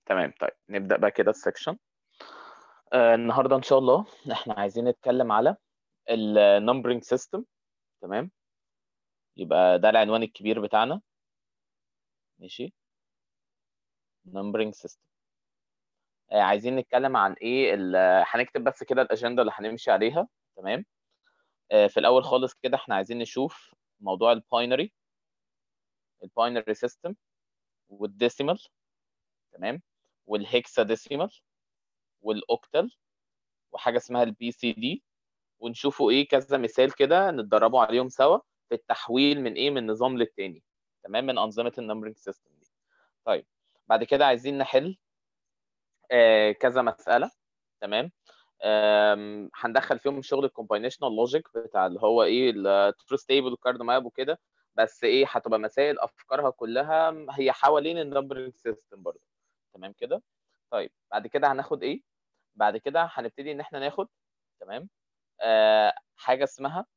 تمام طيب نبدأ بقى كده السكشن آه النهارده ان شاء الله احنا عايزين نتكلم على النمبرنج سيستم تمام يبقى ده العنوان الكبير بتاعنا ماشي نمبرنج سيستم آه عايزين نتكلم عن ايه ال- هنكتب بس كده الاجنده اللي هنمشي عليها تمام آه في الاول خالص كده احنا عايزين نشوف موضوع الباينري الباينري سيستم والديسيمال تمام والهكساديسيمال والاوكتال وحاجه اسمها البي سي دي ونشوفوا ايه كذا مثال كده نتدربوا عليهم سوا في التحويل من ايه من نظام للتاني تمام من انظمه النمبرنج سيستم دي طيب بعد كده عايزين نحل آه كذا مساله تمام آم، هندخل فيهم شغل الكومباينيشنال لوجيك بتاع اللي هو ايه الترو ستيبل والكارد ماب وكده بس ايه هتبقى مسائل افكارها كلها هي حوالين النمبرنج سيستم برضه تمام كده طيب بعد كده هناخد ايه بعد كده هنبتدي ان احنا ناخد تمام آه حاجه اسمها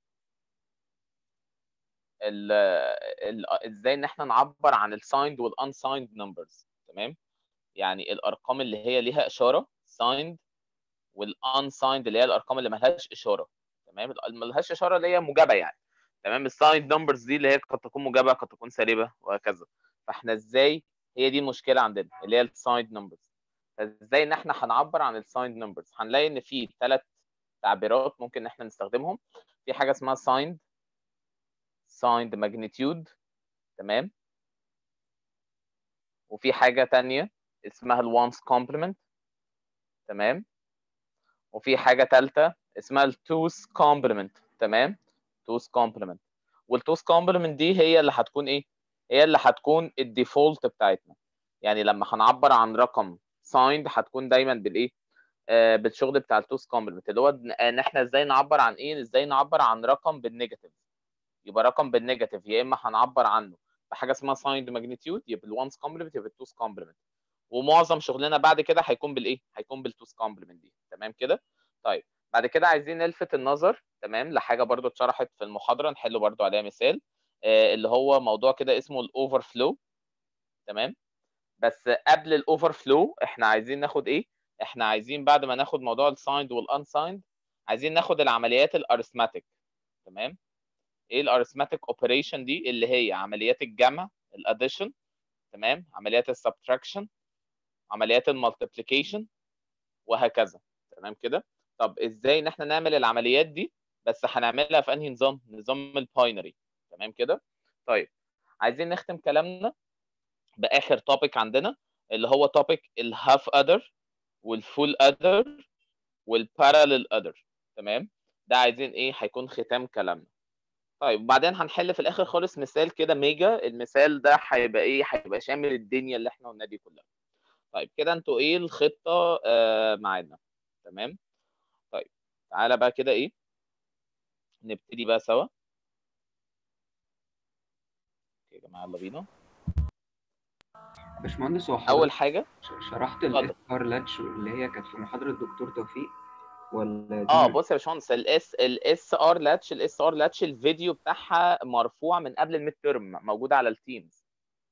ال ال ازاي ان احنا نعبر عن السايند والانسايند نمبرز تمام يعني الارقام اللي هي ليها اشاره سايند والانسايند اللي هي الارقام اللي ملهاش اشاره تمام اللي ملهاش اشاره اللي هي موجبه يعني تمام السايند نمبرز دي اللي هي قد تكون موجبه قد تكون سالبه وهكذا فاحنا ازاي هي دي المشكله عندنا اللي هي السايند نمبرز فازاي ان احنا هنعبر عن السايند نمبرز هنلاقي ان في ثلاث تعبيرات ممكن ان احنا نستخدمهم في حاجه اسمها سايند سايند ماجنتيود تمام وفي حاجه تانية اسمها الوانس كومبلمنت تمام وفي حاجه ثالثه اسمها التوس كومبلمنت تمام توس كومبلمنت والتوس كومبلمنت دي هي اللي هتكون ايه هي اللي هتكون الديفولت بتاعتنا يعني لما هنعبر عن رقم سايند هتكون دايما بالايه آه بالشغل بتاع التوس كومبلمنت اللي هو ان احنا ازاي نعبر عن ايه ازاي نعبر عن رقم بالنيجاتيف يبقى رقم بالنيجاتيف يا اما هنعبر عنه بحاجه اسمها سايند ماجنتيود يبقى الوانس كومبلمنت يبقى التوس كومبلمنت ومعظم شغلنا بعد كده هيكون بالايه هيكون بالتوس كومبلمنت دي تمام كده طيب بعد كده عايزين نلفت النظر تمام لحاجه برضو اتشرحت في المحاضره نحل برضو عليها مثال آه اللي هو موضوع كده اسمه الاوفر فلو تمام بس قبل الاوفر فلو احنا عايزين ناخد ايه احنا عايزين بعد ما ناخد موضوع السايند والانسايند عايزين ناخد العمليات الارثماتيك تمام ايه الارثماتيك اوبريشن دي اللي هي عمليات الجمع الاديشن تمام عمليات السبتراكشن عمليات المالتيبليكيشن وهكذا تمام كده طب ازاي ان احنا نعمل العمليات دي بس هنعملها في انهي نظام نظام الباينري تمام كده طيب عايزين نختم كلامنا باخر توبيك عندنا اللي هو توبيك الهاف ادر والفول ادر والبارالل ادر تمام ده عايزين ايه هيكون ختام كلامنا طيب وبعدين هنحل في الاخر خالص مثال كده ميجا المثال ده هيبقى ايه هيبقى شامل الدنيا اللي احنا قلنا دي كلها طيب كده انتوا ايه الخطه آه معانا تمام طيب تعالى بقى كده ايه نبتدي بقى سوا يا جماعه يلا بينا باشمهندس هو اول حضرتك حاجه ش- شرحت اتفضل. الاس ار لاتش اللي هي كانت في محاضرة دكتور توفيق ولا دي اه من- بص يا باشمهندس الاس الاس ار لاتش الاس ار لاتش الفيديو بتاعها مرفوع من قبل الميد تيرم موجود على التيمز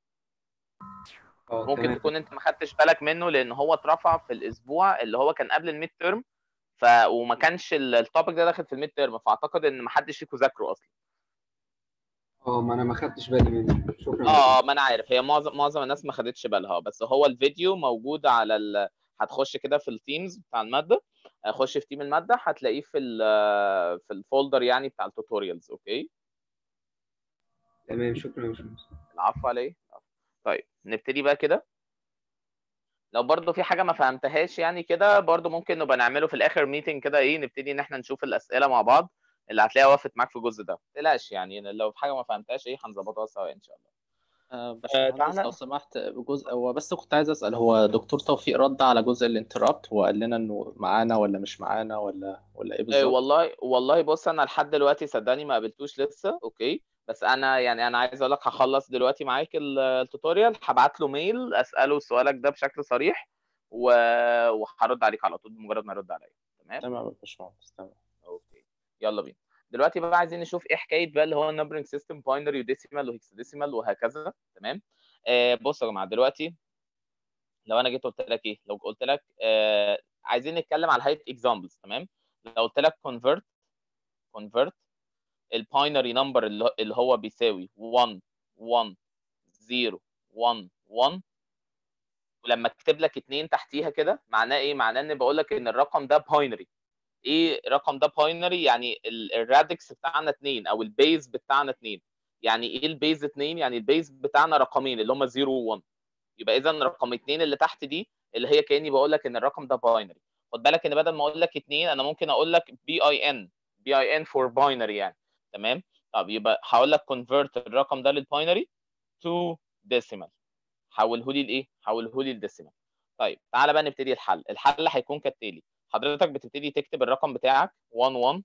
اه ممكن تمام تكون انت ما خدتش بالك منه لان هو اترفع في الاسبوع اللي هو كان قبل الميد تيرم ف وما كانش ال- التوبيك ده داخل في الميد تيرم فاعتقد ان ما حدش فيكم ذاكره اصلا اه ما انا ما خدتش بالي منه شكرا اه ما انا عارف هي معظم معظم الناس ما خدتش بالها بس هو الفيديو موجود على ال... هتخش كده في التيمز بتاع الماده خش في تيم الماده هتلاقيه في ال... في الفولدر يعني بتاع التوتوريالز اوكي تمام شكرا يا باشمهندس العفو عليه طيب نبتدي بقى كده لو برضو في حاجه ما فهمتهاش يعني كده برضو ممكن نبقى نعمله في الاخر ميتنج كده ايه نبتدي ان احنا نشوف الاسئله مع بعض اللي هتلاقيها وقفت معاك في الجزء ده ما تقلقش يعني لو في حاجه ما فهمتهاش ايه هنظبطها سوا ان شاء الله آه، باشمهندس تعالى. لو سمحت جزء هو بس كنت عايز اسال هو دكتور توفيق رد على جزء الانترابت وقال لنا انه معانا ولا مش معانا ولا ولا ايه إيه بالظبط والله والله بص انا لحد دلوقتي صدقني ما قابلتوش لسه اوكي بس انا يعني انا عايز اقول لك هخلص دلوقتي معاك ال- التوتوريال هبعت له ميل اساله سؤالك ده بشكل صريح و... وهرد عليك على طول بمجرد ما يرد عليا تمام تمام يا باشمهندس تمام اوكي يلا بينا دلوقتي بقى عايزين نشوف ايه حكايه بقى اللي هو النمبرنج سيستم باينري وديسيمال وهكساديسيمال وهكذا تمام آه بصوا يا جماعه دلوقتي لو انا جيت قلت لك ايه لو قلت لك آه عايزين نتكلم على هيئه اكزامبلز تمام لو قلت لك convert convert الباينري نمبر اللي هو بيساوي 1 1 0 1 1 ولما اكتب لك 2 تحتيها كده معناه ايه معناه ان بقول لك ان الرقم ده باينري ايه الرقم ده باينري يعني الرادكس بتاعنا 2 او البيز بتاعنا 2 يعني ايه البيز 2 يعني البيز بتاعنا رقمين اللي هم 0 و 1 يبقى اذا رقم 2 اللي تحت دي اللي هي كاني بقول لك ان الرقم ده باينري خد بالك ان بدل ما اقول لك 2 انا ممكن اقول لك بي اي ان بي اي ان فور باينري يعني تمام طب يبقى هقول لك كونفرت الرقم ده للباينري تو ديسيمال حوله لي لايه حوله لي لديسيمال طيب تعالى بقى نبتدي الحل الحل هيكون كالتالي حضرتك بتبتدي تكتب الرقم بتاعك 1 1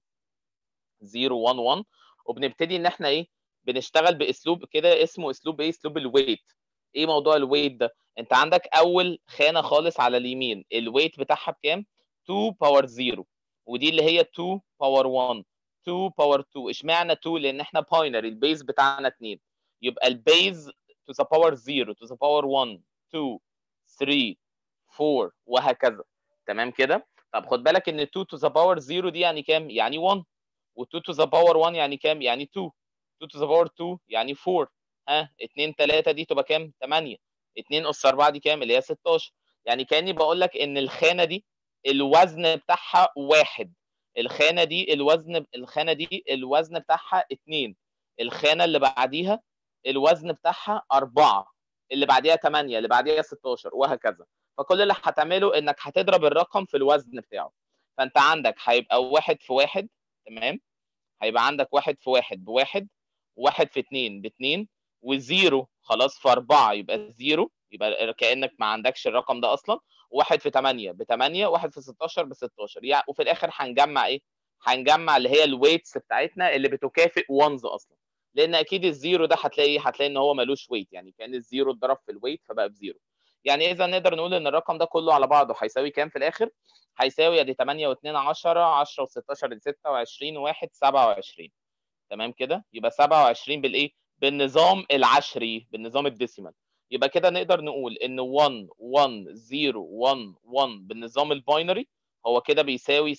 0 1 1 وبنبتدي ان احنا ايه بنشتغل باسلوب كده اسمه اسلوب ايه اسلوب الويت ايه موضوع الويت ده انت عندك اول خانه خالص على اليمين الويت بتاعها بكام 2 باور 0 ودي اللي هي 2 باور 1 2 باور 2 اشمعنى 2 لان احنا باينري البيز بتاعنا 2 يبقى البيز to the power 0 to the power 1 2 3 4 وهكذا تمام كده طب خد بالك ان 2 to the power 0 دي يعني كام يعني 1 و2 to the power 1 يعني كام يعني 2 2 to the power 2 يعني 4 ها 2 3 دي تبقى كام 8 2 اس 4 دي كام اللي هي 16 يعني كاني بقول لك ان الخانه دي الوزن بتاعها واحد الخانه دي الوزن الخانه دي الوزن بتاعها 2 الخانه اللي بعديها الوزن بتاعها 4 اللي بعديها 8 اللي بعديها 16 وهكذا فكل اللي هتعمله انك هتضرب الرقم في الوزن بتاعه فانت عندك هيبقى واحد في واحد تمام هيبقى عندك واحد في واحد بواحد واحد في اتنين باتنين وزيرو خلاص في أربعة يبقى زيرو يبقى كأنك ما عندكش الرقم ده أصلا واحد في تمانية بتمانية واحد في ستاشر بستاشر يعني وفي الآخر هنجمع إيه؟ هنجمع اللي هي الويتس بتاعتنا اللي بتكافئ وانز أصلا لأن أكيد الزيرو ده هتلاقي هتلاقي إن هو ملوش ويت يعني كأن الزيرو اتضرب في الويت فبقى بزيرو يعني إذا نقدر نقول إن الرقم ده كله على بعضه هيساوي كام في الآخر؟ هيساوي ادي 8 و2 10 10 و16 ادي 26 و1 27 تمام كده يبقى 27 بالايه بالنظام العشري بالنظام الديسيمال يبقى كده نقدر نقول ان 1 1 0 1 1 بالنظام الباينري هو كده بيساوي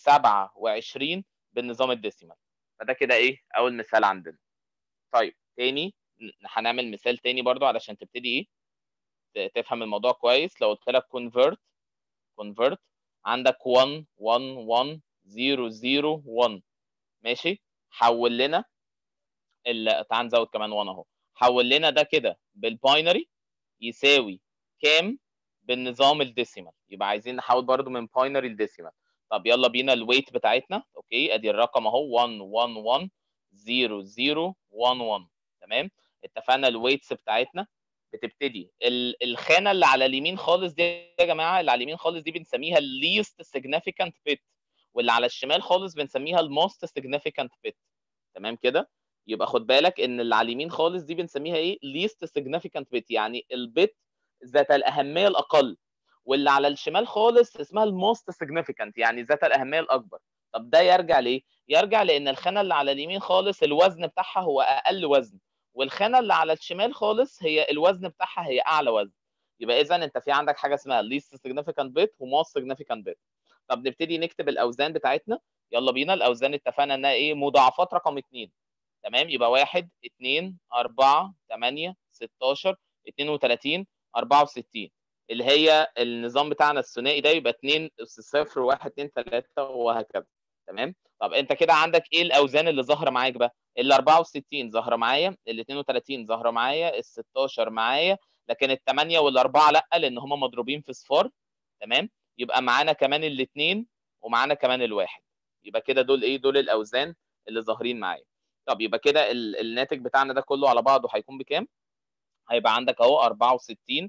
27 بالنظام الديسيمال فده كده ايه اول مثال عندنا طيب تاني هنعمل مثال تاني برضو علشان تبتدي ايه تفهم الموضوع كويس لو قلت لك convert convert عندك 1 1 1 0 0 1 ماشي حول لنا ال... تعال نزود كمان 1 اهو حول لنا ده كده بالباينري يساوي كام بالنظام الديسيمال يبقى عايزين نحول برضو من باينري لديسيمال طب يلا بينا الويت بتاعتنا اوكي ادي الرقم اهو 1 1 1 0 0 1 1 تمام اتفقنا الويتس بتاعتنا بتبتدي الخانه اللي على اليمين خالص دي يا جماعه اللي على اليمين خالص دي بنسميها least significant bit واللي على الشمال خالص بنسميها الموست significant bit تمام كده يبقى خد بالك ان اللي على اليمين خالص دي بنسميها ايه least significant bit يعني البت ذات الاهميه الاقل واللي على الشمال خالص اسمها الموست significant يعني ذات الاهميه الاكبر طب ده يرجع ليه يرجع لان الخانه اللي على اليمين خالص الوزن بتاعها هو اقل وزن والخانه اللي على الشمال خالص هي الوزن بتاعها هي اعلى وزن يبقى اذا انت في عندك حاجه اسمها least significant bit وموست significant bit طب نبتدي نكتب الاوزان بتاعتنا يلا بينا الاوزان اتفقنا انها ايه مضاعفات رقم 2 تمام يبقى 1 2 4 8 16 32 64 اللي هي النظام بتاعنا الثنائي ده يبقى 2 اس 0 1 2 3 وهكذا تمام طب انت كده عندك ايه الاوزان اللي ظاهره معاك بقى ال 64 ظاهره معايا ال 32 ظاهره معايا ال 16 معايا لكن ال 8 وال 4 لا لان هم مضروبين في صفار تمام يبقى معانا كمان الاثنين ومعانا كمان الواحد يبقى كده دول ايه دول الاوزان اللي ظاهرين معايا طب يبقى كده الناتج بتاعنا ده كله على بعضه هيكون بكام هيبقى عندك اهو 64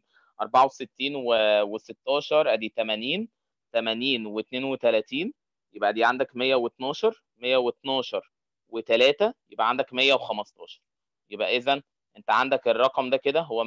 64 و16 ادي 80 80 و32 يبقى دي عندك 112 112 و3 يبقى عندك 115 يبقى اذا انت عندك الرقم ده كده هو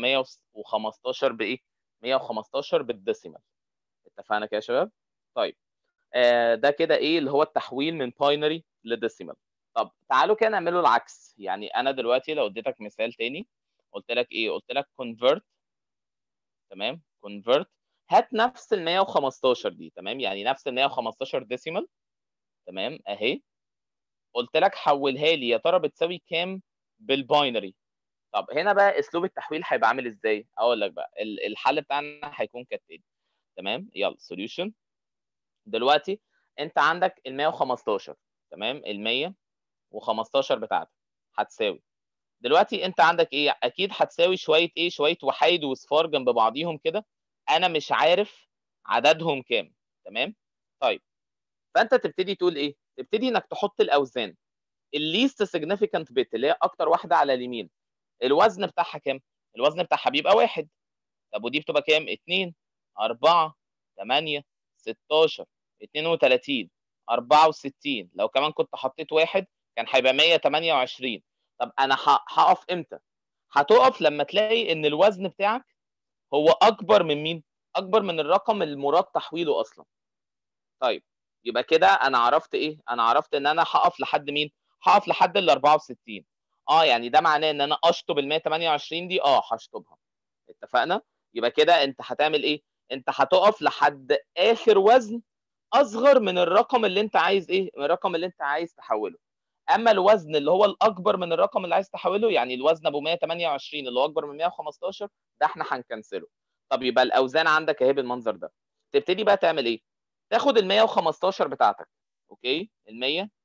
115 بايه 115 بالديسيمال اتفقنا كده يا شباب طيب آه ده كده ايه اللي هو التحويل من باينري لديسيمال طب تعالوا كده نعمله العكس يعني انا دلوقتي لو اديتك مثال تاني قلت لك ايه قلت لك convert تمام convert هات نفس ال 115 دي تمام يعني نفس ال 115 ديسيمال تمام اهي قلت لك حولها لي يا ترى بتساوي كام بالباينري طب هنا بقى اسلوب التحويل هيبقى عامل ازاي اقول لك بقى ال- الحل بتاعنا هيكون كالتالي تمام يلا سوليوشن دلوقتي انت عندك ال 115 تمام ال 115 بتاعتك هتساوي دلوقتي انت عندك ايه اكيد هتساوي شويه ايه شويه وحايد وصفار جنب بعضيهم كده انا مش عارف عددهم كام تمام طيب فانت تبتدي تقول ايه تبتدي انك تحط الاوزان الليست سيجنيفيكانت بت اللي هي اكتر واحده على اليمين الوزن بتاعها كام الوزن بتاعها بيبقى واحد طب ودي بتبقى كام 2 4 8 16 32 64 لو كمان كنت حطيت واحد كان هيبقى 128 طب انا ه- هقف امتى هتقف لما تلاقي ان الوزن بتاعك هو اكبر من مين اكبر من الرقم المراد تحويله اصلا طيب يبقى كده انا عرفت ايه انا عرفت ان انا هقف لحد مين هقف لحد ال 64 اه يعني ده معناه ان انا اشطب ال 128 دي اه هشطبها اتفقنا يبقى كده انت هتعمل ايه انت هتقف لحد اخر وزن اصغر من الرقم اللي انت عايز ايه من الرقم اللي انت عايز تحوله اما الوزن اللي هو الاكبر من الرقم اللي عايز تحوله يعني الوزن ابو 128 اللي هو اكبر من 115 ده احنا هنكنسله طب يبقى الاوزان عندك اهي بالمنظر ده تبتدي بقى تعمل ايه تاخد ال 115 بتاعتك اوكي ال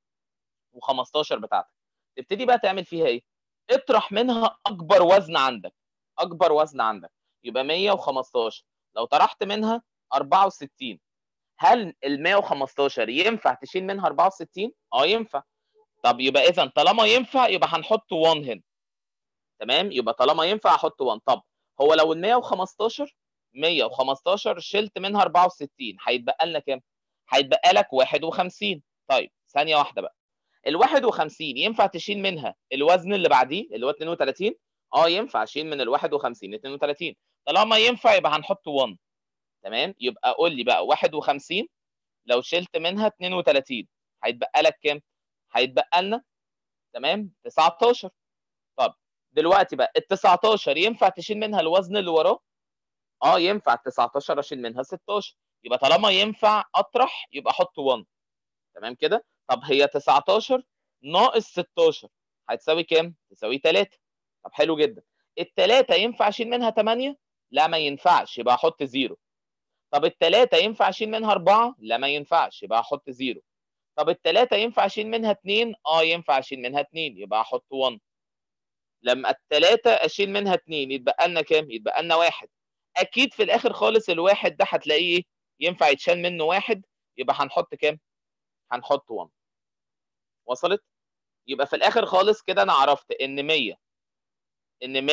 115 بتاعتك تبتدي بقى تعمل فيها ايه اطرح منها اكبر وزن عندك اكبر وزن عندك يبقى 115 لو طرحت منها 64 هل ال 115 ينفع تشيل منها 64 اه ينفع طب يبقى اذا طالما ينفع يبقى هنحط 1 هنا تمام يبقى طالما ينفع احط 1 طب هو لو ال 115 115 شلت منها 64 هيتبقى لنا كام هيتبقى لك 51 طيب ثانيه واحده بقى ال 51 ينفع تشيل منها الوزن اللي بعديه اللي هو 32 اه ينفع اشيل من ال 51 32 طالما ينفع يبقى هنحط 1 تمام يبقى قول لي بقى 51 لو شلت منها 32 هيتبقى لك كام هيتبقى لنا تمام 19 طب دلوقتي بقى ال 19 ينفع تشيل منها الوزن اللي وراه اه ينفع ال 19 اشيل منها 16 يبقى طالما ينفع اطرح يبقى احط 1 تمام كده طب هي 19 ناقص 16 هتساوي كام تساوي 3 طب حلو جدا الثلاثه ينفع اشيل منها 8 لا ما ينفعش يبقى احط 0 طب الثلاثه ينفع اشيل منها 4 لا ما ينفعش يبقى احط 0 طب الثلاثه ينفع اشيل منها 2 اه ينفع اشيل منها 2 يبقى احط 1 لما الثلاثه اشيل منها 2 يتبقى لنا كام يتبقى لنا 1 اكيد في الاخر خالص الواحد ده هتلاقيه ايه ينفع يتشال منه واحد يبقى هنحط كام هنحط 1 وصلت يبقى في الاخر خالص كده انا عرفت ان 100 ان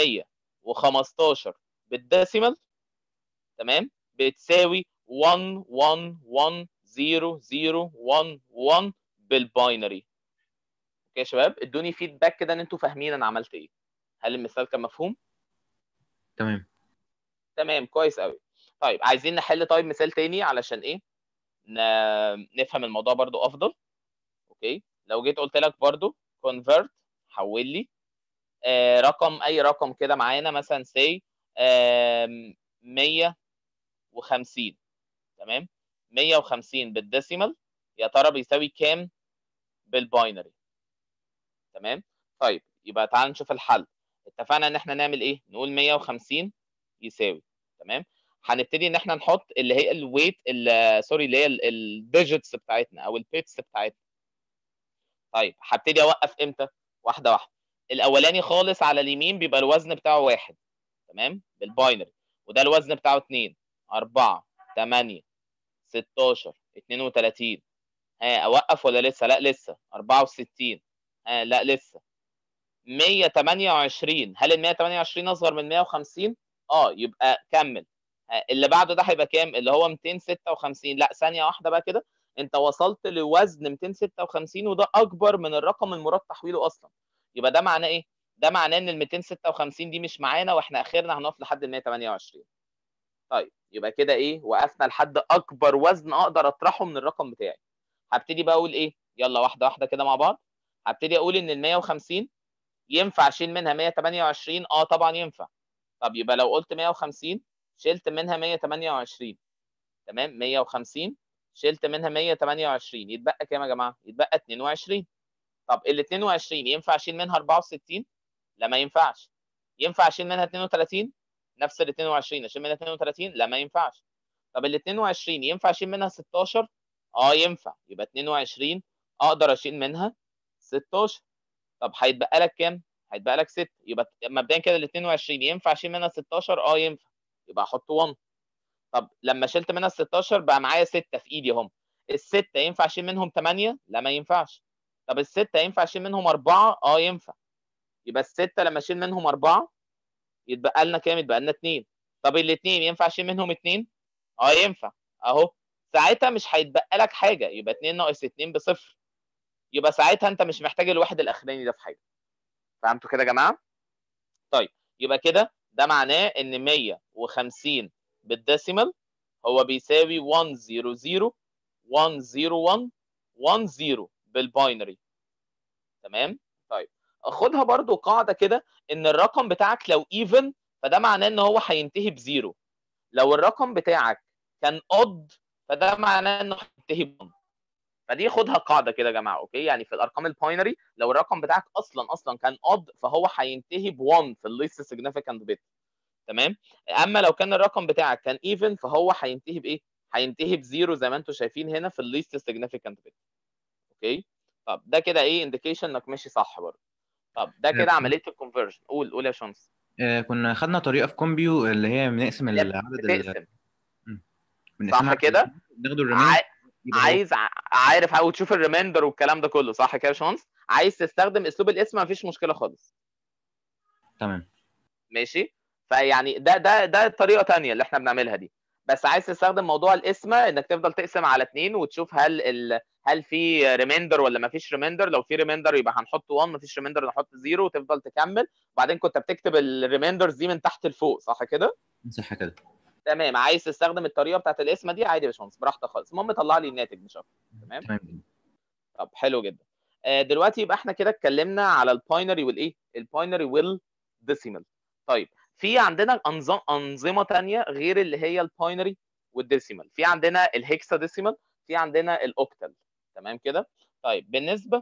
115 بالديسيمال تمام بتساوي 1 1 1 0 0 1 1 بالباينري اوكي يا شباب ادوني فيدباك كده ان انتوا فاهمين انا عملت ايه هل المثال كان مفهوم تمام تمام كويس قوي طيب عايزين نحل طيب مثال تاني علشان ايه ن- نفهم الموضوع برضو افضل اوكي لو جيت قلت لك برضو convert حول لي آه رقم اي رقم كده معانا مثلا say آم، 150 تمام 150 بالديسيمال يا ترى بيساوي كام بالباينري تمام طيب يبقى تعال نشوف الحل اتفقنا ان احنا نعمل ايه نقول 150 يساوي تمام هنبتدي ان احنا نحط اللي هي الويت سوري اللي هي الديجيتس بتاعتنا او البيتس بتاعتنا طيب هبتدي اوقف امتى واحده واحده الاولاني خالص على اليمين بيبقى الوزن بتاعه واحد تمام بالباينري وده الوزن بتاعه 2 4 8 16 32 ها اوقف ولا لسه لا لسه 64 ها لا لسه 128 هل ال 128 اصغر من 150 اه يبقى كمل ها، اللي بعده ده هيبقى كام اللي هو 256 لا ثانيه واحده بقى كده انت وصلت لوزن 256 وده اكبر من الرقم المراد تحويله اصلا يبقى ده معناه ايه ده معناه ان ال 256 دي مش معانا واحنا اخرنا هنقف لحد ال 128 طيب يبقى كده ايه وقفنا لحد اكبر وزن اقدر اطرحه من الرقم بتاعي هبتدي بقى اقول ايه يلا واحده واحده كده مع بعض هبتدي اقول ان ال 150 ينفع اشيل منها 128 اه طبعا ينفع طب يبقى لو قلت 150 شلت منها 128 تمام 150 شلت منها 128 يتبقى كام يا جماعه يتبقى 22 طب ال 22 ينفع اشيل منها 64 لا ما ينفعش ينفع اشيل منها 32 نفس ال 22 اشيل منها 32 لا ما ينفعش طب ال 22 ينفع اشيل منها 16 اه ينفع يبقى 22 اقدر اشيل منها 16 طب هيتبقى لك كام هيتبقى لك 6 يبقى مبدئيا كده ال 22 ينفع اشيل منها 16 اه ينفع يبقى احط 1 طب لما شلت منها ال 16 بقى معايا 6 في ايدي اهم الستة ينفع اشيل منهم 8 لا ما ينفعش طب الستة ينفع اشيل منهم 4 اه ينفع يبقى الستة لما اشيل منهم 4 يتبقى لنا كام يتبقى لنا 2 طب الاثنين ينفع اشيل منهم 2 اه ينفع اهو ساعتها مش هيتبقى لك حاجه يبقى 2 ناقص 2 بصفر يبقى ساعتها انت مش محتاج الواحد الاخراني ده في حاجه فهمتوا كده يا جماعه طيب يبقى كده ده معناه ان 150 بالديسيمال هو بيساوي 100 101 10 بالباينري تمام طيب خدها برضو قاعده كده ان الرقم بتاعك لو ايفن فده معناه ان هو هينتهي بزيرو لو الرقم بتاعك كان اود فده معناه انه هينتهي ب فدي خدها قاعده كده يا جماعه اوكي يعني في الارقام الباينري لو الرقم بتاعك اصلا اصلا كان اود فهو هينتهي ب 1 في الليست سيجنيفيكانت بيت تمام اما لو كان الرقم بتاعك كان ايفن فهو هينتهي بايه هينتهي بزيرو زي ما انتم شايفين هنا في الليست سيجنيفيكانت بيت اوكي طب ده كده ايه انديكيشن انك ماشي صح برضه طب ده كده عمليه الكونفرجن قول قول يا شمس آه، كنا خدنا طريقة في كومبيو اللي هي بنقسم اللي العدد ال- بتقسم بنقسمها صح كده ناخد عاي- الريمين يبقى هو- عايز ع- عارف او تشوف الريمايندر والكلام ده كله صح كده يا باشمهندس عايز تستخدم اسلوب الاسم مفيش مشكله خالص تمام ماشي فيعني ده ده ده طريقه تانية اللي احنا بنعملها دي بس عايز تستخدم موضوع القسمه انك تفضل تقسم على اتنين وتشوف هل ال... هل في ريمايندر ولا مفيش ريمايندر لو في ريمايندر يبقى هنحط 1 مفيش ريمايندر نحط 0 وتفضل تكمل وبعدين كنت بتكتب الريمايندرز دي من تحت لفوق صح كده صح كده تمام عايز تستخدم الطريقه بتاعت القسمه دي عادي يا باشمهندس براحتك خالص المهم طلع لي الناتج مش اكتر تمام تمام جدا طب حلو جدا آه، دلوقتي يبقى احنا كده اتكلمنا على الباينري والايه الباينري والديسيمال طيب في عندنا انظمه انظمه تانية غير اللي هي الباينري والديسيمال في عندنا الهكسا ديسيمال في عندنا الاوكتال تمام كده طيب بالنسبه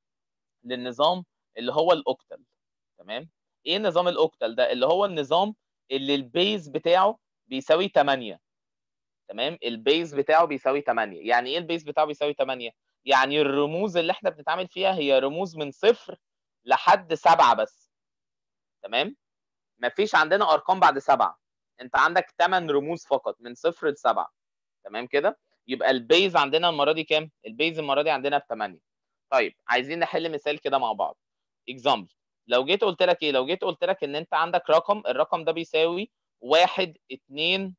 للنظام اللي هو الاوكتال تمام ايه نظام الاوكتال ده اللي هو النظام اللي البيز بتاعه بيساوي 8 تمام البيز بتاعه بيساوي 8 يعني ايه البيز بتاعه بيساوي 8 يعني الرموز اللي احنا بنتعامل فيها هي رموز من صفر لحد سبعة بس تمام مفيش عندنا ارقام بعد سبعة انت عندك 8 رموز فقط من صفر لسبعة تمام كده يبقى البيز عندنا المره دي كام البيز المره دي عندنا ب 8 طيب عايزين نحل مثال كده مع بعض اكزامبل لو جيت قلت لك ايه لو جيت قلت لك ان انت عندك رقم الرقم ده بيساوي 1 2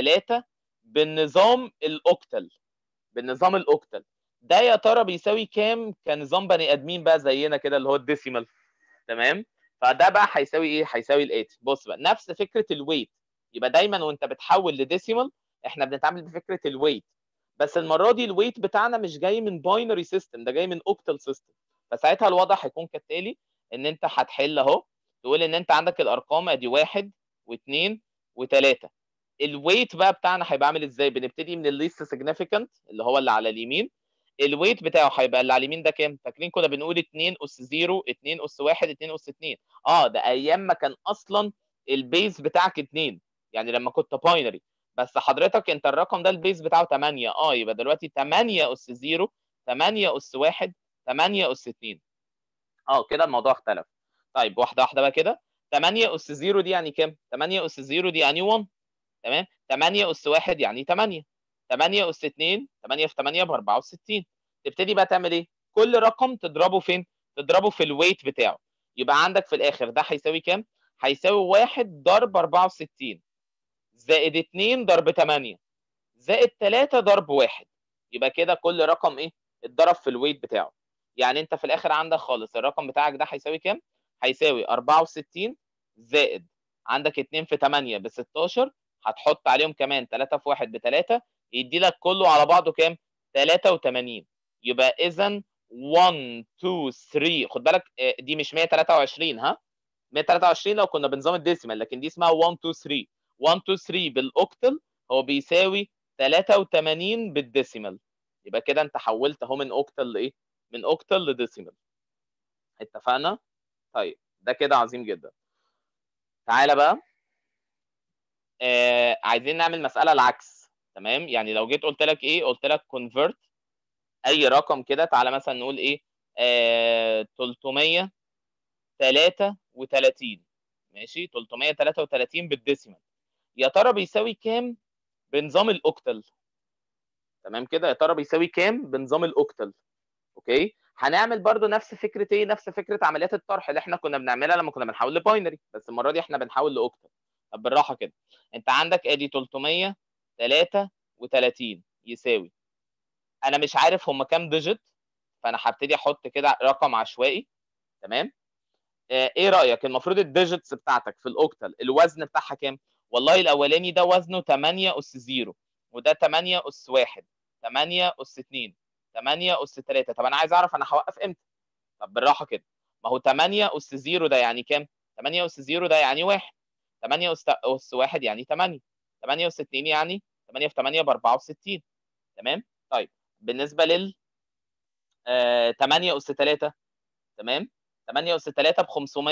3 بالنظام الاوكتل بالنظام الاوكتل ده يا ترى بيساوي كام كنظام بني ادمين بقى زينا كده اللي هو الديسيمال تمام فده بقى هيساوي ايه هيساوي ال8 بص بقى نفس فكره الويت يبقى دايما وانت بتحول لديسيمال احنا بنتعامل بفكره الويت بس المره دي الويت بتاعنا مش جاي من باينري سيستم ده جاي من اوكتال سيستم فساعتها الوضع هيكون كالتالي ان انت هتحل اهو تقول ان انت عندك الارقام ادي واحد واثنين وثلاثه الويت بقى بتاعنا هيبقى عامل ازاي بنبتدي من الليست سيجنيفيكانت اللي هو اللي على اليمين الويت بتاعه هيبقى اللي على اليمين ده كام فاكرين كنا بنقول 2 اس 0 2 اس 1 2 اس 2 اه ده ايام ما كان اصلا البيز بتاعك 2 يعني لما كنت باينري بس حضرتك انت الرقم ده البيز بتاعه 8 اه يبقى دلوقتي 8 اس 0 8 اس 1 8 اس 2 اه كده الموضوع اختلف طيب واحده واحده بقى كده 8 اس 0 دي يعني كام 8 اس 0 دي يعني 1 تمام 8 اس 1 يعني 8 8 اس 2 8 في 8 ب 64 تبتدي بقى تعمل ايه كل رقم تضربه فين تضربه في الويت بتاعه يبقى عندك في الاخر ده هيساوي كام هيساوي 1 ضرب 64 زائد 2 ضرب 8 زائد 3 ضرب 1 يبقى كده كل رقم ايه اتضرب في الويت بتاعه يعني انت في الاخر عندك خالص الرقم بتاعك ده هيساوي كام هيساوي 64 زائد عندك 2 في 8 ب 16 هتحط عليهم كمان 3 في 1 ب 3 يدي لك كله على بعضه كام 83 يبقى اذا 1 2 3 خد بالك آه، دي مش 123 ها 123 لو كنا بنظام الديسيمال لكن دي اسمها 1 2 3 1 2 3 بالاوكتل هو بيساوي 83 بالديسيمال يبقى كده انت حولت اهو من اوكتل لايه من اوكتل لديسيمال اتفقنا طيب ده كده عظيم جدا تعالى بقى آه عايزين نعمل مساله العكس تمام يعني لو جيت قلت لك ايه قلت لك كونفرت اي رقم كده تعالى مثلا نقول ايه آه 333 ماشي 333 بالديسيمال يا ترى بيساوي كام بنظام الاوكتل تمام كده يا ترى بيساوي كام بنظام الاوكتل اوكي هنعمل برضو نفس فكره ايه نفس فكره عمليات الطرح اللي احنا كنا بنعملها لما كنا بنحول لباينري بس المره دي احنا بنحول لاوكتل طب بالراحه كده انت عندك ادي 333 يساوي انا مش عارف هم كام ديجيت فانا هبتدي احط كده رقم عشوائي تمام آه، ايه رايك المفروض الديجيتس بتاعتك في الاوكتل الوزن بتاعها كام والله الاولاني ده وزنه 8 اس 0 وده 8 اس 1 8 اس 2 8 اس 3 طب انا عايز اعرف انا هوقف امتى طب بالراحه كده ما هو 8 اس 0 ده يعني كام 8 اس 0 ده يعني 1 8 اس اس 1 يعني 8 8 اس 2 يعني 8 في 8 ب 64 تمام طيب بالنسبه لل آه 8 اس 3 تمام 8 اس 3 ب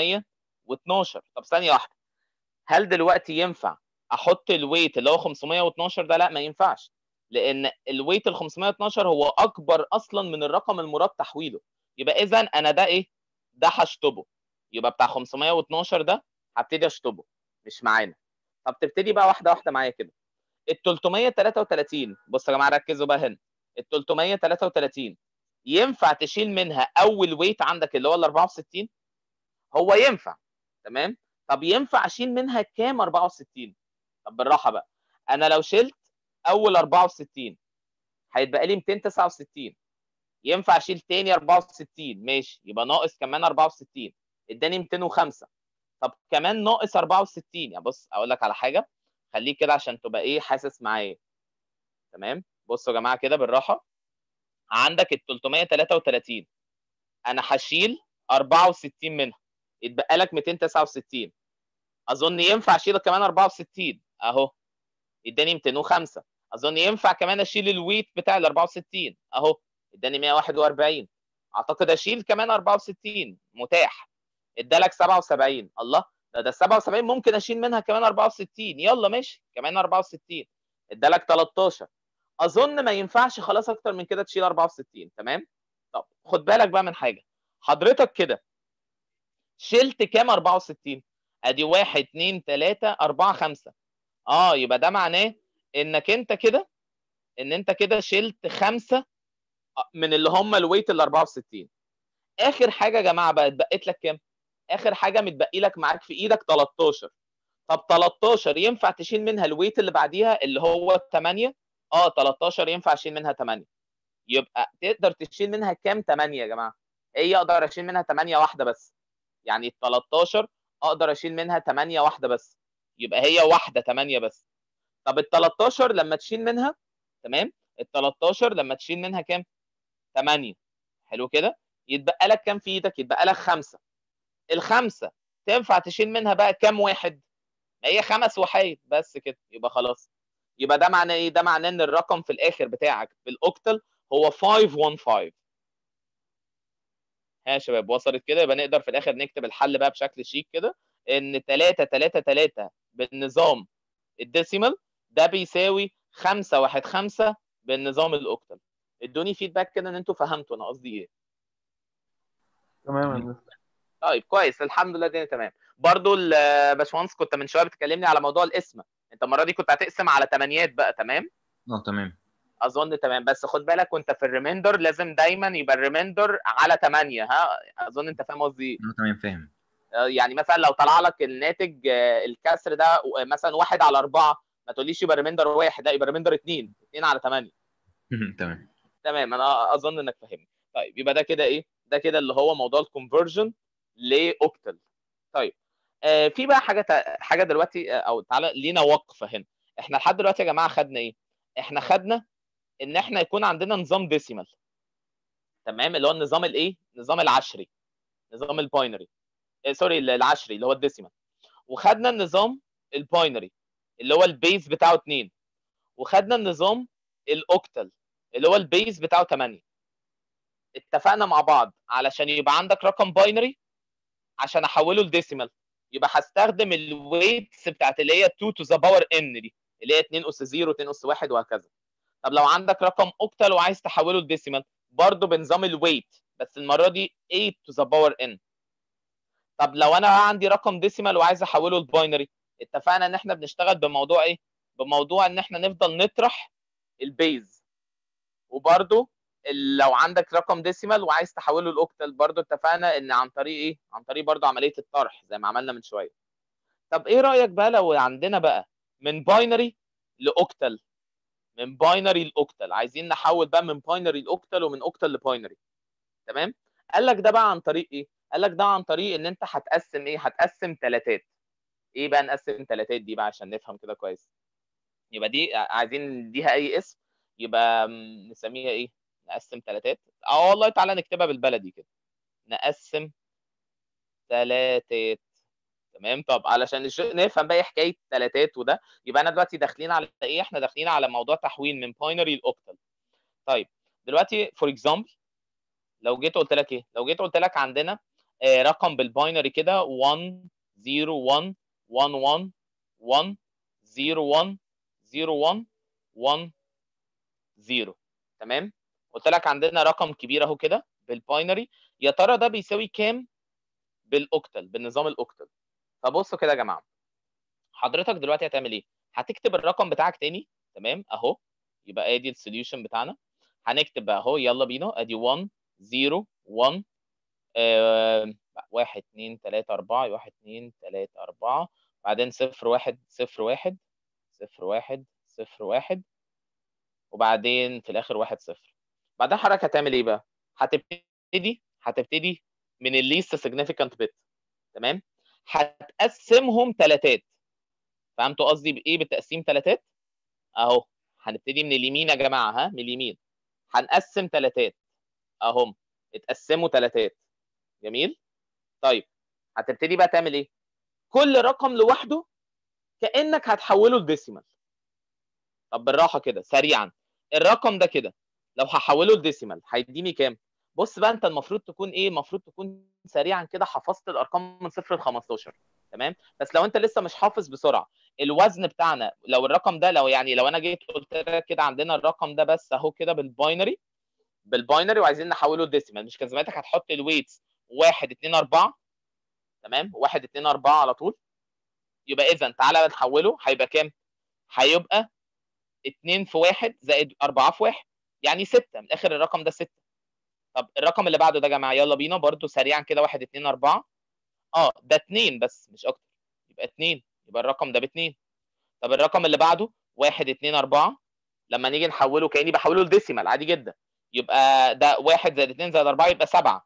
512 طب ثانيه واحده هل دلوقتي ينفع احط الويت اللي هو 512 ده لا ما ينفعش لان الويت ال 512 هو اكبر اصلا من الرقم المراد تحويله يبقى اذا انا ده ايه ده هشطبه يبقى بتاع 512 ده هبتدي اشطبه مش معانا طب تبتدي بقى واحده واحده معايا كده ال 333 بصوا يا جماعه ركزوا بقى هنا ال 333 ينفع تشيل منها اول ويت عندك اللي هو ال 64 هو ينفع تمام طب ينفع اشيل منها كام 64 طب بالراحه بقى انا لو شلت اول 64 هيتبقى لي 269 ينفع اشيل تاني 64 ماشي يبقى ناقص كمان 64 اداني 205 طب كمان ناقص 64 يعني بص اقول لك على حاجه خليك كده عشان تبقى ايه حاسس معايا تمام بصوا يا جماعه كده بالراحه عندك ال 333 انا هشيل 64 منها يتبقى لك 269 اظن ينفع اشيل كمان 64 اهو اداني 205 اظن ينفع كمان اشيل الويت بتاع ال 64 اهو اداني 141 اعتقد اشيل كمان 64 متاح ادالك 77 الله ده ده 77 ممكن اشيل منها كمان 64 يلا ماشي كمان 64 ادالك 13 اظن ما ينفعش خلاص اكتر من كده تشيل 64 تمام طب خد بالك بقى من حاجه حضرتك كده شلت كام 64 ادي 1 2 3 4 5 اه يبقى ده معناه انك انت كده ان انت كده شلت خمسه من اللي هم الويت ال 64 اخر حاجه يا جماعه بقى اتبقيت لك كام اخر حاجه متبقي لك معاك في ايدك 13 طب 13 ينفع تشيل منها الويت اللي بعديها اللي هو 8 اه 13 ينفع اشيل منها 8 يبقى تقدر تشيل منها كام 8 يا جماعه ايه اقدر اشيل منها 8 واحده بس يعني ال 13 اقدر اشيل منها 8 واحده بس يبقى هي واحده 8 بس طب ال 13 لما تشيل منها تمام ال 13 لما تشيل منها كام 8 حلو كده يتبقى لك كام في ايدك يتبقى لك خمسه الخمسه تنفع تشيل منها بقى كام واحد ما هي خمس وحيد بس كده يبقى خلاص يبقى ده معناه ايه ده معناه ان الرقم في الاخر بتاعك في الاوكتل هو 515 ها يا شباب وصلت كده يبقى نقدر في الاخر نكتب الحل بقى بشكل شيك كده ان 3 3 3 بالنظام الديسيمال ده بيساوي 5 1 5 بالنظام الاوكتل ادوني فيدباك كده ان انتوا فهمتوا انا قصدي ايه تمام يا مستر طيب كويس الحمد لله الدنيا تمام برضو الباشمهندس كنت من شويه بتكلمني على موضوع القسمه انت المره دي كنت هتقسم على تمانيات بقى تمام اه تمام اظن تمام بس خد بالك وانت في الريميندر لازم دايما يبقى الريميندر على 8 ها اظن انت فاهم قصدي ايه اه تمام فاهم آه، يعني مثلا لو طلع لك الناتج آه، الكسر ده آه، مثلا واحد على أربعة ما تقوليش يبقى ريميندر واحد لا يبقى ريميندر اثنين اثنين على 8 تمام تمام انا اظن انك فاهمني طيب يبقى ده كده ايه ده كده اللي هو موضوع الكونفرجن لاوكتل طيب آه في بقى حاجه تا- حاجه دلوقتي آه، او تعالى لينا وقفه هنا احنا لحد دلوقتي يا جماعه خدنا ايه احنا خدنا ان احنا يكون عندنا نظام ديسيمال تمام اللي هو النظام الايه نظام العشري نظام الباينري آه سوري العشري اللي هو الديسيمال وخدنا النظام الباينري اللي هو البيز بتاعه 2 وخدنا النظام الاوكتال اللي هو البيز بتاعه 8 اتفقنا مع بعض علشان يبقى عندك رقم باينري عشان احوله لديسيمال يبقى هستخدم الويتس بتاعت اللي هي 2 to the power n دي اللي هي 2 اس 0 2 اس 1 وهكذا طب لو عندك رقم اوكتال وعايز تحوله لديسيمال برضه بنظام الويت بس المره دي 8 to the power n طب لو انا عندي رقم ديسيمال وعايز احوله لباينري اتفقنا ان احنا بنشتغل بموضوع ايه بموضوع ان احنا نفضل نطرح البيز وبرده لو عندك رقم ديسيمال وعايز تحوله لاوكتال برضه اتفقنا ان عن طريق ايه عن طريق برضه عمليه الطرح زي ما عملنا من شويه طب ايه رايك بقى لو عندنا بقى من باينري لاوكتال من باينري لاوكتال عايزين نحول بقى من باينري لاوكتال ومن اوكتال لباينري تمام قال لك ده بقى عن طريق ايه قال لك ده عن طريق ان انت هتقسم ايه هتقسم ثلاثات ايه بقى نقسم ثلاثات دي بقى عشان نفهم كده كويس يبقى دي عايزين نديها اي اسم يبقى نسميها ايه نقسم ثلاثات اه والله تعالى نكتبها بالبلدي كده نقسم ثلاثات تمام طب علشان نفهم بقى حكايه ثلاثات وده يبقى انا دلوقتي داخلين على ايه احنا داخلين على موضوع تحويل من باينري لاوكتال طيب دلوقتي فور اكزامبل لو جيت قلت لك ايه لو جيت قلت لك عندنا آه رقم بالباينري كده 1 0 1 1 1 1 0 1 0 1 1 0 تمام قلت لك عندنا رقم كبير اهو كده بالباينري يا ترى ده بيساوي كام بالاوكتال بالنظام الاوكتال فبصوا كده يا جماعه حضرتك دلوقتي هتعمل ايه هتكتب الرقم بتاعك تاني تمام اهو يبقى ادي السوليوشن بتاعنا هنكتب بقى اهو يلا بينا ادي 1 0 1 آه 1 2 3 4 1 2 3 4 بعدين 0 1 0 1 0 1 0 1 وبعدين في الاخر 1 0 بعدين حضرتك هتعمل ايه بقى هتبتدي هتبتدي من الليست سيجنيفيكانت بت تمام هتقسمهم ثلاثات فهمتوا قصدي بايه بالتقسيم ثلاثات اهو هنبتدي من اليمين يا جماعه ها من اليمين هنقسم ثلاثات اهم اتقسموا ثلاثات جميل طيب هتبتدي بقى تعمل ايه كل رقم لوحده كانك هتحوله لديسيمال طب بالراحه كده سريعا الرقم ده كده لو هحوله لديسيمال هيديني كام بص بقى انت المفروض تكون ايه المفروض تكون سريعا كده حفظت الارقام من 0 ل 15 تمام بس لو انت لسه مش حافظ بسرعه الوزن بتاعنا لو الرقم ده لو يعني لو انا جيت قلت لك كده عندنا الرقم ده بس اهو كده بالباينري بالباينري وعايزين نحوله لديسيمال مش كان زمانتك هتحط الويتس 1 2 4 تمام 1 2 4 على طول يبقى اذا تعالى نحوله هيبقى كام هيبقى 2 في 1 زائد 4 في 1 يعني 6 من الاخر الرقم ده 6 طب الرقم اللي بعده ده يا جماعه يلا بينا برده سريعا كده 1 2 4 اه ده 2 بس مش اكتر يبقى 2 يبقى الرقم ده ب 2 طب الرقم اللي بعده 1 2 4 لما نيجي نحوله كاني بحوله لديسيمال عادي جدا يبقى ده 1 زائد 2 زائد 4 يبقى 7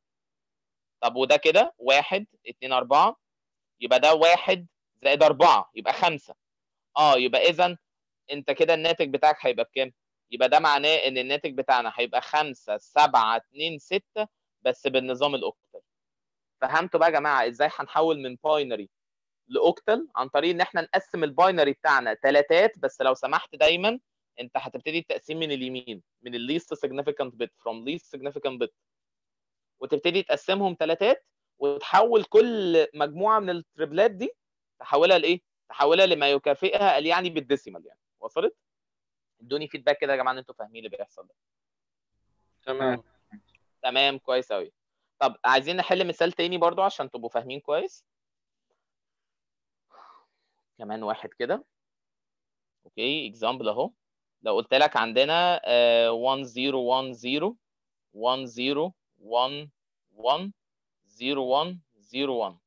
طب وده كده 1 2 4 يبقى ده 1 زائد 4 يبقى 5 اه يبقى اذا انت كده الناتج بتاعك هيبقى بكام؟ يبقى ده معناه ان الناتج بتاعنا هيبقى 5 7 2 6 بس بالنظام الاوكتال فهمتوا بقى يا جماعه ازاي هنحول من باينري لاوكتال عن طريق ان احنا نقسم الباينري بتاعنا ثلاثات بس لو سمحت دايما انت هتبتدي التقسيم من اليمين من الليست significant bit from least significant bit وتبتدي تقسمهم ثلاثات وتحول كل مجموعه من التريبلات دي تحولها لايه؟ تحولها لما يكافئها قال يعني بالديسيمال يعني وصلت؟ ادوني فيدباك كده يا جماعه ان انتوا فاهمين اللي بيحصل ده تمام تمام كويس قوي طب عايزين نحل مثال تاني برضو عشان تبقوا فاهمين كويس كمان واحد كده اوكي اكزامبل اهو لو قلت لك عندنا 1 0 1 0 1 0 1 1 0 1 0 1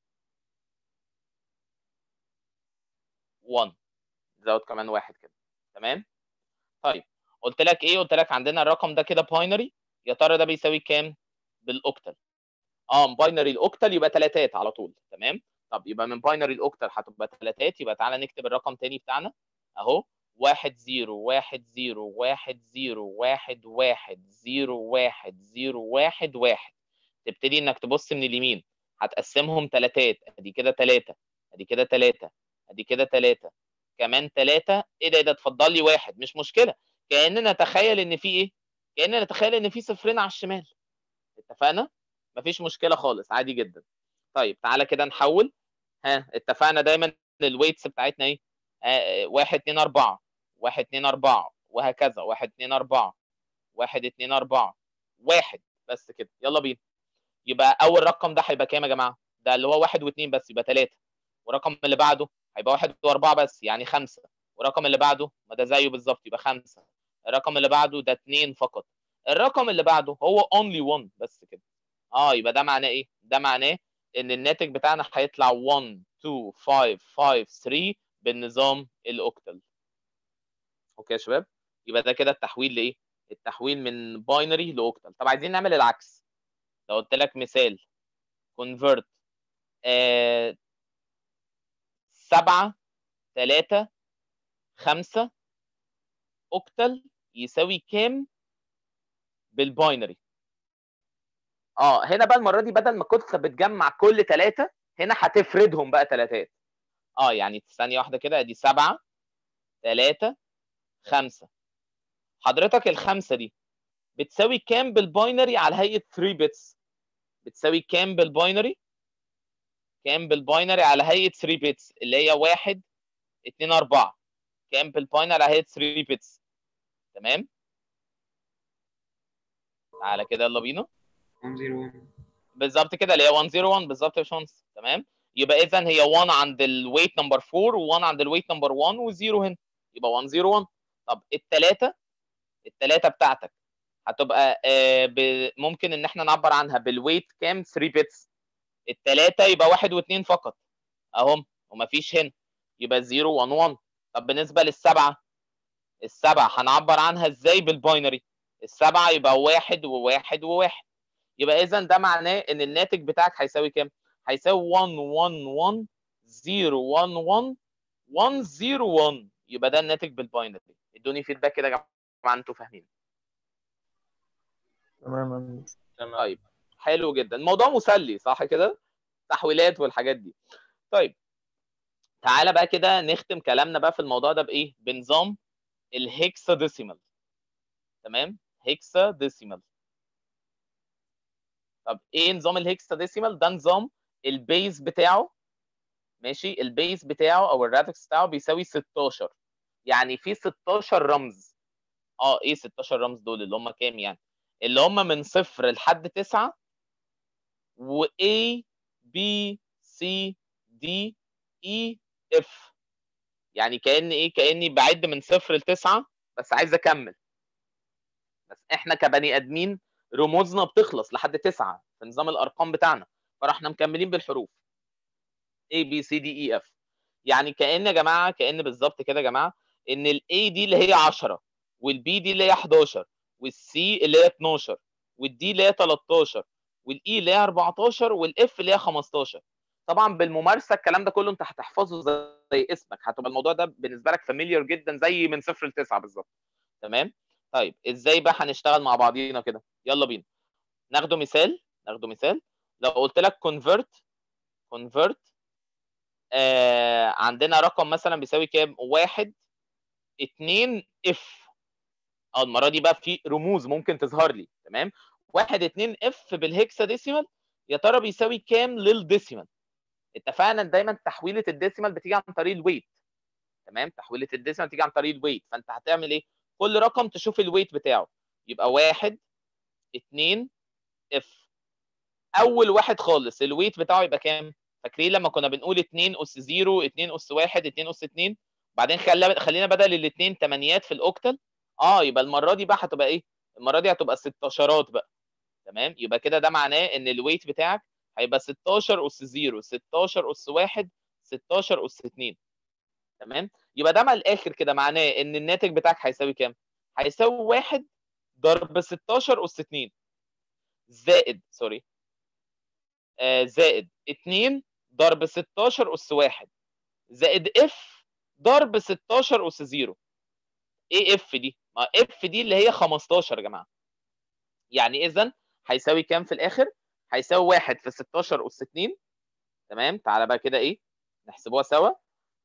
1 زود كمان واحد كده تمام طيب قلت لك ايه قلت لك عندنا الرقم ده كده باينري يا ترى ده بيساوي كام بالاوكتال اه باينري الاوكتال يبقى ثلاثات على طول تمام طب يبقى من باينري الاوكتال هتبقى ثلاثات يبقى تعالى نكتب الرقم تاني بتاعنا اهو 1 0 1 0 1 0 1 1 0 1 0 1 1 تبتدي انك تبص من اليمين هتقسمهم ثلاثات ادي كده ثلاثه ادي كده ثلاثه ادي كده ثلاثه كمان 3 ايه ده ايه ده اتفضل لي واحد مش مشكله كاننا نتخيل ان في ايه كاننا نتخيل ان في صفرين على الشمال اتفقنا مفيش مشكله خالص عادي جدا طيب تعالى كده نحول ها اتفقنا دايما الويتس بتاعتنا ايه آه، واحد اتنين اربعة واحد اتنين اربعة وهكذا واحد اتنين اربعة واحد اتنين اربعة واحد بس كده يلا بينا يبقى اول رقم ده هيبقى كام يا جماعه ده اللي هو واحد واثنين بس يبقى ثلاثة والرقم اللي بعده هيبقى واحد واربعة بس يعني خمسة والرقم اللي بعده ما ده زيه بالظبط يبقى خمسة الرقم اللي بعده ده اتنين فقط الرقم اللي بعده هو only one بس كده اه يبقى ده معناه ايه ده معناه ان الناتج بتاعنا هيطلع 1 2 5 5 3 بالنظام الاوكتل اوكي يا شباب يبقى ده كده التحويل لايه التحويل من باينري لاوكتل طب عايزين نعمل العكس لو قلت لك مثال convert آه سبعة تلاتة خمسة اوكتل يساوي كام بالباينري اه هنا بقى المره دي بدل ما كنت بتجمع كل ثلاثه هنا هتفردهم بقى ثلاثات اه يعني ثانيه واحده كده ادي سبعة ثلاثة خمسة حضرتك الخمسة دي بتساوي كام بالباينري على هيئة 3 بيتس بتساوي كام بالباينري كام بالباينري على هيئة 3 بيتس اللي هي واحد اتنين أربعة كام بالباينري على هيئة 3 بيتس تمام تعالى كده يلا بينا 101 بالظبط كده اللي هي 101 بالظبط يا باشمهندس تمام يبقى اذا هي 1 عند الويت نمبر 4 و1 عند الويت نمبر 1 و0 هنا يبقى 101 طب الثلاثه الثلاثه بتاعتك هتبقى آه ب... ممكن ان احنا نعبر عنها بالويت كام 3 بيتس الثلاثه يبقى واحد واثنين فقط اهم ومفيش هنا يبقى 0 1 1 طب بالنسبه للسبعه السبعه هنعبر عنها ازاي بالباينري السبعه يبقى واحد وواحد وواحد يبقى اذا ده معناه ان الناتج بتاعك هيساوي كام؟ هيساوي 1 1 1 0 1 1 1 0 1 يبقى ده الناتج بالباينري ادوني فيدباك كده يا جماعه انتوا فاهمين تمام يا هندسة. تمام طيب حلو جدا الموضوع مسلي صح كده؟ تحويلات والحاجات دي طيب تعالى بقى كده نختم كلامنا بقى في الموضوع ده بايه؟ بنظام الهيكسا ديسيمال تمام؟ هيكسا ديسيمال طب ايه نظام الهيكسا ديسيمال ده نظام البيز بتاعه ماشي البيز بتاعه او الرادكس بتاعه بيساوي 16 يعني في 16 رمز اه ايه 16 رمز دول اللي هم كام يعني اللي هم من صفر لحد 9 و A B C D E F يعني كأن ايه كأني بعد من صفر لتسعة بس عايز اكمل بس احنا كبني ادمين رموزنا بتخلص لحد تسعة في نظام الارقام بتاعنا فرحنا مكملين بالحروف A B C D E F يعني كأن يا جماعة كأن بالظبط كده يا جماعة ان ال A دي اللي هي 10 وال B دي اللي هي 11 وال C اللي هي 12 وال D اللي هي 13 وال E اللي هي 14 وال F اللي هي 15 طبعا بالممارسه الكلام ده كله انت هتحفظه زي اسمك هتبقى الموضوع ده بالنسبه لك فاميليار جدا زي من صفر لتسعه بالظبط تمام طيب ازاي بقى هنشتغل مع بعضينا كده يلا بينا ناخده مثال ناخده مثال لو قلت لك convert convert آه عندنا رقم مثلا بيساوي كام واحد اتنين اف اه المره دي بقى في رموز ممكن تظهر لي تمام واحد اتنين اف بالهكسا ديسيمال يا ترى بيساوي كام للديسيمال اتفقنا ان دايما تحويله الديسيمال بتيجي عن طريق الويت تمام تحويله الديسيمال بتيجي عن طريق الويت فانت هتعمل ايه كل رقم تشوف الويت بتاعه يبقى واحد اتنين اف اول واحد خالص الويت بتاعه يبقى كام فاكرين لما كنا بنقول 2 اس 0 2 اس 1 2 اس 2 بعدين خلينا خلينا بدل الاثنين تمانيات في الاوكتل اه يبقى المره دي بقى هتبقى ايه المره دي هتبقى 16 بقى تمام يبقى كده ده معناه ان الويت بتاعك هيبقى 16 اس 0 16 اس 1 16 اس 2 تمام يبقى ده مع الاخر كده معناه ان الناتج بتاعك هيساوي كام هيساوي 1 ضرب 16 اس 2 زائد سوري آه زائد 2 ضرب 16 اس 1 زائد اف ضرب 16 اس 0 ايه اف دي ما اف دي اللي هي 15 يا جماعه يعني اذا هيساوي كام في الاخر هيساوي 1 في 16 اس 2 تمام تعالى بقى كده ايه نحسبوها سوا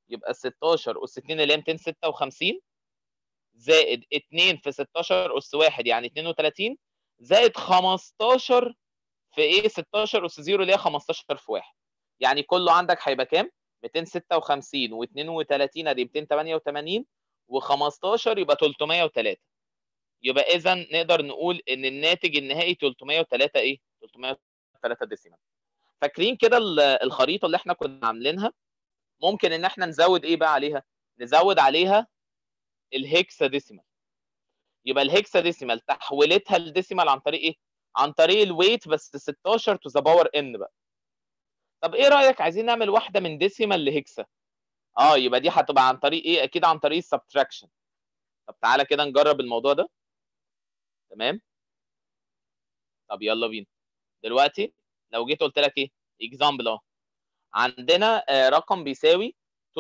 يبقى 16 اس 2 اللي هي 256 زائد 2 في 16 اس 1 يعني 32 زائد 15 في ايه 16 اس 0 اللي هي 15 في 1 يعني كله عندك هيبقى كام 256 و32 ادي 288 و15 يبقى 303 يبقى اذا نقدر نقول ان الناتج النهائي 303 ايه 303 ديسيمال فاكرين كده ال- الخريطه اللي احنا كنا عاملينها ممكن ان احنا نزود ايه بقى عليها نزود عليها الهكسا ديسيمال يبقى الهكسا ديسيمال تحويلتها لديسيمال عن طريق ايه عن طريق الويت بس 16 تو ذا باور ان بقى طب ايه رايك عايزين نعمل واحده من ديسيمال لهكسا اه يبقى دي هتبقى عن طريق ايه اكيد عن طريق السبتراكشن طب تعالى كده نجرب الموضوع ده تمام طب يلا بينا دلوقتي لو جيت قلت لك ايه اكزامبل اهو عندنا آه، رقم بيساوي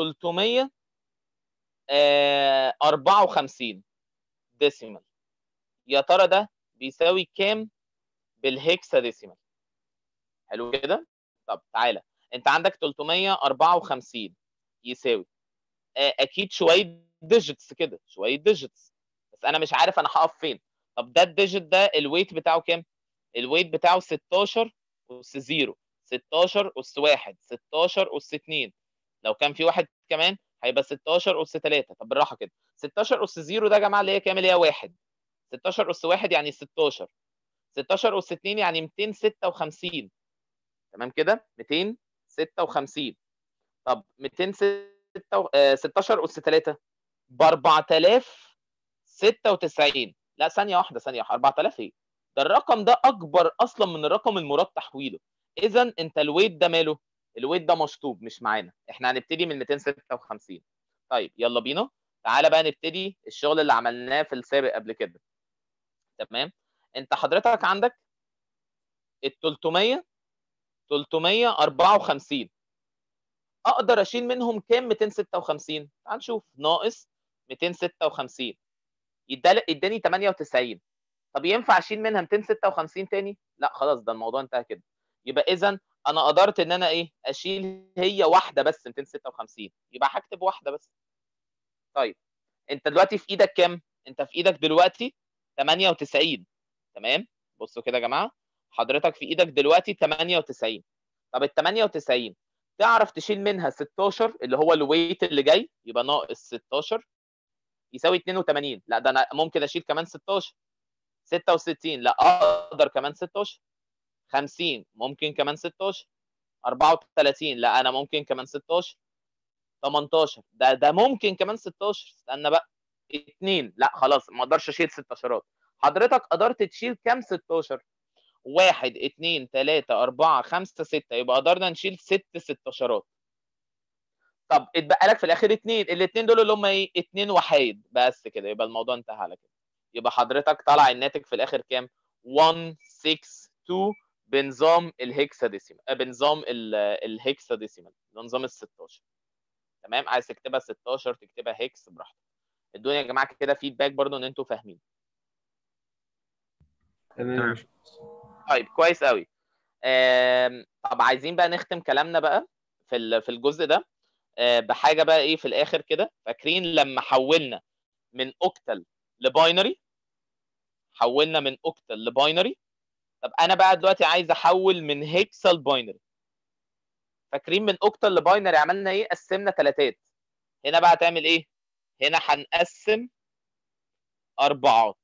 354 ديسيمال يا ترى ده بيساوي كام بالهكسا ديسيمال حلو كده طب تعالى انت عندك 354 يساوي آه، اكيد شويه ديجيتس كده شويه ديجيتس بس انا مش عارف انا هقف فين طب ده الديجيت ده الويت بتاعه كام الويت بتاعه 16 اس 0 16 اس 1 16 اس 2 لو كان في واحد كمان هيبقى 16 اس 3 طب بالراحه كده 16 اس 0 ده يا جماعه اللي هي كام اللي هي 1 16 اس 1 يعني 16 16 اس 2 يعني 256 تمام كده 256 طب 216 اس 3 ب 4096 لا ثانيه واحده ثانيه واحده 4000 ايه ده الرقم ده اكبر اصلا من الرقم المراد تحويله اذا انت الويت ده ماله الويت ده مشطوب مش معانا احنا هنبتدي من 256 طيب يلا بينا تعالى بقى نبتدي الشغل اللي عملناه في السابق قبل كده تمام انت حضرتك عندك ال 300 354 اقدر اشيل منهم كام 256 تعال نشوف ناقص 256 يدال- اداني 98 طب ينفع اشيل منها 256 تاني لا خلاص ده الموضوع انتهى كده يبقى اذا انا قدرت ان انا ايه اشيل هي واحده بس 256 يبقى هكتب واحده بس طيب انت دلوقتي في ايدك كام انت في ايدك دلوقتي 98 تمام بصوا كده يا جماعه حضرتك في ايدك دلوقتي 98 طب ال 98 تعرف تشيل منها 16 اللي هو الويت اللي جاي يبقى ناقص 16 يساوي 82 لا ده انا ممكن اشيل كمان 16 66 لا اقدر كمان 16 50 ممكن كمان 16 34 لا انا ممكن كمان 16 18 ده ده ممكن كمان 16 استنى بقى 2 لا خلاص ما اقدرش اشيل 16 حضرتك قدرت تشيل كام 16 1 2 3 4 5 6 يبقى قدرنا نشيل 6 16 طب اتبقى لك في الاخر اتنين الاثنين دول اللي هم ايه اتنين وحايد بس كده يبقى الموضوع انتهى على كده يبقى حضرتك طلع الناتج في الاخر كام 162 بنظام الهكساديسيمال آه، بنظام ال- الهكساديسيمال بنظام ال 16 تمام عايز تكتبها 16 تكتبها هيكس براحتك الدنيا يا جماعه كده فيدباك برضو ان انتوا فاهمين تمام تمام. مش طيب كويس قوي آم، طب عايزين بقى نختم كلامنا بقى في ال- في الجزء ده آه، بحاجه بقى ايه في الاخر كده فاكرين لما حولنا من اوكتال لباينري حولنا من اوكتال لباينري طب انا بقى دلوقتي عايز احول من هيكسا لباينري فاكرين من اوكتال لباينري عملنا ايه قسمنا ثلاثات هنا بقى هتعمل ايه هنا هنقسم اربعات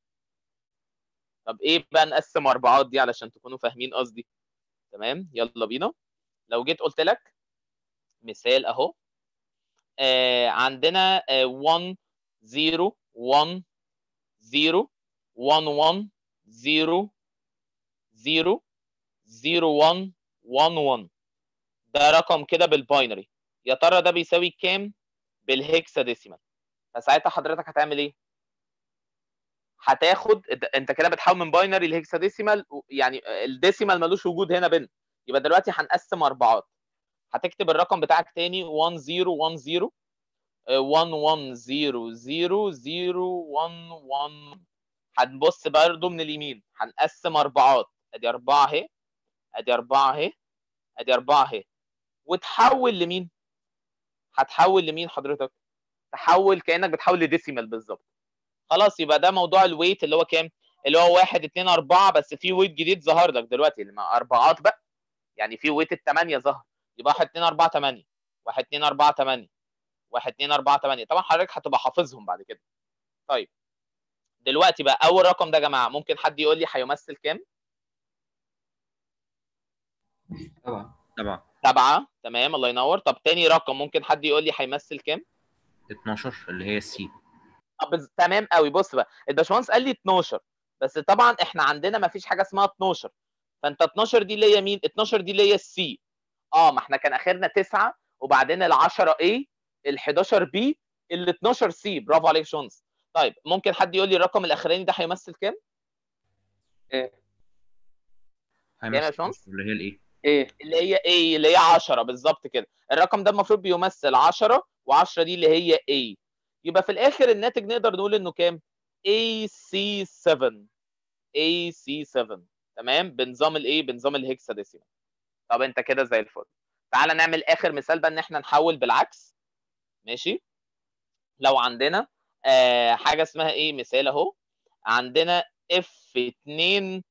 طب ايه بقى نقسم اربعات دي علشان تكونوا فاهمين قصدي تمام يلا بينا لو جيت قلت لك مثال اهو آه عندنا آه 1 0 1 0 1 1 0 0 0 1 1 1 ده رقم كده بالباينري يا ترى ده بيساوي كام بالهكساديسيمال فساعتها حضرتك هتعمل ايه هتاخد انت كده بتحول من باينري لهكساديسيمال يعني الديسيمال ملوش وجود هنا بينهم يبقى دلوقتي هنقسم اربعات هتكتب الرقم بتاعك تاني 1 0 1 0 1 1 0 0 0 1 1 هنبص برضه من اليمين هنقسم اربعات ادي اربعه اهي ادي اربعه اهي ادي اربعه اهي وتحول لمين هتحول لمين حضرتك تحول كانك بتحول لديسيمال بالظبط خلاص يبقى ده موضوع الويت اللي هو كام اللي هو 1 2 4 بس في ويت جديد ظهر لك دلوقتي اللي مع اربعات بقى يعني في ويت الثمانيه ظهر يبقى 1 2 4 8 1 2 4 8 1 2 4 8 طبعا حضرتك هتبقى حافظهم بعد كده طيب دلوقتي بقى اول رقم ده يا جماعه ممكن حد يقول لي هيمثل كام طبعا طبعا سبعة تمام الله ينور طب تاني رقم ممكن حد يقول لي هيمثل كام 12 اللي هي السي آه، بز- تمام قوي بص بقى الباشمهندس قال لي 12 بس طبعا احنا عندنا ما فيش حاجه اسمها 12 فانت 12 دي اللي هي مين 12 دي اللي هي السي اه ما احنا كان اخرنا 9 وبعدين ال 10 اي ال 11 بي ال 12 سي برافو عليك يا باشمهندس طيب ممكن حد يقول لي الرقم الاخراني ده هيمثل كام هيمثل باشمهندس؟ اللي هي الايه ايه اللي هي ايه اللي هي 10 بالظبط كده الرقم ده المفروض بيمثل 10 و10 دي اللي هي A يبقى في الاخر الناتج نقدر نقول انه كام AC7 AC7 تمام بنظام الايه بنظام الهكساديسيمال طب انت كده زي الفل تعالى نعمل اخر مثال بقى ان احنا نحول بالعكس ماشي لو عندنا آه حاجه اسمها ايه مثال اهو عندنا F2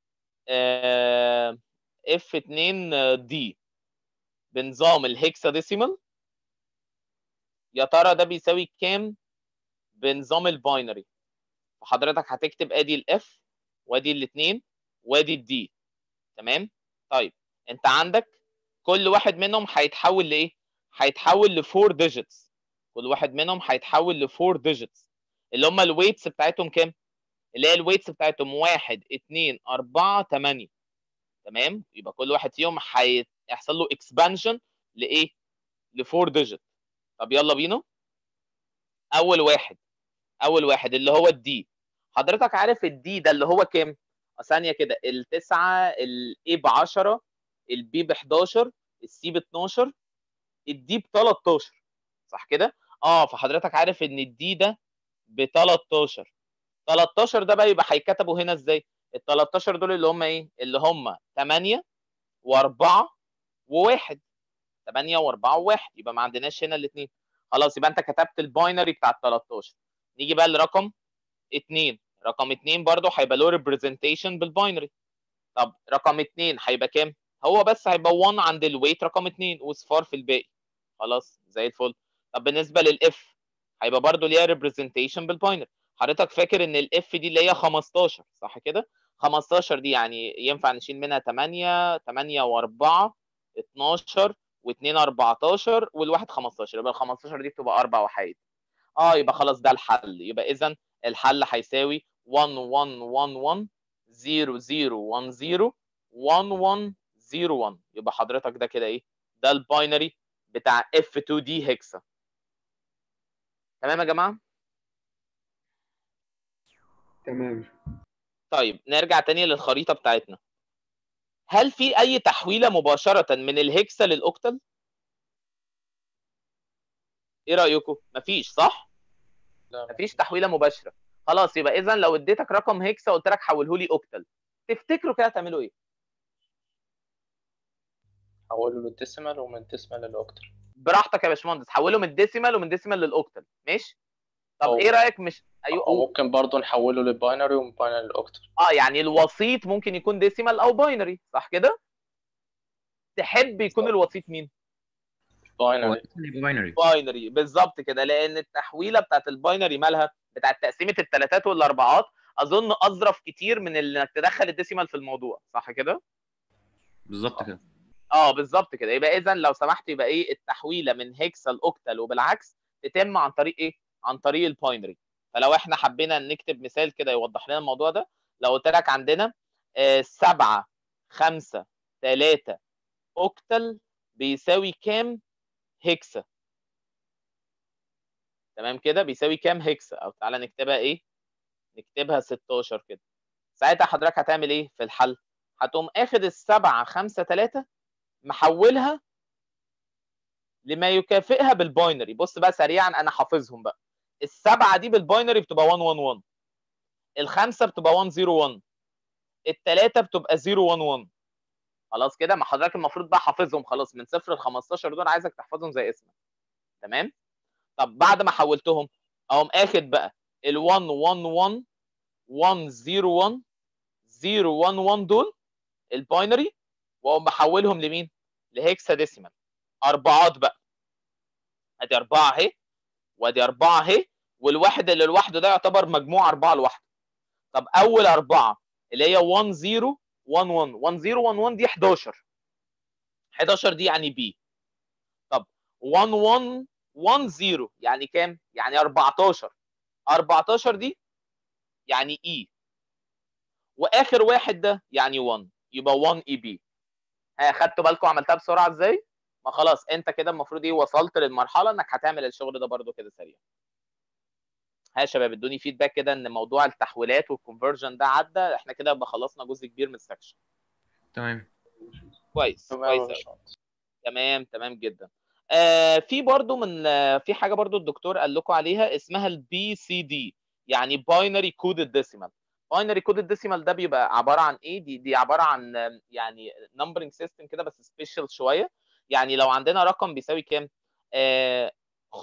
آه F2 دي بنظام الهكساديسيمال يا ترى ده بيساوي كام بنظام الباينري فحضرتك هتكتب ادي الاف وادي الاثنين وادي الدي تمام طيب انت عندك كل واحد منهم هيتحول لايه هيتحول لفور ديجيتس كل واحد منهم هيتحول لفور ديجيتس اللي هم الويتس بتاعتهم كام اللي هي الويتس بتاعتهم 1 2 4 8 تمام يبقى كل واحد فيهم هيحصل له اكسبانشن لايه لفور ديجيت طب يلا بينا اول واحد اول واحد اللي هو الدي حضرتك عارف الدي ده اللي هو كام ثانيه كده التسعه الاي ب 10 البي ب 11 السي ب 12 الدي ب 13 صح كده اه فحضرتك عارف ان الدي ده ب 13 13 ده بقى يبقى هيتكتبوا هنا ازاي ال 13 دول اللي هم ايه اللي هم 8 و4 و1 8 و4 و1 يبقى ما عندناش هنا الاثنين خلاص يبقى انت كتبت الباينري بتاع ال 13 نيجي بقى لرقم 2 رقم 2 برضه هيبقى له ريبريزنتيشن بالباينري طب رقم 2 هيبقى كام هو بس هيبقى 1 عند الويت رقم 2 وصفار في الباقي خلاص زي الفل طب بالنسبه للاف هيبقى برضه ليها ريبريزنتيشن بالباينري حضرتك فاكر ان الاف دي اللي هي 15 صح كده 15 دي يعني ينفع نشيل منها 8 8 و4 12 و2 14 والواحد 15 يبقى ال 15 دي بتبقى اربع وحيد اه يبقى خلاص ده الحل يبقى اذا الحل هيساوي 1 1 1 1 0 0 1 0 1 1 0 1 يبقى حضرتك ده كده ايه ده الباينري بتاع F2 دي هيكسا تمام يا جماعه تمام طيب نرجع تاني للخريطة بتاعتنا هل في أي تحويلة مباشرة من الهكسا للأوكتل؟ إيه رأيكم؟ مفيش صح؟ لا مفيش تحويلة مباشرة خلاص يبقى إذا لو اديتك رقم هكسا قلت لك حوله لي أوكتل تفتكروا كده تعملوا إيه؟ حوله للديسيمال ومن الديسيمال للاوكتل براحتك يا باشمهندس حوله من الديسيمال ومن الديسيمال للأوكتل ماشي؟ طب أو- إيه رأيك مش أيوه او ممكن برضه نحوله للباينري ومن باينري للاوكتل اه يعني الوسيط ممكن يكون ديسيمال او باينري صح كده؟ تحب يكون الوسيط مين؟ هو باينري اسمه يبقى باينري باينري بالظبط كده لان التحويله بتاعت الباينري مالها بتاعت تقسيمه الثلاثات والاربعات اظن اظرف كتير من انك تدخل الديسيمال في الموضوع صح كده بالظبط كده اه بالظبط كده يبقى اذا لو سمحت يبقى ايه التحويله من هيكسا لاوكتال وبالعكس تتم عن طريق ايه عن طريق الباينري فلو احنا حبينا نكتب مثال كده يوضح لنا الموضوع ده لو قلت لك عندنا آه، سبعة خمسة ثلاثة اوكتال بيساوي كام هيكسا تمام كده بيساوي كام هيكسا او تعالى نكتبها ايه نكتبها 16 كده ساعتها حضرتك هتعمل ايه في الحل هتقوم اخد السبعة خمسة ثلاثة محولها لما يكافئها بالباينري بص بقى سريعا انا حافظهم بقى السبعة دي بالباينري بتبقى 1 1 1 الخمسة بتبقى 1 0 1 الثلاثة بتبقى 0 1 1 خلاص كده ما حضرتك المفروض بقى حافظهم خلاص من صفر ل 15 دول عايزك تحفظهم زي اسمك تمام طب بعد ما حولتهم اقوم اخد بقى ال 1 1 1 1 0 1 0 1 1 دول الباينري واقوم محولهم لمين؟ لهيكسا ديسيمال اربعات بقى ادي اربعه اهي وادي اربعه اهي والواحد اللي لوحده ده يعتبر مجموع اربعه لوحده طب اول اربعه اللي هي 1 0 1 1 1 0 1 1 دي 11 11 دي يعني بي طب 1 1 1 0 يعني كام؟ يعني 14 14 دي يعني اي واخر واحد ده يعني 1 يبقى 1 اي بي ها خدتوا بالكم عملتها بسرعه ازاي؟ ما خلاص انت كده المفروض ايه وصلت للمرحله انك هتعمل الشغل ده برده كده سريع ها يا شباب ادوني فيدباك كده ان موضوع التحويلات والكونفرجن ده عدى احنا كده يبقى خلصنا جزء كبير من السكشن تمام كويس تمام يا كويس أوي. باشمهندس. تمام تمام جدا آه في برضو من آه في حاجه برضو الدكتور قال لكم عليها اسمها البي سي دي يعني باينري كودد ديسيمال باينري كودد ديسيمال ده بيبقى عباره عن ايه دي دي عباره عن آم، يعني نمبرنج سيستم كده بس سبيشال شويه يعني لو عندنا رقم بيساوي كام آه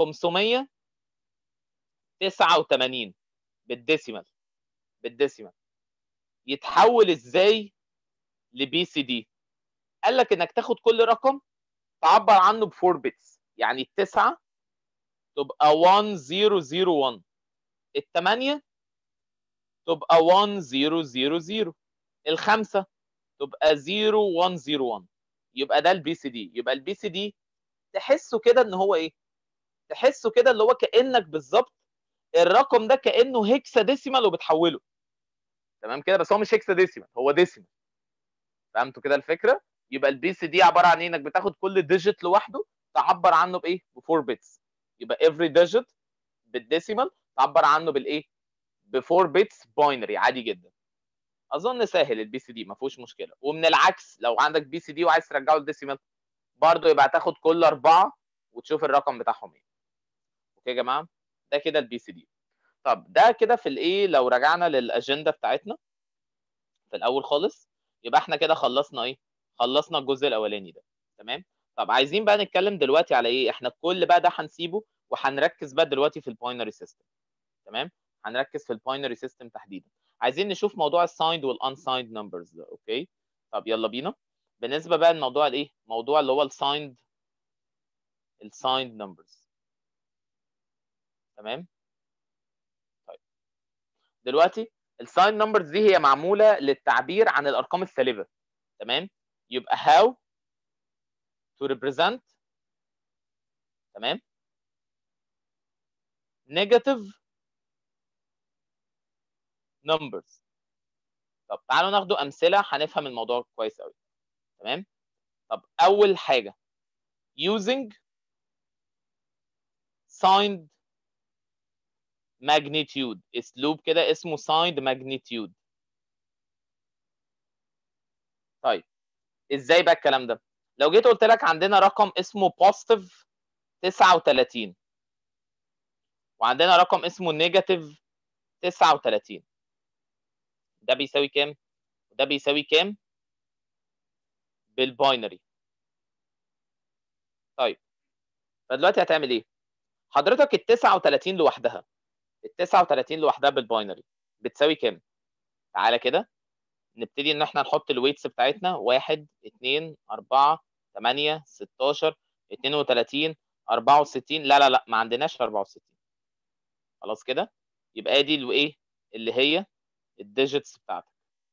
589 بالديسيمال بالديسيمال يتحول ازاي لبي سي دي قال لك انك تاخد كل رقم تعبر عنه ب 4 بيتس يعني التسعه تبقى 1001 الثمانيه تبقى 1000 الخمسه تبقى 0101 يبقى ده البي سي دي يبقى البي سي دي تحسه كده ان هو ايه تحسه كده اللي هو كانك بالظبط الرقم ده كانه هيكسا ديسيمال وبتحوله تمام كده بس هو مش هيكسا ديسيمال هو ديسيمال فهمتوا كده الفكره يبقى البي سي دي عباره عن ايه انك بتاخد كل ديجيت لوحده تعبر عنه بايه ب 4 بيتس يبقى every digit بالديسيمال تعبر عنه بالايه ب 4 بيتس باينري عادي جدا اظن سهل البي سي دي ما فيهوش مشكله ومن العكس لو عندك بي سي دي وعايز ترجعه للديسيمال برضه يبقى تاخد كل اربعه وتشوف الرقم بتاعهم ايه اوكي يا جماعه ده كده البي سي دي طب ده كده في الايه لو رجعنا للاجنده بتاعتنا في الاول خالص يبقى احنا كده خلصنا ايه خلصنا الجزء الاولاني ده تمام طب عايزين بقى نتكلم دلوقتي على ايه احنا كل بقى ده هنسيبه وهنركز بقى دلوقتي في الباينري سيستم تمام هنركز في الباينري سيستم تحديدا عايزين نشوف موضوع السايند والانسايند نمبرز ده اوكي طب يلا بينا بالنسبه بقى لموضوع الايه موضوع اللي هو السايند السايند نمبرز تمام طيب دلوقتي الساين نمبرز دي هي معموله للتعبير عن الارقام السالبه تمام يبقى how to represent تمام negative numbers طب تعالوا ناخدوا امثله هنفهم الموضوع كويس قوي تمام طب اول حاجه using signed magnitude اسلوب كده اسمه signed magnitude طيب ازاي بقى الكلام ده لو جيت قلت لك عندنا رقم اسمه positive 39 وعندنا رقم اسمه negative 39 ده بيساوي كام وده بيساوي كام بالباينري طيب فدلوقتي هتعمل ايه حضرتك ال 39 لوحدها ال 39 لوحدها بالباينري بتساوي كام تعالى كده نبتدي ان احنا نحط الويتس بتاعتنا 1 2 4 8 16 32 64 لا لا لا ما عندناش 64 خلاص كده يبقى دي الايه اللي هي الديجيتس بتاعتك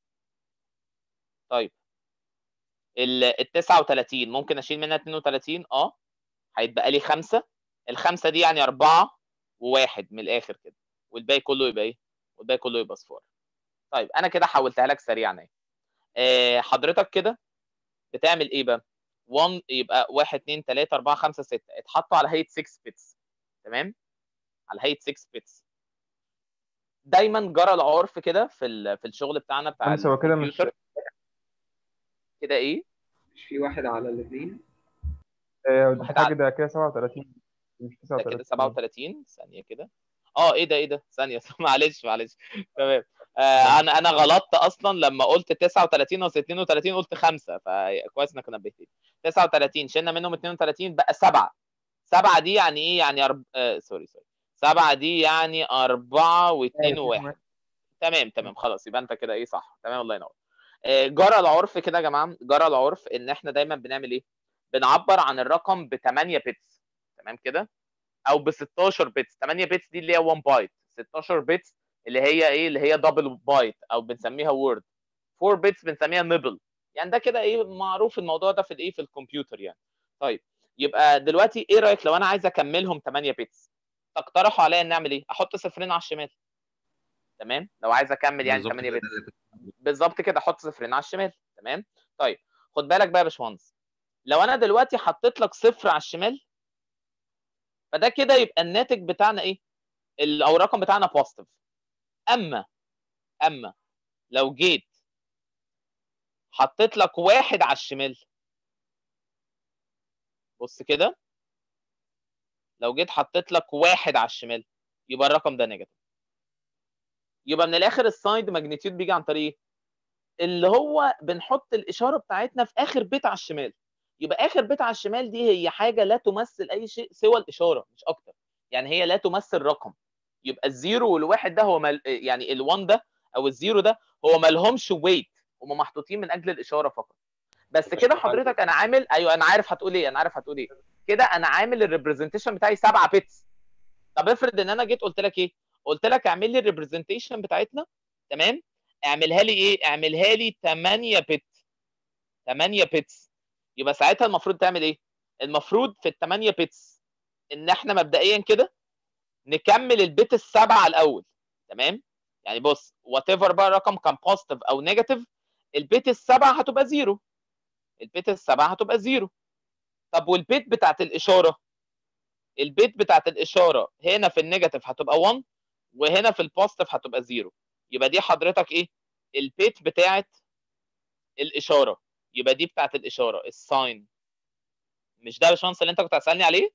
طيب ال 39 ممكن اشيل منها 32 اه هيتبقى لي 5 الخمسه دي يعني 4 وواحد من الاخر كده والباقي كله يبقى ايه والباقي كله يبقى صفار طيب انا كده حولتها لك سريعا اهي آه حضرتك كده بتعمل ايه بقى 1 يبقى 1 2 3 4 5 6 اتحطوا على هيئه 6 بيتس تمام على هيئه 6 بيتس دايما جرى العرف كده في ال- في الشغل بتاعنا بتاع خمسة هو كده مش الكمبيوتر كده ايه مش في واحد على الاثنين آه، واحد حاجة ده كده 37 مش ده كده 39 37 ثانيه كده اه ايه ده ايه ده ثانيه معلش معلش تمام آه انا انا غلطت اصلا لما قلت 39 او 32 قلت 5 فكويس انك نبهتني 39 شلنا منهم 32 بقى 7 7 دي يعني ايه يعني أرب... آه سوري سوري 7 دي يعني 4 و2 و1 تمام تمام خلاص يبقى انت كده ايه صح تمام الله ينور آه، جرى العرف كده يا جماعه جرى العرف ان احنا دايما بنعمل ايه بنعبر عن الرقم ب 8 بيتس تمام كده او ب 16 بيتس 8 بيتس دي اللي هي 1 بايت 16 بيتس اللي هي ايه اللي هي دبل بايت او بنسميها وورد 4 بيتس بنسميها نيبل يعني ده كده ايه معروف الموضوع ده في الايه في الكمبيوتر يعني طيب يبقى دلوقتي ايه رايك لو انا عايز اكملهم 8 بيتس تقترحوا عليا ان نعمل ايه احط صفرين على الشمال تمام لو عايز اكمل يعني بالظبط 8 كده، بيتس ده اللي كنت- بالظبط كده احط صفرين على الشمال تمام طيب خد بالك بقى يا باشمهندس لو انا دلوقتي حطيت لك صفر على الشمال فده كده يبقى الناتج بتاعنا ايه ال- او الرقم بتاعنا بوزيتيف اما اما لو جيت حطيت لك واحد على الشمال بص كده لو جيت حطيت لك واحد على الشمال يبقى الرقم ده نيجاتيف يبقى من الاخر السايد ماجنتيود بيجي عن طريق ايه اللي هو بنحط الاشاره بتاعتنا في اخر بيت على الشمال يبقى اخر بيت على الشمال دي هي حاجه لا تمثل اي شيء سوى الاشاره مش اكتر يعني هي لا تمثل رقم يبقى الزيرو والواحد ده هو مل... يعني ال1 ده او الزيرو ده هو ما لهمش ويت هم محطوطين من اجل الاشاره فقط بس مش كده محل. حضرتك انا عامل ايوه انا عارف هتقول ايه انا عارف هتقول ايه كده انا عامل الريبرزنتيشن بتاعي 7 بيتس طب افرض ان انا جيت قلت لك ايه قلت لك اعمل لي الريبرزنتيشن بتاعتنا تمام اعملها لي ايه اعملها لي 8 بت 8 بيتس يبقى ساعتها المفروض تعمل ايه المفروض في ال 8 بيتس ان احنا مبدئيا كده نكمل البيت السبعه الاول تمام يعني بص وات ايفر بقى الرقم كان بوزيتيف او نيجاتيف البيت السبعه هتبقى زيرو البيت السبعه هتبقى زيرو طب والبيت بتاعت الاشاره البيت بتاعت الاشاره هنا في النيجاتيف هتبقى 1 وهنا في البوزيتيف هتبقى 0 يبقى دي حضرتك ايه البيت بتاعت الاشاره يبقى دي بتاعت الاشاره الساين مش ده الشانس اللي انت كنت هتسالني عليه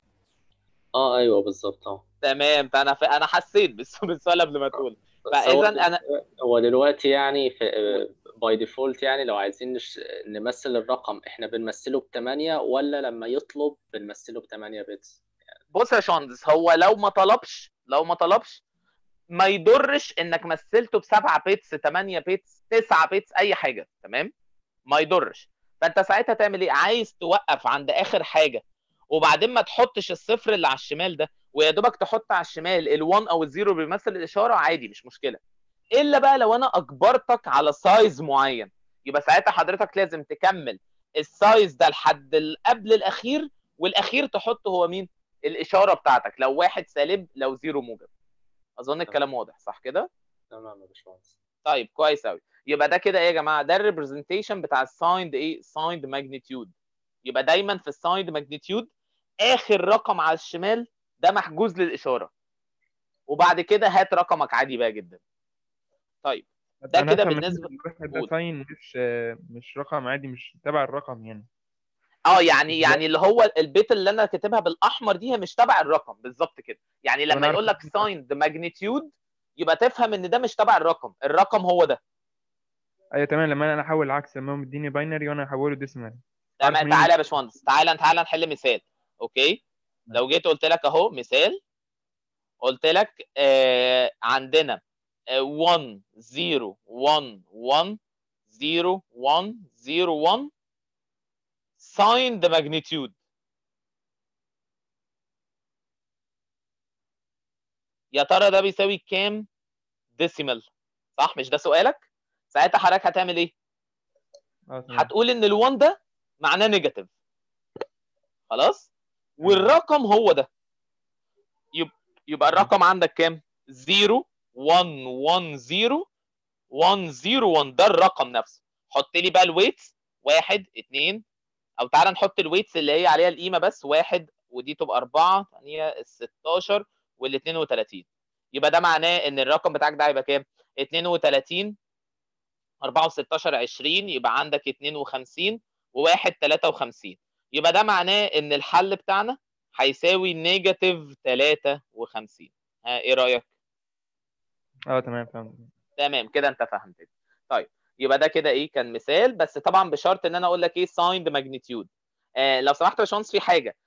اه ايوه بالظبط اه تمام فانا ف... انا حسيت بالس- بالسؤال قبل ما تقول بس فاذا هو انا هو دلوقتي يعني في باي ديفولت يعني لو عايزين نش... نمثل الرقم احنا بنمثله بثمانية ولا لما يطلب بنمثله بثمانية بيتس بص يا شاندس هو لو ما طلبش لو ما طلبش ما يضرش انك مثلته بسبعة بيتس 8 بيتس 9 بيتس اي حاجه تمام ما يضرش فانت ساعتها تعمل ايه عايز توقف عند اخر حاجه وبعدين ما تحطش الصفر اللي على الشمال ده ويا دوبك تحط على الشمال ال1 او الزيرو بيمثل الاشاره عادي مش مشكله الا بقى لو انا اجبرتك على سايز معين يبقى ساعتها حضرتك لازم تكمل السايز ده لحد ال- قبل الاخير والاخير تحط هو مين الاشاره بتاعتك لو واحد سالب لو زيرو موجب اظن الكلام واضح صح كده تمام يا باشمهندس طيب كويس قوي يبقى ده كده ايه يا جماعه ده الريبرزنتيشن بتاع السايند ايه سايند ماجنتيود يبقى دايما في السايند ماجنتيود اخر رقم على الشمال ده محجوز للاشاره وبعد كده هات رقمك عادي بقى جدا طيب ده أنا كده أفهم إن بالنسبة- الواحد ده قول. ساين مش مش رقم عادي مش تبع الرقم يعني اه يعني يعني اللي هو البيت اللي انا كاتبها بالاحمر دي هي مش تبع الرقم بالظبط كده يعني أنا لما عارف يقول لك إن- سايند ماجنتيود يبقى تفهم ان ده مش تبع الرقم الرقم هو ده ايوه تمام لما انا احول العكس لما هو مديني باينري وانا احوله ديسمال عارف تمام مين؟ تعالى يا باشمهندس تعالى تعالى نحل مثال اوكي لو جيت قلت لك اهو مثال قلت لك آه عندنا آه 1 0 1 1 0 1 0 1 ساين ذا ماجنتيود يا ترى ده بيساوي كام ديسيمال صح مش ده سؤالك ساعتها حضرتك هتعمل ايه اه تمام هتقول ان ال1 ده معناه نيجاتيف خلاص والرقم هو ده يب- يبقى الرقم عندك كام 0 1 1 0 1 0 1 ده الرقم نفسه حط لي بقى الويتس 1 2 او تعالى نحط الويتس اللي هي عليها القيمه بس 1 ودي تبقى 4 ثانيه 16 وال 32 يبقى ده معناه ان الرقم بتاعك ده هيبقى كام 32 4 و16 20 يبقى عندك 52 و1 53 يبقى ده معناه ان الحل بتاعنا هيساوي نيجاتيف 53 ها ايه رايك اه تمام فاهم تمام كده انت فهمت طيب يبقى ده كده ايه كان مثال بس طبعا بشرط ان انا اقول لك ايه سايند ماجنتيود آه لو سمحت يا باشمهندس في حاجه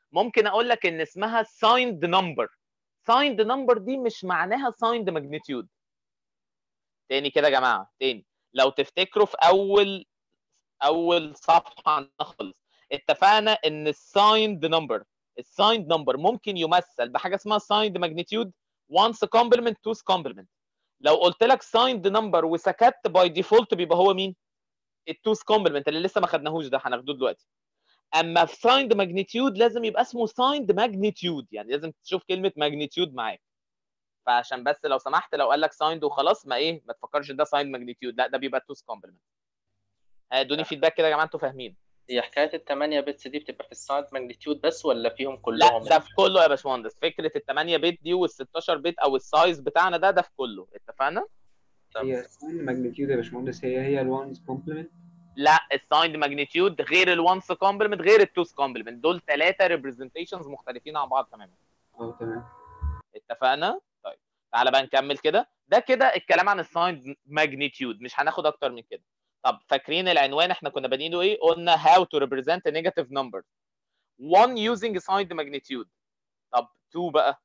ممكن اقول لك ان اسمها signed number signed number دي مش معناها signed magnitude تاني كده يا جماعه تاني لو تفتكروا في اول اول صفحه عندنا خالص اتفقنا ان السايند نمبر السايند نمبر ممكن يمثل بحاجه اسمها سايند ماجنتيود once complement two's complement لو قلت لك سايند نمبر وسكت باي ديفولت بيبقى هو مين التوز كومبلمنت اللي لسه ما خدناهوش ده هناخده دلوقتي اما في سايند ماجنتيود لازم يبقى اسمه سايند ماجنتيود يعني لازم تشوف كلمه ماجنتيود معاك فعشان بس لو سمحت لو قال لك سايند وخلاص ما ايه ما تفكرش ده سايند ماجنتيود لا ده بيبقى توز كومبلمنت ادوني فيدباك كده يا جماعه انتوا فاهمين هي حكايه ال 8 بيتس دي بتبقى في السايد ماجنتيود بس ولا فيهم لا كلهم ده في كله يا باشمهندس فكره ال 8 بت دي وال 16 بت او السايز بتاعنا ده ده في كله اتفقنا هي ساين ماجنتيود يا باشمهندس هي هي الوانز كومبلمنت لا السايند ماجنتيود غير الوانس كومبلمنت غير التوز كومبلمنت دول ثلاثه ريبريزنتيشنز مختلفين عن بعض تماما اه تمام اتفقنا طيب تعالى بقى نكمل كده ده كده الكلام عن السايند ماجنتيود مش هناخد اكتر من كده طب فاكرين العنوان احنا كنا بادئينه ايه قلنا how to represent a negative number one using signed magnitude طب two بقى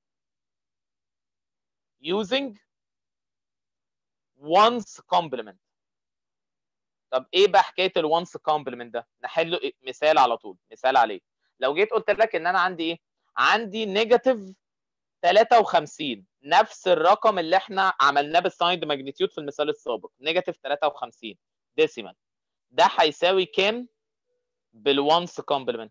using one's complement طب ايه بقى حكايه الوانس كومبلمنت ده نحله إيه؟ مثال على طول مثال عليه لو جيت قلت لك ان انا عندي ايه عندي نيجاتيف 53 نفس الرقم اللي احنا عملناه بالسايند ماجنتيود في المثال السابق نيجاتيف 53 ديسيمال ده هيساوي كام بالوانس كومبلمنت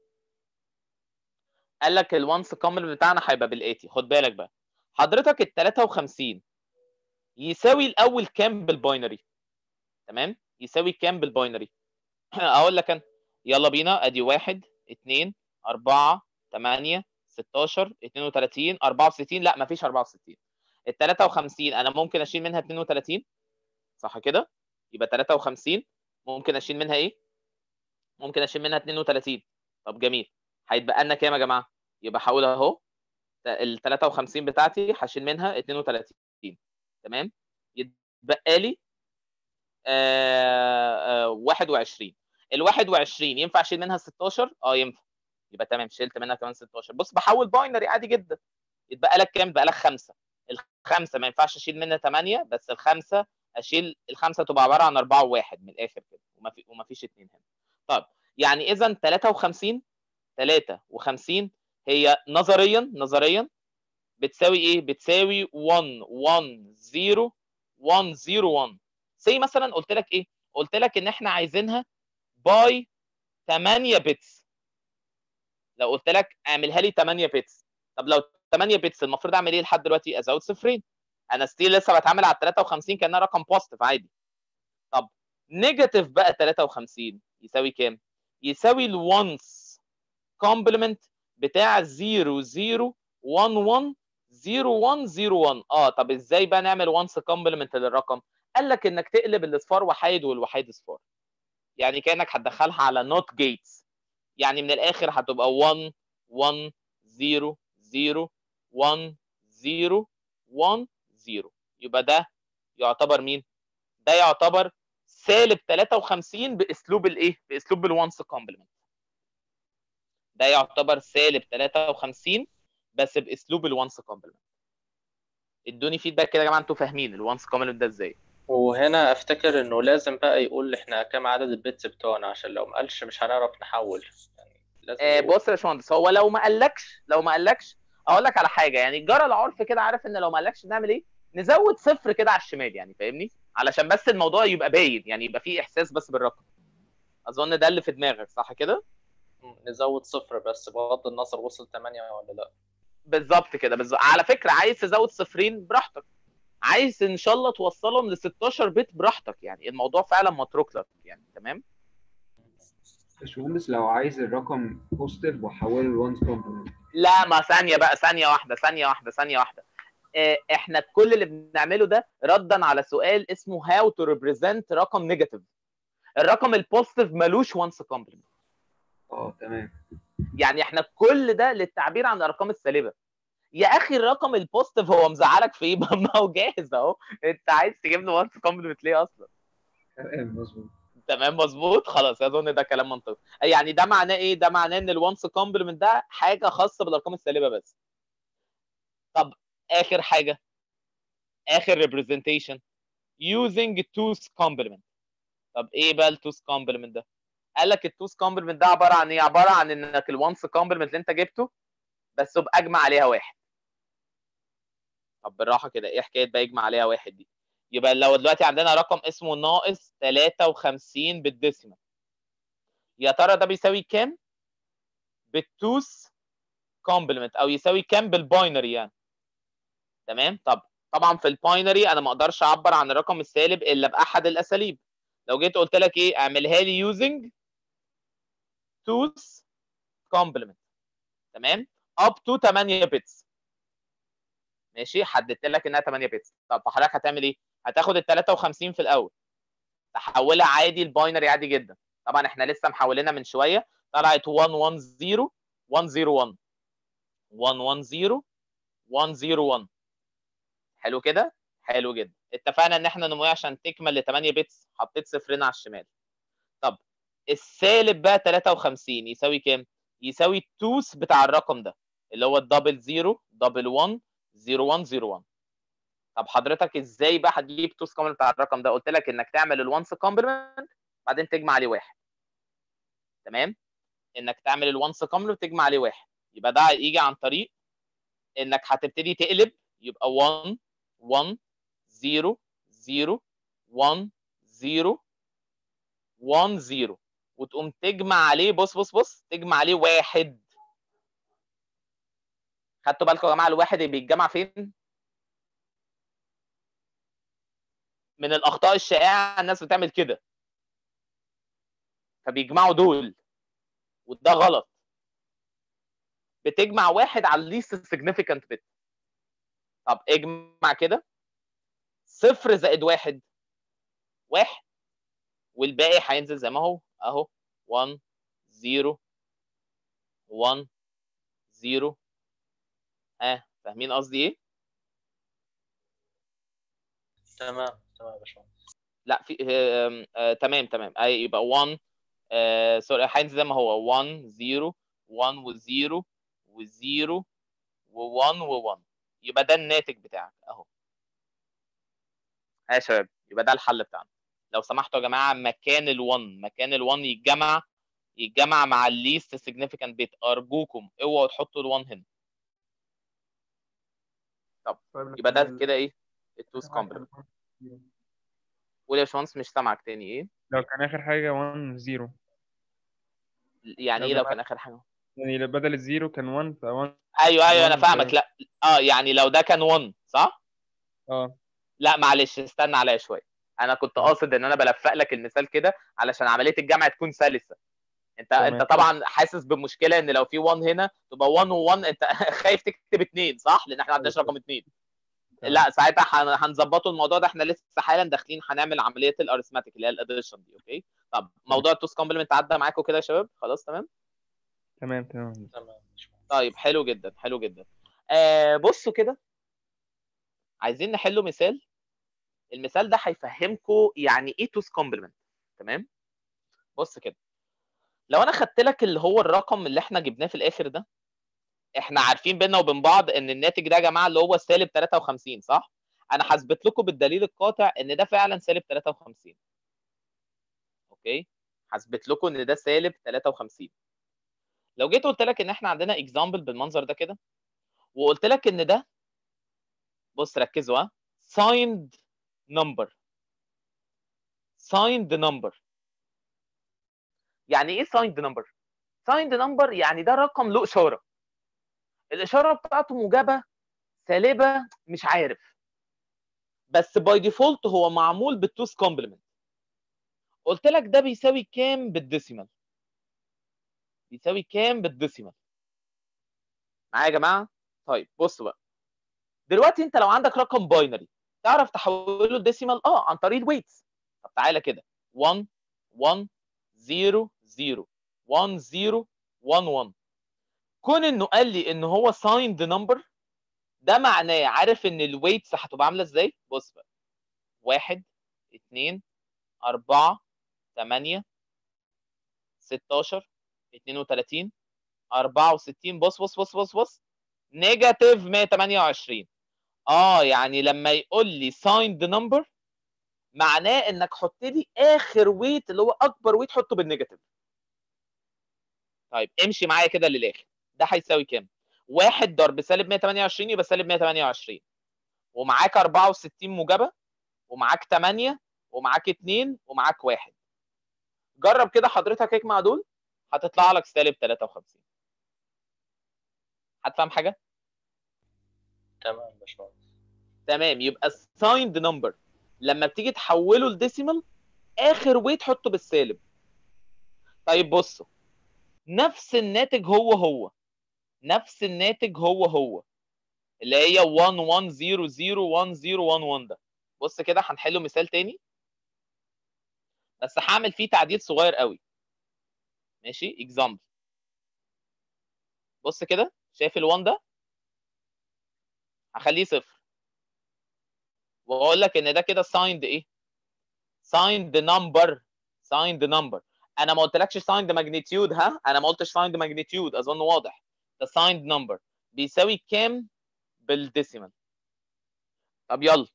قال لك الوانس كومبلمنت بتاعنا هيبقى بالاتي خد بالك بقى حضرتك ال 53 يساوي الاول كام بالباينري تمام يساوي كام بالباينري اقول لك انا يلا بينا ادي 1 2 4 8 16 32 64 لا مفيش 64 ال 53 انا ممكن اشيل منها 32 صح كده يبقى 53 ممكن اشيل منها ايه ممكن اشيل منها 32 طب جميل هيتبقى لنا كام يا جماعه يبقى هقول اهو ال 53 بتاعتي هشيل منها 32 تمام يتبقى لي آه آه 21 ال 21 ينفع اشيل منها 16 اه ينفع يبقى تمام شلت منها كمان 16 بص بحول باينري عادي جدا يتبقى لك كام بقى لك 5 الخمسه ما ينفعش اشيل منها 8 بس الخمسه اشيل الخمسه تبقى عباره عن 4 و1 من الاخر كده وما في وما فيش 2 هنا طيب يعني اذا 53 53 هي نظريا نظريا بتساوي ايه بتساوي 1 1 0 1 0 1 زي مثلا قلت لك ايه قلت لك ان احنا عايزينها باي 8 بتس لو قلت لك اعملها لي 8 بتس طب لو 8 بتس المفروض اعمل ايه لحد دلوقتي ازود صفرين انا ستيل لسه بتعامل على 53 كانها رقم بوزيتيف عادي طب نيجاتيف بقى 53 يساوي كام يساوي الونس كومبلمنت بتاع 0 0 1 1 0 1 0 1 اه طب ازاي بقى نعمل وانس كومبلمنت للرقم قال لك انك تقلب الاصفار وحيد والوحيد اصفار يعني كانك هتدخلها على نوت جيتس يعني من الاخر هتبقى 1 1 0 0 1 0 1 0 يبقى ده يعتبر مين ده يعتبر سالب 53 باسلوب الايه باسلوب الوانس كومبلمنت ده يعتبر سالب 53 بس باسلوب الوانس كومبلمنت ادوني فيدباك كده يا جماعه انتوا فاهمين الوانس كومبلمنت ده ازاي وهنا افتكر انه لازم بقى يقول احنا كام عدد البيتس بتوعنا عشان لو ما قالش مش هنعرف نحول يعني لازم آه يقول. بص يا باشمهندس هو لو ما قالكش لو ما قالكش اقول لك على حاجه يعني جرى العرف كده عارف ان لو ما قالكش نعمل ايه نزود صفر كده على الشمال يعني فاهمني علشان بس الموضوع يبقى باين يعني يبقى فيه احساس بس بالرقم اظن ده اللي في دماغك صح كده نزود صفر بس بغض النظر وصل 8 ولا لا بالظبط كده بالظبط على فكره عايز تزود صفرين براحتك عايز ان شاء الله توصلهم ل 16 بت براحتك يعني الموضوع فعلا متروك لك يعني تمام باشمهندس لو عايز الرقم بوزيتيف واحوله لوانز كومبلمنت لا ما ثانيه بقى ثانيه واحده ثانيه واحده ثانيه واحده آه، احنا كل اللي بنعمله ده ردا على سؤال اسمه هاو تو ريبريزنت رقم نيجاتيف الرقم البوزيتيف ملوش وانس كومبلمنت اه تمام يعني احنا كل ده للتعبير عن الارقام السالبه يا اخي الرقم البوزيتيف هو مزعلك في ايه ما هو جاهز اهو انت عايز تجيب له وانس كومبلمنت ليه اصلا تمام مظبوط تمام مظبوط خلاص اظن ده كلام منطقي يعني ده معناه ايه ده معناه ان الوانس كومبلمنت ده حاجه خاصه بالارقام السالبه بس طب اخر حاجه اخر representation using two's complement طب ايه بقى التوس كومبلمنت ده قال لك التوس كومبلمنت ده عباره عن ايه عباره عن انك الوانس كومبلمنت اللي انت جبته بس باجمع عليها واحد طب بالراحه كده ايه حكايه بقى يجمع عليها واحد دي يبقى لو دلوقتي عندنا رقم اسمه ناقص 53 بالديسيمال يا ترى ده بيساوي كام بالتوس كومبلمنت او يساوي كام بالباينري يعني تمام طب طبعا في الباينري انا ما اقدرش اعبر عن الرقم السالب الا باحد الاساليب لو جيت قلت لك ايه اعملها لي يوزنج توس كومبلمنت تمام اب تو 8 بيتس ماشي حددت لك انها 8 بيتس طب فحضرتك هتعمل ايه هتاخد ال 53 في الاول تحولها عادي الباينري عادي جدا طبعا احنا لسه محولينها من شويه طلعت 110 101 110 101 حلو كده حلو جدا اتفقنا ان احنا نمويه عشان تكمل ل 8 بيتس حطيت صفرين على الشمال طب السالب بقى 53 يساوي كام يساوي التوس بتاع الرقم ده اللي هو الدبل زيرو دبل 1 01 01 طب حضرتك ازاي بقى هتجيب توس كومبلمنت بتاع الرقم ده قلت لك انك تعمل الوانس كومبلمنت بعدين تجمع عليه واحد تمام انك تعمل الوانس كومبلمنت تجمع عليه واحد يبقى ده يجي عن طريق انك هتبتدي تقلب يبقى 1 1 0 0 1 0 1 0 وتقوم تجمع عليه بص بص بص تجمع عليه واحد خدتوا بالكم يا جماعه الواحد اللي بيتجمع فين؟ من الاخطاء الشائعه الناس بتعمل كده فبيجمعوا دول وده غلط بتجمع واحد على الليست سيجنيفيكانت بت طب اجمع كده صفر زائد واحد واحد والباقي هينزل زي ما هو اهو 1 0 1 0 ها فاهمين قصدي ايه؟ تمام تمام يا باشمهندس لا في آه آه تمام تمام اي يبقى 1 آه سوري هينزل زي ما هو 1 0 1 و0 و0 و1 و1 يبقى ده الناتج بتاعك اهو ها يا شباب يبقى ده الحل بتاعنا لو سمحتوا يا جماعه مكان ال1 مكان ال1 يتجمع يتجمع مع الليست سيجنيفيكانت بيت ارجوكم اوعوا تحطوا ال1 هنا يبقى ده كده ايه التوس كومبلمنت قول يا باشمهندس مش سامعك تاني ايه لو كان اخر حاجه 1 0 يعني لو ايه لو جمعت- كان اخر حاجه يعني لو بدل الزيرو كان 1 ف 1 ايوه ايوه انا 1 فاهمك لا اه يعني لو ده كان 1 صح اه لا معلش استنى عليا شويه انا كنت قاصد ان انا بلفق لك المثال كده علشان عمليه الجمع تكون سلسه انت تمام. انت طبعا حاسس بمشكله ان لو في 1 هنا تبقى 1 و1 انت خايف تكتب 2 صح لان احنا ما عندناش رقم 2 تمام. لا ساعتها هن- هنظبطوا الموضوع ده احنا لسه حالا داخلين هنعمل عمليه الارثماتيك اللي هي الاديشن دي اوكي طب موضوع التوس كومبلمنت عدى معاكم كده يا شباب خلاص تمام تمام تمام تمام يا باشمهندس. طيب حلو جدا حلو جدا آه بصوا كده عايزين نحلوا مثال المثال ده هيفهمكم يعني ايه توس كومبلمنت تمام بص كده لو انا خدت لك اللي هو الرقم اللي احنا جبناه في الاخر ده احنا عارفين بينا وبين بعض ان الناتج ده يا جماعه اللي هو سالب 53 صح انا هثبت لكم بالدليل القاطع ان ده فعلا سالب 53 اوكي هثبت لكم ان ده سالب 53 لو جيت قلت لك ان احنا عندنا اكزامبل بالمنظر ده كده وقلت لك ان ده بص ركزوا ها signed number signed number يعني ايه signed number signed number يعني ده رقم له اشاره الاشاره بتاعته موجبه سالبه مش عارف بس باي ديفولت هو معمول بالتوس كومبلمنت قلت لك ده بيساوي كام بالديسيمال بيساوي كام بالديسيمال معايا يا جماعه طيب بصوا بقى دلوقتي انت لو عندك رقم باينري تعرف تحوله لديسيمال اه عن طريق الويتس طب تعالى كده 1 1 0 0 1 0 1 1 كون انه قال لي ان هو سايند نمبر ده معناه عارف ان الويتس هتبقى عامله ازاي بص بقى 1 2 4 8 16 32 64 بص بص بص بص بص نيجاتيف 128 اه يعني لما يقول لي سايند نمبر معناه انك حط لي اخر ويت اللي هو اكبر ويت حطه بالنيجاتيف طيب امشي معايا كده للاخر ده هيساوي كام واحد ضرب سالب 128 يبقى سالب 128 ومعاك 64 موجبه ومعاك 8 ومعاك 2 ومعاك 1 جرب كده حضرتك اجمع دول هتطلع لك سالب 53 هتفهم حاجه تمام يا باشمهندس تمام يبقى السايند نمبر لما بتيجي تحوله لديسيمال اخر ويت حطه بالسالب طيب بصوا نفس الناتج هو هو نفس الناتج هو هو اللي هي 1 1 0 0 1 0 1 1 ده بص كده هنحله مثال تاني بس هعمل فيه تعديل صغير قوي ماشي اكزامبل بص كده شايف ال1 ده هخليه صفر واقول لك ان ده كده سايند ايه سايند نمبر سايند نمبر انا ما قلتلكش سايند ماجنتيود ها انا ما قلتش سايند ماجنتيود اظن واضح ده سايند نمبر بيساوي كام بالديسيمال طب يلا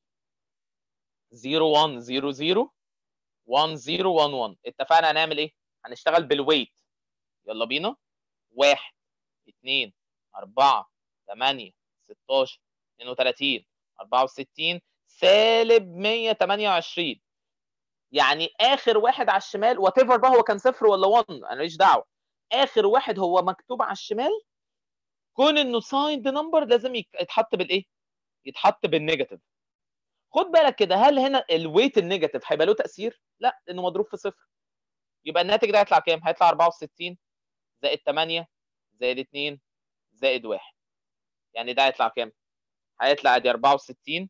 0 1 0 0 1 0 1 1 اتفقنا هنعمل ايه هنشتغل بالويت يلا بينا 1 2 4 8 16 32 64 سالب 128 يعني اخر واحد على الشمال وات ايفر بقى هو كان صفر ولا 1 انا ماليش دعوه اخر واحد هو مكتوب على الشمال كون انه سايند نمبر لازم يك- يتحط بالايه؟ يتحط بالنيجاتيف خد بالك كده هل هنا الويت النيجاتيف هيبقى له تاثير؟ لا لانه مضروب في صفر يبقى الناتج ده هيطلع كام؟ هيطلع 64 زائد 8 زائد 2 زائد 1 يعني ده هيطلع كام؟ هيطلع ادي 64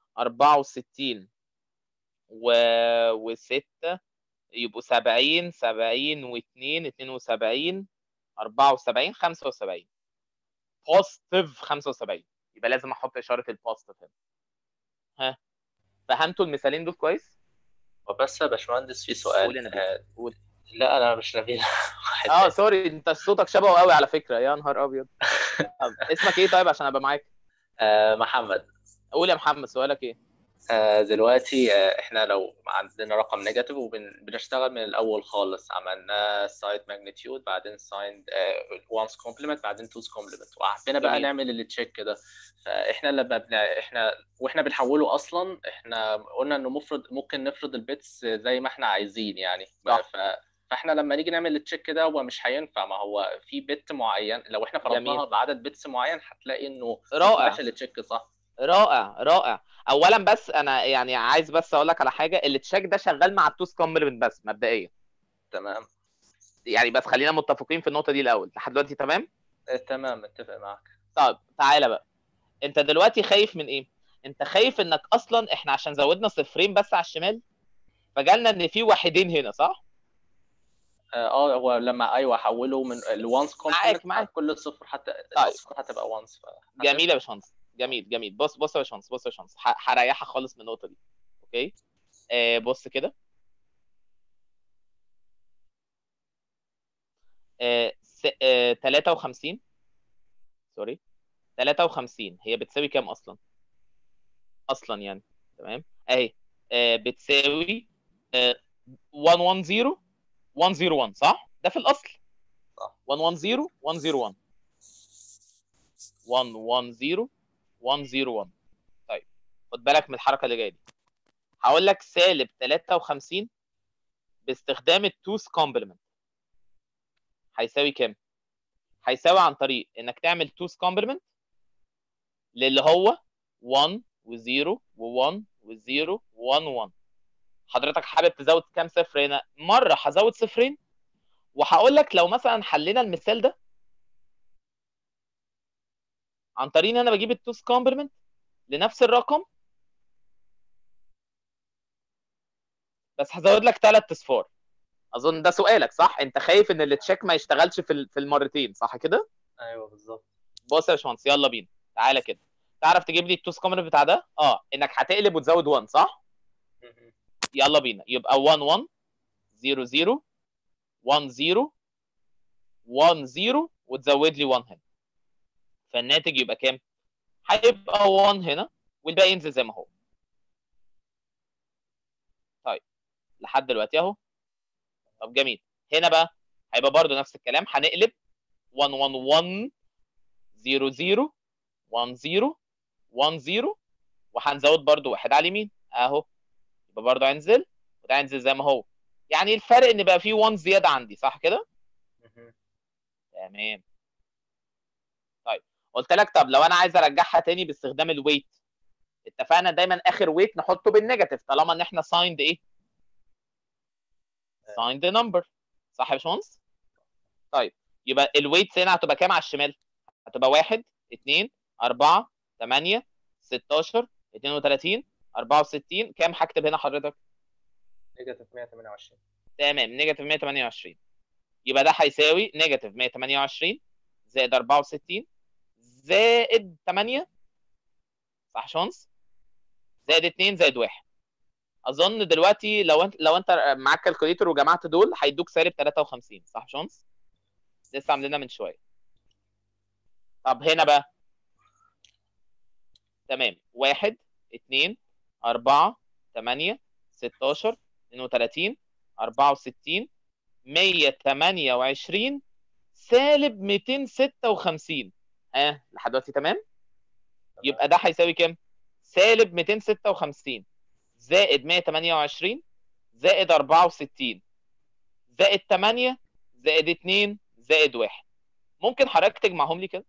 64 و و6 يبقوا 70 70 و2 72 74 75 بوزيتيف 75 يبقى لازم احط اشاره البوزيتيف هنا ها فهمتوا المثالين دول كويس؟ وبس يا باشمهندس في قول سؤال يا نبيل، آه، قول. لا انا مش نبيل واحد اه تاني. سوري انت صوتك شبهه قوي على فكره يا نهار ابيض طب اسمك ايه طيب عشان ابقى معاك آه، محمد قول يا محمد سؤالك ايه آه، دلوقتي آه، احنا لو عندنا رقم نيجاتيف وبنشتغل من الاول خالص عملنا سايد ماجنتيود بعدين ساين وانس كومبلمنت بعدين توز كومبلمنت وحبينا بقى جميل. نعمل التشيك كده فاحنا لما بنا احنا واحنا بنحوله اصلا احنا قلنا انه مفرض ممكن نفرض البيتس زي ما احنا عايزين يعني صح. ف فاحنا لما نيجي نعمل التشيك ده هو مش هينفع ما هو في بت معين لو احنا فرضناها جميل. بعدد بيتس معين هتلاقي انه رائع. ماشي التشيك صح رائع رائع اولا بس انا يعني عايز بس اقول لك على حاجه التشيك ده شغال مع التوس كومبلمنت بس مبدئيا تمام يعني بس خلينا متفقين في النقطه دي الاول لحد دلوقتي تمام آه، تمام اتفق معاك طيب تعالى بقى انت دلوقتي خايف من ايه انت خايف انك اصلا احنا عشان زودنا صفرين بس على الشمال فجالنا ان في واحدين هنا صح اه هو لما ايوه احوله من الوانس كومبلمنت معاك. كل صفر حتى طيب. الصفر هتبقى وانس جميل يا باشمهندس جميل جميل بص بص يا باشمهندس بص يا باشمهندس ه- هريحك خالص من النقطه دي اوكي آه بص كده آه س... آه 53 سوري 53 هي بتساوي كام اصلا اصلا يعني تمام اهي آه بتساوي آه 110 101 صح ده في الاصل صح. 110 101 110 101 طيب خد بالك من الحركه اللي جايه دي هقول لك سالب 53 باستخدام التوس كومبلمنت هيساوي كام؟ هيساوي عن طريق انك تعمل توس كومبلمنت للي هو 1 و0 و1 و0 و1 1 حضرتك حابب تزود كام صفر هنا؟ مره هزود صفرين وهقول لك لو مثلا حلينا المثال ده عن طريق ان انا بجيب التوس كومبلمنت لنفس الرقم بس هزود لك ثلاث اصفار اظن ده سؤالك صح انت خايف ان التشيك ما يشتغلش في ال- في المرتين صح كده ايوه بالظبط بص يا باشمهندس يلا بينا تعالى كده تعرف تجيب لي التوس كومبلمنت بتاع ده اه انك هتقلب وتزود 1 صح يلا بينا يبقى 1 1 0 0 1 0 1 0 وتزود لي 1 هنا فالناتج يبقى كام؟ هيبقى 1 هنا والباقي ينزل زي ما هو طيب لحد دلوقتي اهو طب جميل هنا بقى هيبقى برضو نفس الكلام هنقلب 1 1 1 0 0 1 0 1 0 وهنزود برضو واحد على اليمين اهو يبقى برضو هينزل وده هينزل زي ما هو يعني الفرق ان بقى فيه 1 زياده عندي صح كده مهم. تمام طيب قلت لك طب لو انا عايز ارجعها تاني باستخدام الويت اتفقنا دايما اخر ويت نحطه بالنيجاتيف طالما ان احنا سايند ايه سايند نمبر صح يا باشمهندس طيب يبقى الويتس هنا هتبقى كام على الشمال هتبقى 1 2 4 8 16 32 64 كام هكتب هنا حضرتك نيجاتيف 128 تمام نيجاتيف 128 يبقى ده هيساوي نيجاتيف 128 زائد 64 زائد 8 صح يا شونس زائد 2 زائد 1 اظن دلوقتي لو انت لو انت معاك كالكوليتر وجمعت دول هيدوك سالب 53 صح يا شونس لسه عاملينها من شويه طب هنا بقى تمام 1 2 4 8 16 32 64 128 سالب 256 ها آه. لحد دلوقتي تمام يبقى ده هيساوي كام سالب 256 زائد 128 زائد 64 زائد 8 زائد 2 زائد 1 ممكن حضرتك تجمعهم لي كده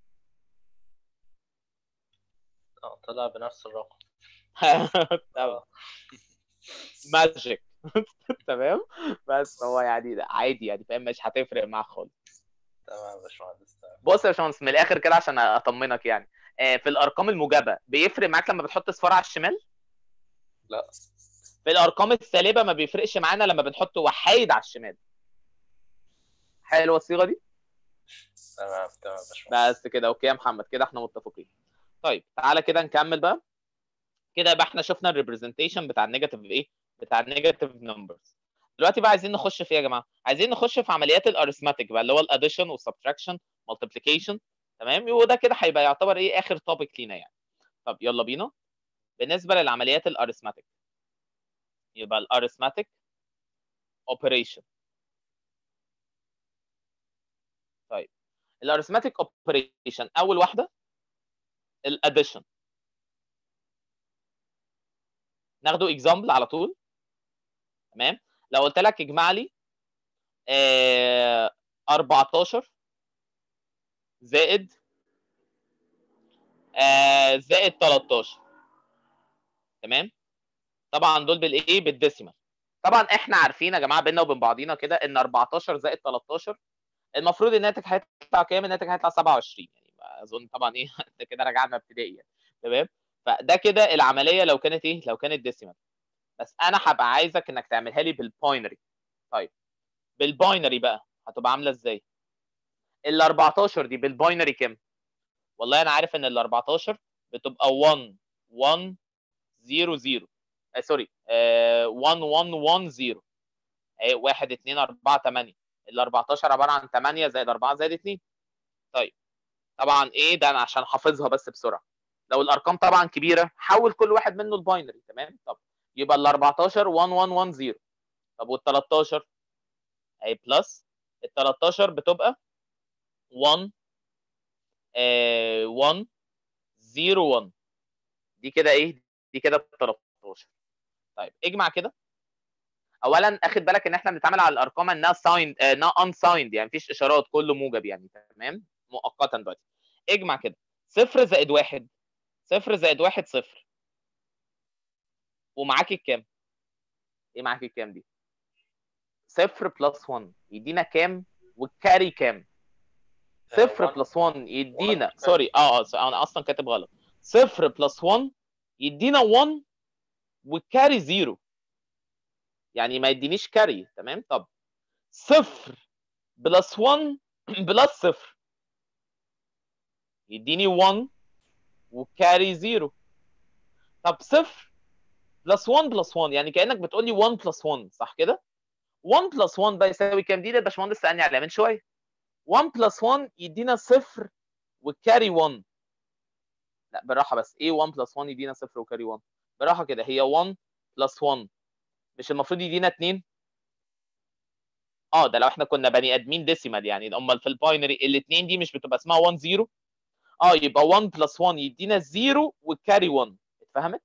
اه طلع بنفس الرقم تمام ماجيك تمام بس هو يعني ده عادي يعني فاهم مش هتفرق معاك خالص تمام يا باشمهندس تمام بص يا باشمهندس من الاخر كده عشان اطمنك يعني آه، في الارقام الموجبه بيفرق معاك لما بتحط صفار على الشمال لا في الارقام السالبه ما بيفرقش معانا لما بنحط وحايد على الشمال حلوه الصيغه دي تمام تمام يا باشمهندس بس كده اوكي يا محمد كده احنا متفقين طيب تعالى كده نكمل بقى كده يبقى احنا شفنا الريبريزنتيشن بتاع النيجاتيف ايه بتاع النيجاتيف نمبرز دلوقتي بقى عايزين نخش في ايه يا جماعه عايزين نخش في عمليات الارثماتيك بقى اللي هو الاديشن والسبتراكشن مالتيبليكيشن تمام وده كده هيبقى يعتبر ايه اخر توبيك لينا يعني طب يلا بينا بالنسبه للعمليات الارثماتيك يبقى الارثماتيك اوبريشن طيب الارثماتيك اوبريشن اول واحده الاديشن ناخده اكزامبل على طول تمام لو قلت لك اجمع لي آه 14 زائد آه زائد 13 تمام طبعا دول بالايه بالديسيمال طبعا احنا عارفين يا جماعه بينا وبين بعضينا كده ان 14 زائد 13 المفروض الناتج هيطلع كام الناتج هيطلع 27 يعني اظن طبعا ايه انت كده رجعنا ابتدائي يعني تمام فده كده العمليه لو كانت ايه لو كانت ديسيمال بس انا هبقى عايزك انك تعملها لي بالباينري طيب بالباينري بقى هتبقى عامله ازاي ال 14 دي بالباينري كام والله انا عارف ان ال 14 بتبقى 1 1 0 0 آه سوري آه 1 1 1 0 اهي 1 2 4 8 ال 14 عباره عن 8 زائد 4 زائد 2 طيب طبعا ايه ده انا عشان حافظها بس بسرعه لو الارقام طبعا كبيره حول كل واحد منه الباينري تمام طب يبقى ال 14 1 1 1 0 طب وال 13 اهي بلس ال 13 بتبقى 1 آه 1 0 1 دي كده ايه دي كده ال 13 طيب اجمع كده اولا اخد بالك ان احنا بنتعامل على الارقام انها سايند انها انسايند يعني مفيش اشارات كله موجب يعني تمام مؤقتا دلوقتي اجمع كده صفر زائد واحد صفر زائد واحد صفر ومعاك الكام؟ ايه معاك الكام دي؟ صفر بلس 1 يدينا كام؟ والكاري كام؟ صفر one. بلس 1 يدينا one. سوري اه اه انا اصلا كاتب غلط صفر بلس 1 يدينا 1 والكاري زيرو يعني ما يدينيش كاري تمام طب صفر بلس 1 بلس صفر يديني 1 وكاري زيرو طب صفر بلس 1 بلس 1 يعني كانك بتقول لي 1 بلس 1 صح كده 1 بلس 1 بقى يساوي كام دي اللي الباشمهندس سالني عليها من شويه 1 بلس 1 يدينا صفر وكاري 1 لا بالراحه بس ايه 1 بلس 1 يدينا صفر وكاري 1 بالراحه كده هي 1 بلس 1 مش المفروض يدينا 2 اه ده لو احنا كنا بني ادمين ديسيمال يعني امال في الباينري الاثنين دي مش بتبقى اسمها 1 0 اه يبقى 1 بلس 1 يدينا 0 والكاري 1 اتفهمت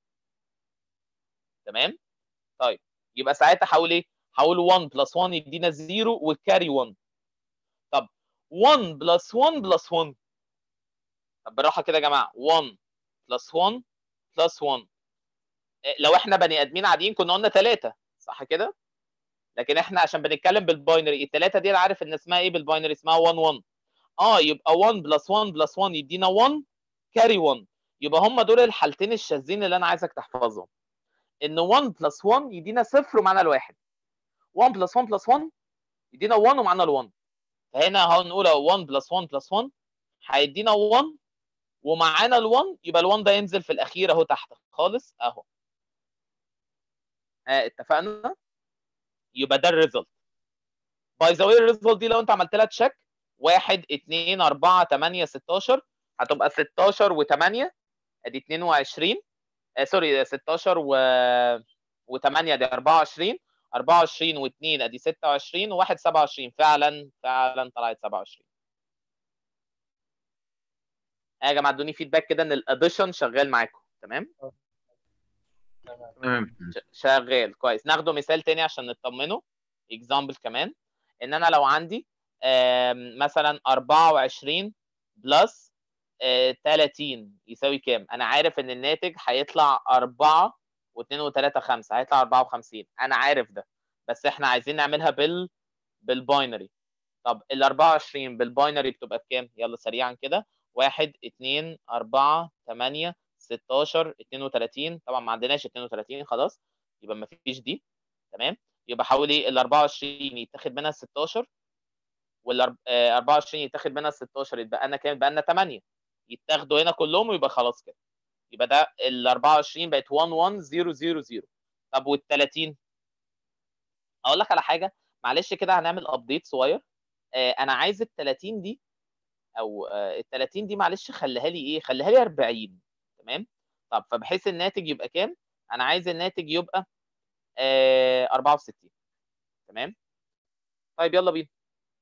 تمام طيب يبقى ساعتها هقول ايه هقول 1 بلس 1 يدينا 0 والكاري 1 طب 1 بلس 1 بلس 1 طب بالراحه كده يا جماعه 1 بلس 1 بلس 1 إيه، لو احنا بني ادمين عاديين كنا قلنا 3 صح كده لكن احنا عشان بنتكلم بالباينري الثلاثه دي انا عارف ان اسمها ايه بالباينري اسمها 1 1 اه يبقى 1 بلس 1 بلس 1 يدينا 1 كاري 1 يبقى هم دول الحالتين الشاذين اللي انا عايزك تحفظهم ان 1 بلس 1 يدينا صفر ومعانا الواحد 1 بلس 1 بلس 1 يدينا 1 ومعانا ال1 فهنا هنقول 1 بلس 1 بلس 1 هيدينا 1 ومعانا ال1 يبقى ال1 ده ينزل في الاخير اهو تحت خالص اهو ها اتفقنا يبقى ده الريزلت باي ذا واي الريزلت دي لو انت عملت لها تشيك 1 2 4 8 16 هتبقى 16 و8 ادي 22 آه سوري 16 و و8 دي 24 24 و2 ادي 26 و1 27 فعلا فعلا طلعت 27 ها يا جماعه ادوني فيدباك كده ان الاديشن شغال معاكم تمام تمام ش- شغال كويس ناخده مثال تاني عشان نطمنه اكزامبل كمان ان انا لو عندي آم، مثلا 24 بلس 30 يساوي كام انا عارف ان الناتج هيطلع 4 و2 و3 5 هيطلع 54 انا عارف ده بس احنا عايزين نعملها بال بالباينري طب ال 24 بالباينري بتبقى بكام يلا سريعا كده 1 2 4 8 16 32 طبعا ما عندناش 32 خلاص يبقى ما فيش دي تمام يبقى حوالي ال 24 يتاخد منها 16 وال 24 يتاخد منها 16 يتبقى لنا كام؟ يبقى لنا 8 يتاخدوا هنا كلهم ويبقى خلاص كده يبقى ده ال 24 بقت 1 1 0 0 0 طب وال 30 اقول لك على حاجه معلش كده هنعمل ابديت صغير آه، انا عايز ال 30 دي او آه، ال 30 دي معلش خليها لي ايه؟ خليها لي 40 تمام؟ طب فبحيث الناتج يبقى كام؟ انا عايز الناتج يبقى آه 64 تمام؟ طيب يلا بينا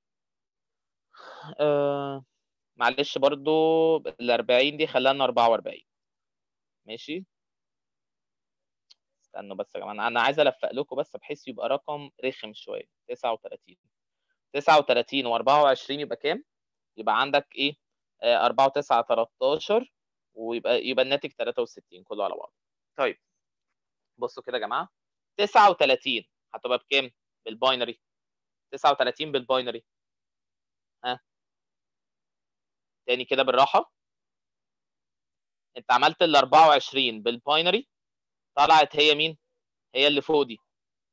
آه معلش برضو ال 40 دي خليها لنا 44 ماشي استنوا بس يا جماعه انا عايز الفق لكم بس بحيث يبقى رقم رخم شويه 39 39 و24 يبقى كام؟ يبقى عندك ايه؟ آه 4 و9 13 ويبقى يبقى الناتج 63 كله على بعض. طيب بصوا كده يا جماعه 39 هتبقى بكام؟ بالباينري 39 بالباينري ها تاني كده بالراحه انت عملت ال 24 بالباينري طلعت هي مين؟ هي اللي فوق دي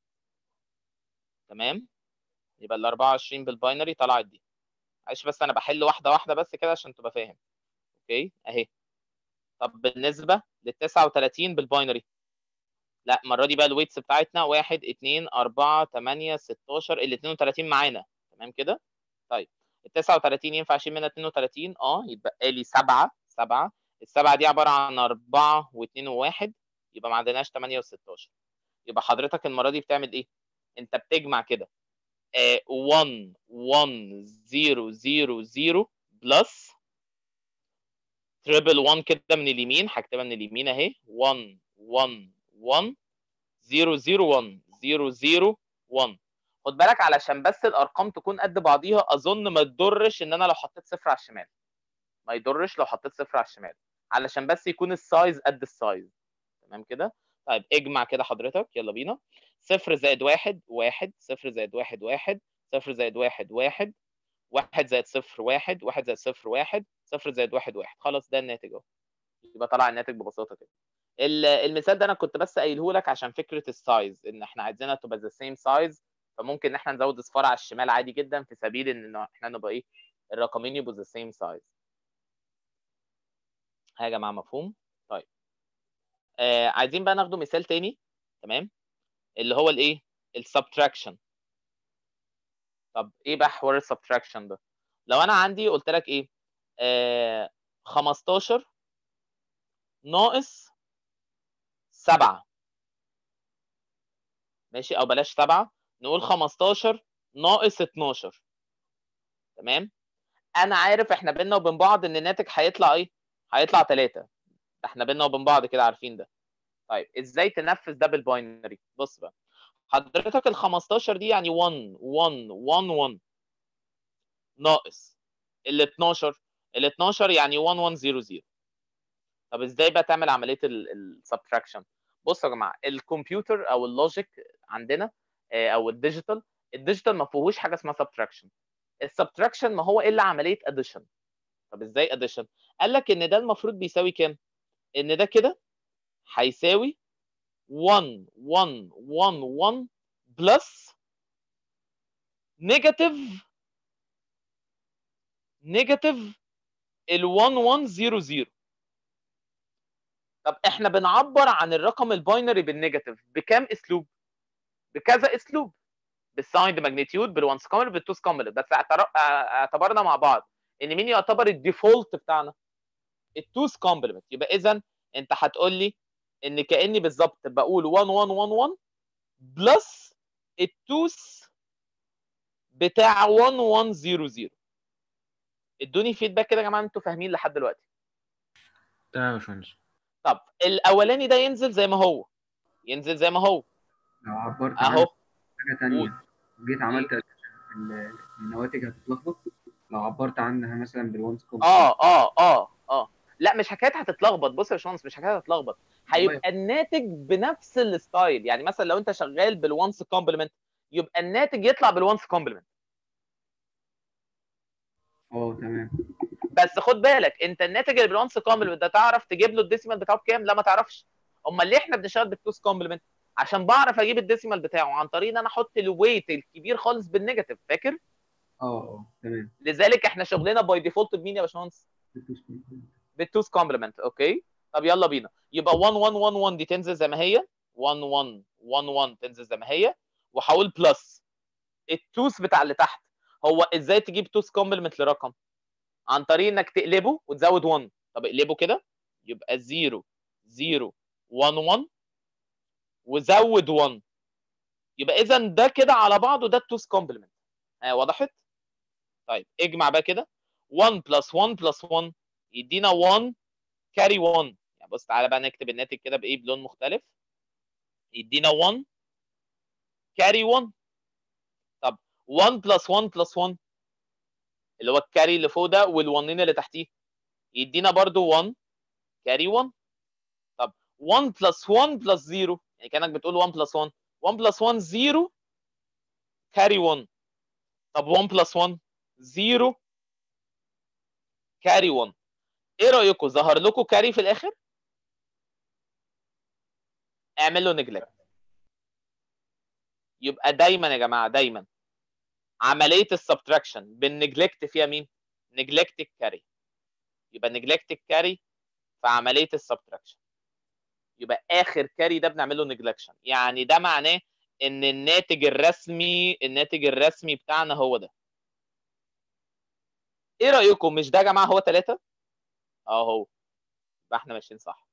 تمام؟ يبقى ال 24 بالباينري طلعت دي معلش بس انا بحل واحده واحده بس كده عشان تبقى فاهم اوكي اهي طب بالنسبه لل 39 بالباينري لا المره دي بقى الويتس بتاعتنا 1 2 4 8 16 ال 32 معانا تمام كده طيب ال 39 ينفع اشيل منها 32 اه يتبقى لي 7 7 السبعه دي عباره عن 4 و2 و1 يبقى ما عندناش 8 و16 يبقى حضرتك المره دي بتعمل ايه انت بتجمع كده آه 1 1 0 0 0 بلس تريبل 1 كده من اليمين هكتبها من اليمين اهي 1 1 1 0 0 1 0 0 1 خد بالك علشان بس الارقام تكون قد بعضيها اظن ما تضرش ان انا لو حطيت صفر على الشمال ما يضرش لو حطيت صفر على الشمال علشان بس يكون السايز قد السايز تمام كده طيب اجمع كده حضرتك يلا بينا صفر زائد واحد واحد صفر زائد واحد واحد صفر زائد واحد واحد واحد زائد صفر واحد واحد زائد صفر واحد صفر زائد واحد واحد خلاص ده الناتج اهو يبقى طلع الناتج ببساطه كده ال- المثال ده انا كنت بس قايله لك عشان فكره السايز ان احنا عايزينها تبقى ذا سيم سايز فممكن ان احنا نزود اصفار على الشمال عادي جدا في سبيل ان احنا نبقى ايه الرقمين يبقوا ذا سيم سايز ها يا جماعه مفهوم طيب آه عايزين بقى ناخده مثال تاني تمام اللي هو الايه السبتراكشن طب ايه بقى حوار السبتراكشن ده لو انا عندي قلت لك ايه آه 15 ناقص 7 ماشي او بلاش 7 نقول 15 ناقص 12 تمام انا عارف احنا بينا وبين بعض ان الناتج هيطلع ايه هيطلع 3 احنا بينا وبين بعض كده عارفين ده طيب ازاي تنفذ ده بالباينري بص بقى حضرتك ال 15 دي يعني 1 1 1 1 ناقص ال 12 ال 12 يعني 1 1 0 0 طب ازاي بقى تعمل عمليه السبتراكشن بصوا يا جماعه الكمبيوتر او اللوجيك عندنا آه، او الديجيتال الديجيتال ما فيهوش حاجه اسمها سبتراكشن السبتراكشن ما هو الا عمليه اديشن طب ازاي اديشن قال لك ان ده المفروض بيساوي كام ان ده كده هيساوي 1 1 1 1 بلس نيجاتيف نيجاتيف ال 1 1 0 0 طب احنا بنعبر عن الرقم الباينري بالنيجاتيف بكام اسلوب بكذا اسلوب بالسايند ماجنتيود بالوانس كومبلت بالتوس كومبلت بس اعتر- اعتبرنا مع بعض ان مين يعتبر الديفولت بتاعنا التوس كومبلمنت يبقى اذا انت هتقول لي ان كاني بالظبط بقول 1 1 1 1 بلس التوس بتاع 1 1 0 0 ادوني فيدباك كده يا جماعه انتوا فاهمين لحد دلوقتي تمام يا باشمهندس طب الاولاني ده ينزل زي ما هو ينزل زي ما هو لو عبرت عن اهو حاجة تانية جيت عملت ال- النواتج هتتلخبط لو عبرت عنها مثلا بالوانس كومب اه اه اه اه لا مش حكايه هتتلخبط بص يا باشمهندس مش حكايه هتتلخبط هيبقى الناتج بنفس الستايل يعني مثلا لو انت شغال بالوانس كومبلمنت يبقى الناتج يطلع بالوانس كومبلمنت اه تمام بس خد بالك انت الناتج اللي بالوانس كومبلمنت ده تعرف تجيب له الديسيمال بتاعه بكام لا ما تعرفش امال ليه احنا بنشتغل بالتوس كومبلمنت عشان بعرف اجيب الديسيمال بتاعه عن طريق ان انا احط الويت الكبير خالص بالنيجاتيف فاكر اه اه تمام لذلك احنا شغلنا باي ديفولت بمين يا باشمهندس بالتوس كومبلمنت اوكي طب يلا بينا يبقى 1 1 1 1 دي تنزل زي ما هي 1 1 1 1 تنزل زي ما هي وهقول بلس التوس بتاع اللي تحت هو ازاي تجيب توس كومبلمنت لرقم عن طريق انك تقلبه وتزود 1 طب اقلبه كده يبقى 0 0 1 1 وزود 1 يبقى اذا ده كده على بعضه ده التوس كومبلمنت ها وضحت طيب اجمع بقى كده 1 بلس 1 بلس 1 يدينا 1 كاري 1 يعني بص تعالى بقى نكتب الناتج كده بايه بلون مختلف يدينا 1 كاري 1 طب 1 بلس 1 بلس 1 اللي هو الكاري اللي فوق ده والونين اللي تحتيه يدينا برضو 1 كاري 1 طب 1 بلس 1 بلس 0 يعني كانك بتقول 1 بلس 1 1 بلس 1 0 كاري 1 طب 1 بلس 1 0 كاري 1 ايه رايكم ظهر لكم كاري في الاخر اعمل له نجلكت يبقى دايما يا جماعه دايما عمليه السبتراكشن بالنجلكت فيها مين نجلكت الكاري يبقى نجلكت الكاري في عمليه السبتراكشن يبقى اخر كاري ده بنعمل له نجلكشن يعني ده معناه ان الناتج الرسمي الناتج الرسمي بتاعنا هو ده ايه رايكم مش ده يا جماعه هو ثلاثة اهو يبقى احنا ماشيين صح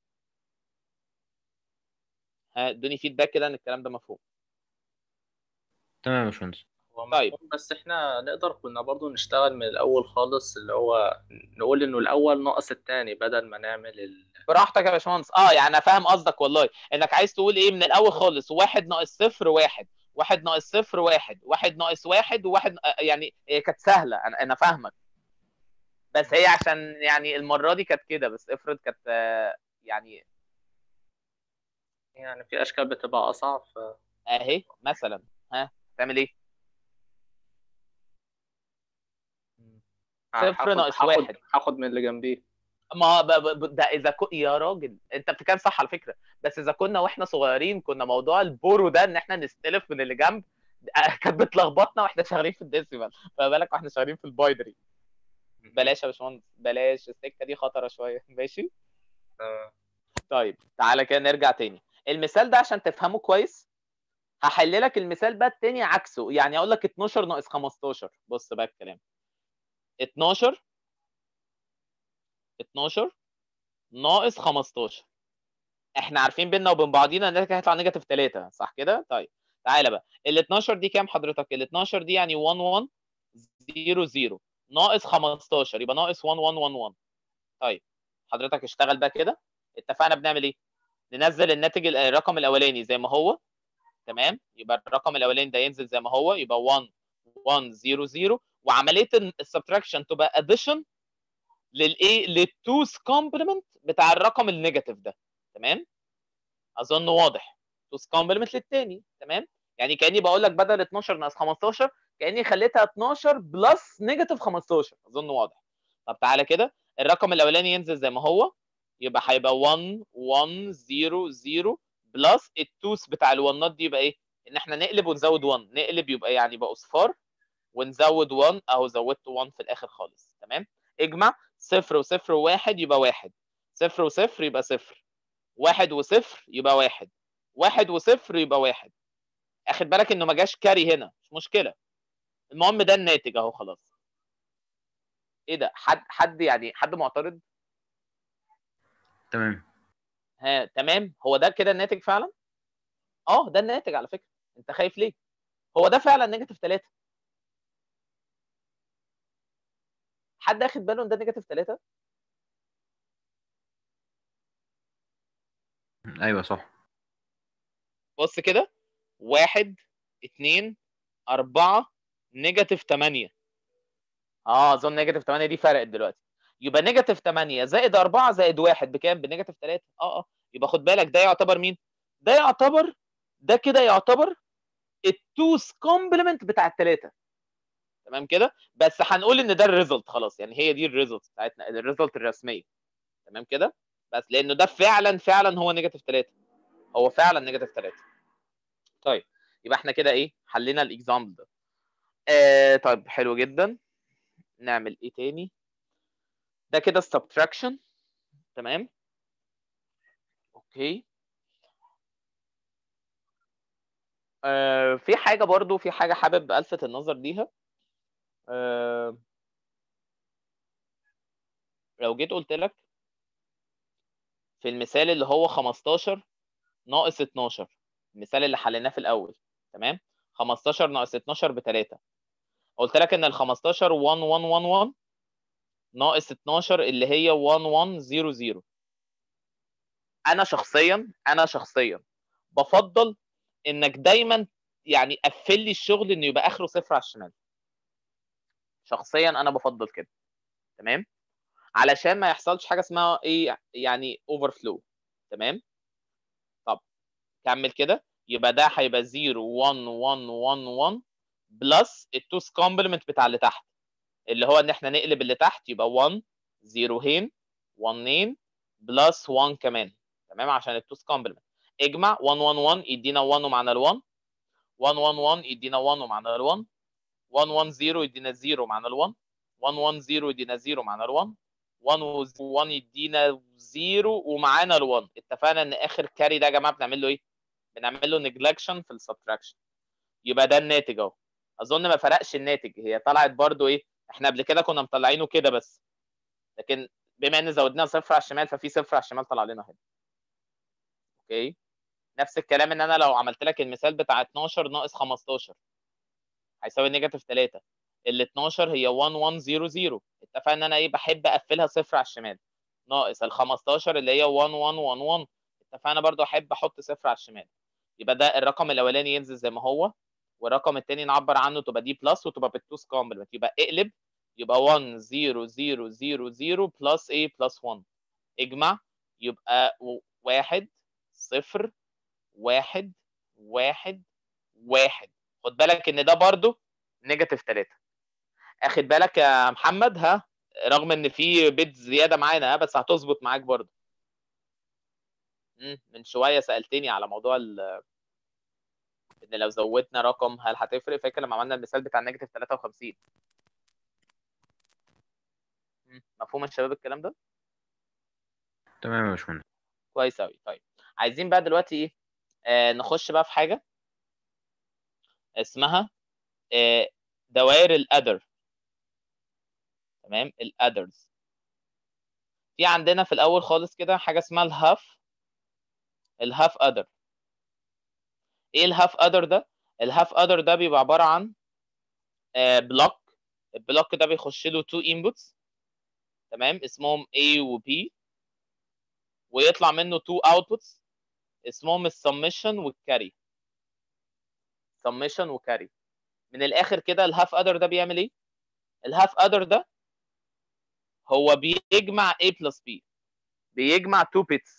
ها ادوني فيدباك كده ان الكلام ده مفهوم تمام يا باشمهندس هو طيب. مفهوم، بس احنا نقدر كنا برضو نشتغل من الاول خالص اللي هو نقول انه الاول ناقص التاني بدل ما نعمل ال... براحتك يا باشمهندس اه يعني انا فاهم قصدك والله انك عايز تقول ايه من الاول خالص واحد ناقص صفر واحد واحد ناقص صفر واحد واحد ناقص واحد وواحد آه، يعني هي كانت سهله انا انا فاهمك بس هي عشان يعني المره دي كانت كده بس افرض كانت آه، يعني يعني في اشكال بتبقى اصعب ف... اهي مثلا ها تعمل ايه صفر هاخد- ناقص هاخد- واحد. هاخد من اللي جنبيه ما ب- ب- ب- ده اذا كو... يا راجل انت بتتكلم صح على فكره بس اذا كنا واحنا صغيرين كنا موضوع البورو ده ان احنا نستلف من اللي جنب آه، كانت بتلخبطنا واحنا شغالين في الديسيمال فما بالك واحنا شغالين في البايدري بلاش يا باشمهندس بلاش السكه دي خطره شويه ماشي آه. طيب تعالى كده نرجع تاني المثال ده عشان تفهمه كويس هحل لك المثال بقى التاني عكسه يعني اقول لك 12 ناقص 15 بص بقى الكلام 12 12 ناقص 15 احنا عارفين بيننا وبين بعضينا ان هيطلع نيجاتيف 3 صح كده طيب تعالى بقى ال 12 دي كام حضرتك ال 12 دي يعني 1 1 0 0 ناقص 15 يبقى ناقص 1 1 1 1 طيب حضرتك اشتغل بقى كده اتفقنا بنعمل ايه ننزل الناتج ال- الرقم الاولاني زي ما هو تمام يبقى الرقم الاولاني ده ينزل زي ما هو يبقى 1 1 0 0 وعمليه السبتراكشن تبقى اديشن للايه للتوز كومبلمنت بتاع الرقم النيجاتيف ده تمام اظن واضح توز كومبلمنت للتاني تمام يعني كاني بقول لك بدل 12 ناقص 15 كاني خليتها 12 بلس نيجاتيف 15 اظن واضح طب تعالى كده الرقم الاولاني ينزل زي ما هو يبقى هيبقى 1 1 0 0 بلس التوس بتاع الونات دي يبقى ايه ان احنا نقلب ونزود 1 نقلب يبقى يعني يبقى اصفار ونزود 1 اهو زودت 1 في الاخر خالص تمام اجمع صفر وصفر وواحد يبقى واحد صفر وصفر يبقى صفر واحد وصفر يبقى واحد واحد وصفر يبقى واحد اخد بالك انه ما جاش كاري هنا مش مشكله المهم ده الناتج اهو خلاص ايه ده حد حد يعني حد معترض تمام ها تمام هو ده كده الناتج فعلا اه ده الناتج على فكره انت خايف ليه هو ده فعلا نيجاتيف 3 حد اخد باله ان ده نيجاتيف 3 ايوه صح بص كده واحد اتنين أربعة نيجاتيف تمانية اه اظن نيجاتيف 8 دي فرقت دلوقتي يبقى نيجاتيف 8 زائد 4 زائد 1 بكام بنيجاتيف 3 اه اه يبقى خد بالك ده يعتبر مين ده يعتبر ده كده يعتبر التوس كومبلمنت بتاع الثلاثه تمام كده بس هنقول ان ده الريزلت خلاص يعني هي دي الريزلت بتاعتنا الريزلت الرسميه تمام كده بس لانه ده فعلا فعلا هو نيجاتيف 3 هو فعلا نيجاتيف 3 طيب يبقى احنا كده ايه حلينا الاكزامبل ده آه طيب حلو جدا نعمل ايه تاني ده كده subtraction تمام اوكي آه في حاجه برضو في حاجه حابب الفت النظر ليها آه لو جيت قلت لك في المثال اللي هو 15 ناقص 12 المثال اللي حليناه في الاول تمام 15 ناقص 12 ب 3 قلت لك ان ال 15 1 1 1 1 ناقص 12 اللي هي 1 1 0 0 انا شخصيا انا شخصيا بفضل انك دايما يعني قفل لي الشغل انه يبقى اخره صفر على الشمال شخصيا انا بفضل كده تمام علشان ما يحصلش حاجه اسمها ايه يعني اوفر فلو تمام طب كمل كده يبقى ده هيبقى 0 1 1 1 1 بلس التوس كومبلمنت بتاع اللي تحت اللي هو ان احنا نقلب اللي تحت يبقى 1 0 هين 1 بلس 1 كمان تمام عشان التوس كومبلمنت اجمع 1 1 1 يدينا 1 ومعنا ال 1 1 1 1 يدينا 1 ومعنا ال 1 1 1 0 يدينا 0 ومعنا ال 1 1 1 0 يدينا 0 ومعنا ال 1 1 1 يدينا 0 ومعانا ال 1 اتفقنا ان اخر كاري ده يا جماعه بنعمل له ايه؟ بنعمل له نجلكشن في السبتراكشن يبقى ده الناتج اهو اظن ما فرقش الناتج هي طلعت برضو ايه احنا قبل كده كنا مطلعينه كده بس لكن بما ان زودنا صفر على الشمال ففي صفر على الشمال طلع لنا هنا اوكي نفس الكلام ان انا لو عملت لك المثال بتاع 12 ناقص 15 هيساوي نيجاتيف 3 ال 12 هي 1 1 0 0 اتفقنا ان انا ايه بحب اقفلها صفر على الشمال ناقص ال 15 اللي هي 1 1 1 1 اتفقنا برضو احب احط صفر على الشمال يبقى ده الرقم الاولاني ينزل زي ما هو والرقم الثاني نعبر عنه تبقى دي بلس وتبقى بالتوس كومبلمنت يبقى اقلب يبقى 1 0 0 0 0 بلس ايه بلس 1 اجمع يبقى 1 0 1 1 1 خد بالك ان ده برضو نيجاتيف 3 اخد بالك يا محمد ها رغم ان في بيت زياده معانا ها بس هتظبط معاك برضو مم، من شويه سالتني على موضوع ال ان لو زودنا رقم هل هتفرق فاكر لما عملنا المثال بتاع نيجاتيف 53 مم، مفهوم يا شباب الكلام ده تمام يا باشمهندس كويس قوي طيب عايزين بقى دلوقتي ايه آه نخش بقى في حاجه اسمها آه، دوائر الادر تمام الادرز في عندنا في الاول خالص كده حاجه اسمها الهاف الهاف ادر ايه الهاف ادر ده الهاف ادر ده بيبقى عباره عن بلوك البلوك ده بيخش له تو انبوتس تمام اسمهم A و B ويطلع منه تو اوتبوتس اسمهم السمشن والكاري سمشن وكاري من الاخر كده الهاف ادر ده بيعمل ايه الهاف ادر ده هو بيجمع A plus B بيجمع 2 bits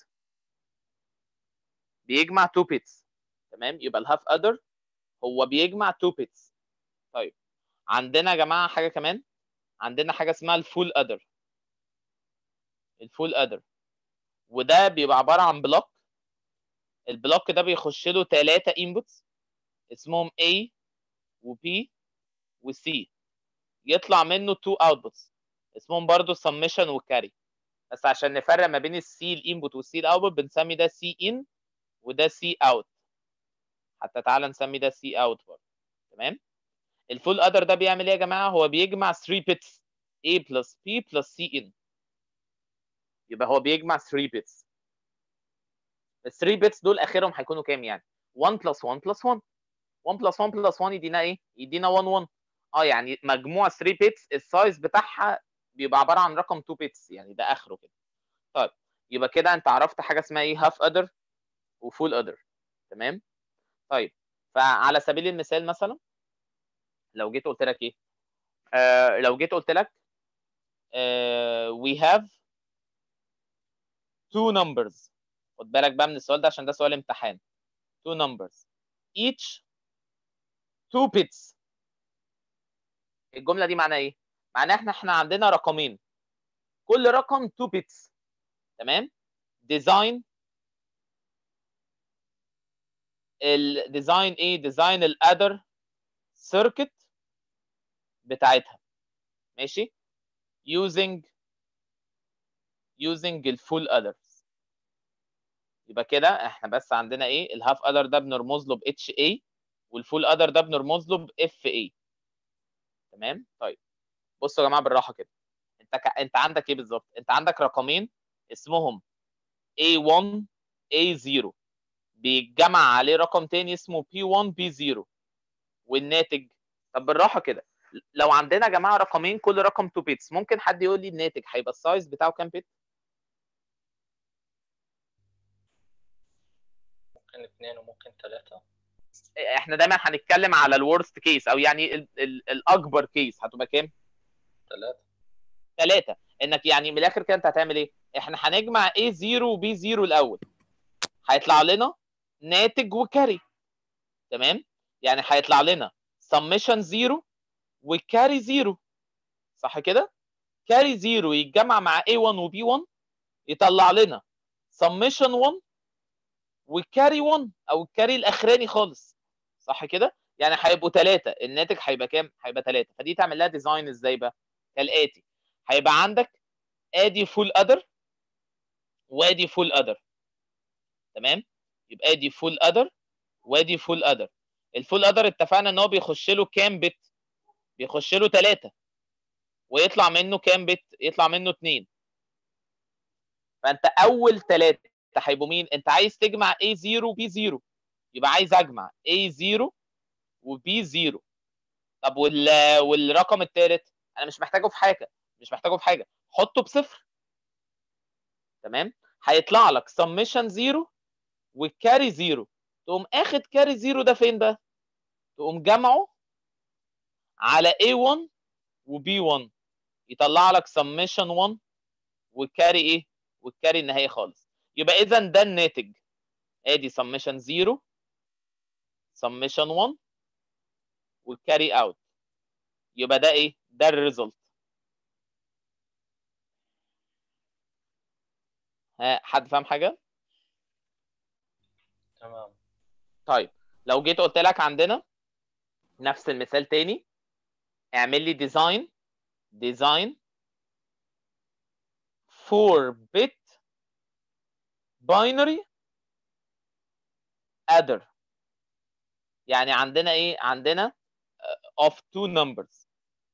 بيجمع 2 bits تمام يبقى الهاف ادر هو بيجمع 2 bits طيب عندنا يا جماعه حاجه كمان عندنا حاجه اسمها الفول ادر الفول ادر وده بيبقى عباره عن بلوك البلوك ده بيخش له ثلاثه انبوتس اسمهم A و B و C يطلع منه 2 اوتبوتس اسمهم برضو سمشن وكاري بس عشان نفرق ما بين السي الانبوت والسي الاوتبوت بنسمي ده سي ان وده سي اوت حتى تعالى نسمي ده سي اوت برضه تمام الفول ادر ده بيعمل ايه يا جماعه هو بيجمع 3 بيتس A plus B plus C in يبقى هو بيجمع 3 بيتس ال 3 بيتس دول اخرهم هيكونوا كام يعني 1 plus 1 plus 1 1 plus 1 plus 1 يدينا ايه يدينا 1 1 اه يعني مجموع 3 بيتس السايز بتاعها بيبقى عباره عن رقم 2 بيتس يعني ده اخره كده طيب يبقى كده انت عرفت حاجه اسمها ايه هاف ادر وفول ادر تمام طيب فعلى سبيل المثال مثلا لو جيت قلت لك ايه آه لو جيت قلت لك آه we have two numbers خد بالك بقى من السؤال ده عشان ده سؤال امتحان two numbers each two bits الجمله دي معناها ايه معناها احنا احنا عندنا رقمين كل رقم 2 bits تمام ديزاين الديزاين ايه ديزاين الادر سيركت بتاعتها ماشي using using الفول others يبقى كده احنا بس عندنا ايه الهاف other ده بنرمز له ب HA والفول other ده بنرمز له ب FA تمام طيب بصوا يا جماعه بالراحه كده انت ك... انت عندك ايه بالظبط انت عندك رقمين اسمهم A1 A0 بيتجمع عليه رقم تاني اسمه P1 P0 والناتج طب بالراحه كده لو عندنا يا جماعه رقمين كل رقم 2 بيتس ممكن حد يقول لي الناتج هيبقى السايز بتاعه كام بيت ممكن اثنين وممكن ثلاثة احنا دايما هنتكلم على الورست كيس او يعني ال ال الاكبر كيس هتبقى كام ثلاثة ثلاثة انك يعني من الاخر كده انت هتعمل ايه احنا هنجمع A0 و B0 الاول هيطلع لنا ناتج وكاري تمام يعني هيطلع لنا سمشن 0 وكاري 0 صح كده كاري 0 يتجمع مع A1 و B1 يطلع لنا سمشن 1 والكاري 1 او الكاري الاخراني خالص صح كده يعني هيبقوا ثلاثة الناتج هيبقى كام هيبقى ثلاثة فدي تعمل لها ديزاين ازاي بقى كالاتي هيبقى عندك ادي فول ادر وادي فول ادر تمام يبقى ادي فول ادر وادي فول ادر الفول ادر اتفقنا ان هو بيخش له كام بت بيخش له 3 ويطلع منه كام بت يطلع منه 2 فانت اول ثلاثه هيبقوا مين انت عايز تجمع A0 وB0 يبقى عايز اجمع A0 وB0 طب وال... والرقم الثالث انا مش محتاجه في حاجه مش محتاجه في حاجه حطه بصفر تمام هيطلع لك سمشن 0 والكاري 0 تقوم اخد كاري 0 ده فين بقى تقوم جمعه على A1 وB1 يطلع لك سمشن 1 والكاري ايه والكاري النهائي خالص يبقى اذا ده الناتج ادي سمشن 0 سمشن 1 والكاري اوت يبقى ده ايه ده الريزلت ها حد فاهم حاجه تمام طيب لو جيت قلت لك عندنا نفس المثال تاني اعمل لي ديزاين ديزاين 4 bit binary adder يعني عندنا ايه عندنا of two numbers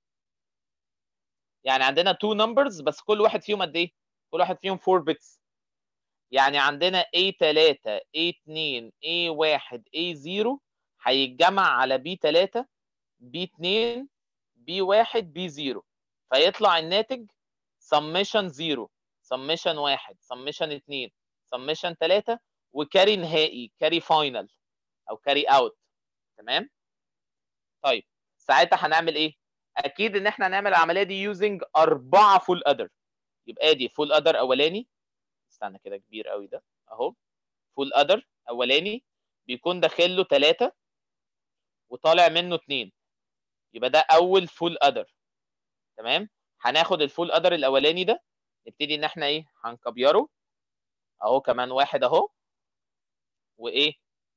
يعني عندنا two numbers بس كل واحد فيهم قد ايه كل واحد فيهم 4 bits يعني عندنا A3 A2 A1 A0 هيتجمع على B3 B2 B1 B0 فيطلع الناتج summation 0 summation 1 summation 2 summation 3 وكاري نهائي كاري فاينل او كاري اوت تمام طيب ساعتها هنعمل ايه اكيد ان احنا هنعمل العمليه دي يوزنج أربعة فول ادر يبقى دي فول ادر اولاني استنى كده كبير قوي ده اهو فول ادر اولاني بيكون داخل له 3 وطالع منه 2 يبقى ده اول فول ادر تمام هناخد الفول ادر الاولاني ده نبتدي ان احنا ايه هنكبيره اهو كمان واحد اهو وايه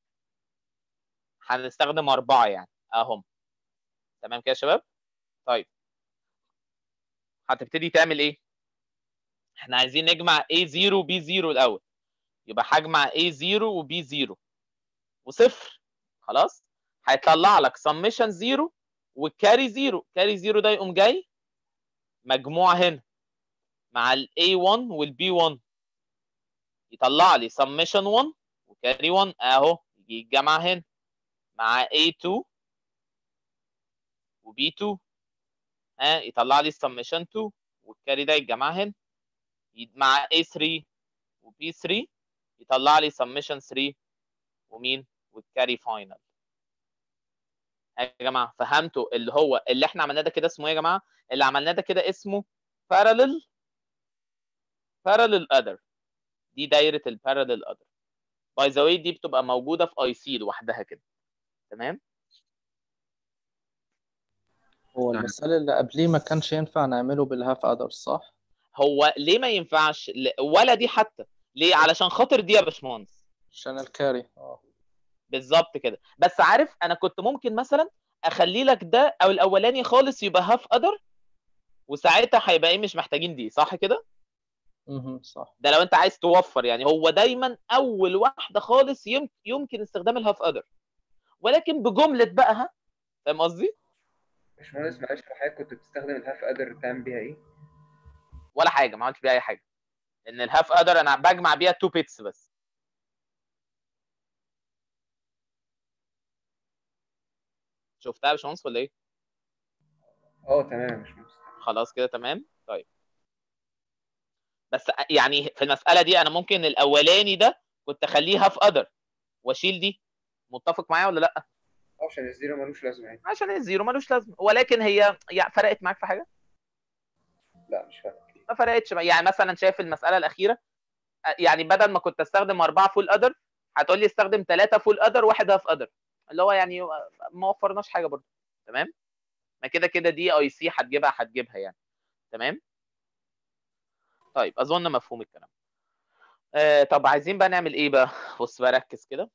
هنستخدم اربعه يعني اهم تمام كده يا شباب طيب هتبتدي تعمل ايه احنا عايزين نجمع A0 و B0 الاول يبقى هجمع A0 و B0 وصفر خلاص هيطلع لك سميشن 0 وكاري 0 كاري 0 ده يقوم جاي مجموع هنا مع ال A1 وال B1 يطلع لي سميشن 1 وكاري 1 اهو يجي يتجمع هنا مع A2 و B2 ها يطلع لي سميشن 2 والكاري ده يتجمع هنا مع A3 و B3 يطلع لي سميشن 3 ومين والكاري فاينل يا جماعه فهمتوا اللي هو اللي احنا عملناه ده كده اسمه ايه يا جماعه اللي عملناه ده كده اسمه parallel parallel other دي دايره البارالل other باي ذا واي دي بتبقى موجوده في اي سي لوحدها كده تمام هو تمام. المثال اللي قبليه ما كانش ينفع نعمله بالهاف ادر صح؟ هو ليه ما ينفعش ل- ولا دي حتى ليه علشان خاطر دي يا باشمهندس عشان الكاري اه بالظبط كده بس عارف انا كنت ممكن مثلا اخلي لك ده او الاولاني خالص يبقى هاف ادر وساعتها هيبقى ايه مش محتاجين دي صح كده مهم. صح ده لو انت عايز توفر يعني هو دايما اول واحده خالص يم- يمكن استخدام الهاف ادر ولكن بجمله بقى ها فاهم قصدي باشمهندس معلش لو حضرتك كنت بتستخدم الهاف ادر تعمل بيها ايه؟ ولا حاجه ما عملتش بيها اي حاجه ان الهاف ادر انا بجمع بيها تو بيتس بس شفتها يا باشمهندس ولا ايه اه تمام يا باشمهندس خلاص كده تمام طيب بس يعني في المساله دي انا ممكن الاولاني ده كنت اخليه هاف ادر واشيل دي متفق معايا ولا لا اه عشان الزيرو ملوش لازمه يعني عشان الزيرو ملوش لازمه ولكن هي يعني فرقت معاك في حاجه لا مش فاهم ما فرقتش معايا. يعني مثلا شايف المساله الاخيره يعني بدل ما كنت استخدم اربعه فول ادر هتقول لي استخدم ثلاثه فول ادر واحد هاف ادر اللي هو يعني ما وفرناش حاجه برضه تمام ما كده كده دي اي سي هتجيبها هتجيبها يعني تمام طيب اظن مفهوم الكلام آه طب عايزين بقى نعمل ايه بقى بص بقى ركز كده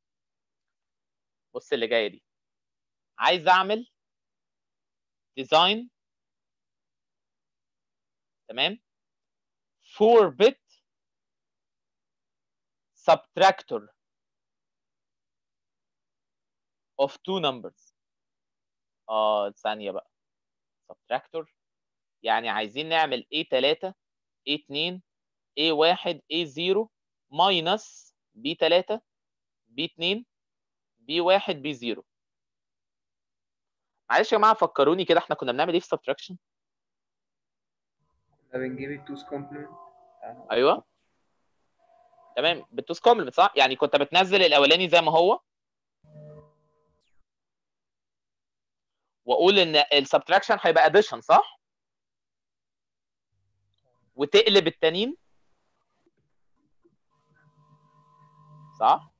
بص اللي جايه دي عايز اعمل ديزاين تمام 4 bit subtractor of two numbers اه ثانيه بقى subtractor يعني عايزين نعمل A3 A2 A1 A0 minus B3 B2 B1 B0 معلش يا جماعه فكروني كده احنا كنا بنعمل ايه في subtraction كنا بنجيب التوز كومبلمنت ايوه تمام بالتوز كومبلمنت صح يعني كنت بتنزل الاولاني زي ما هو واقول ان السبتراكشن هيبقى اديشن صح وتقلب التانيين صح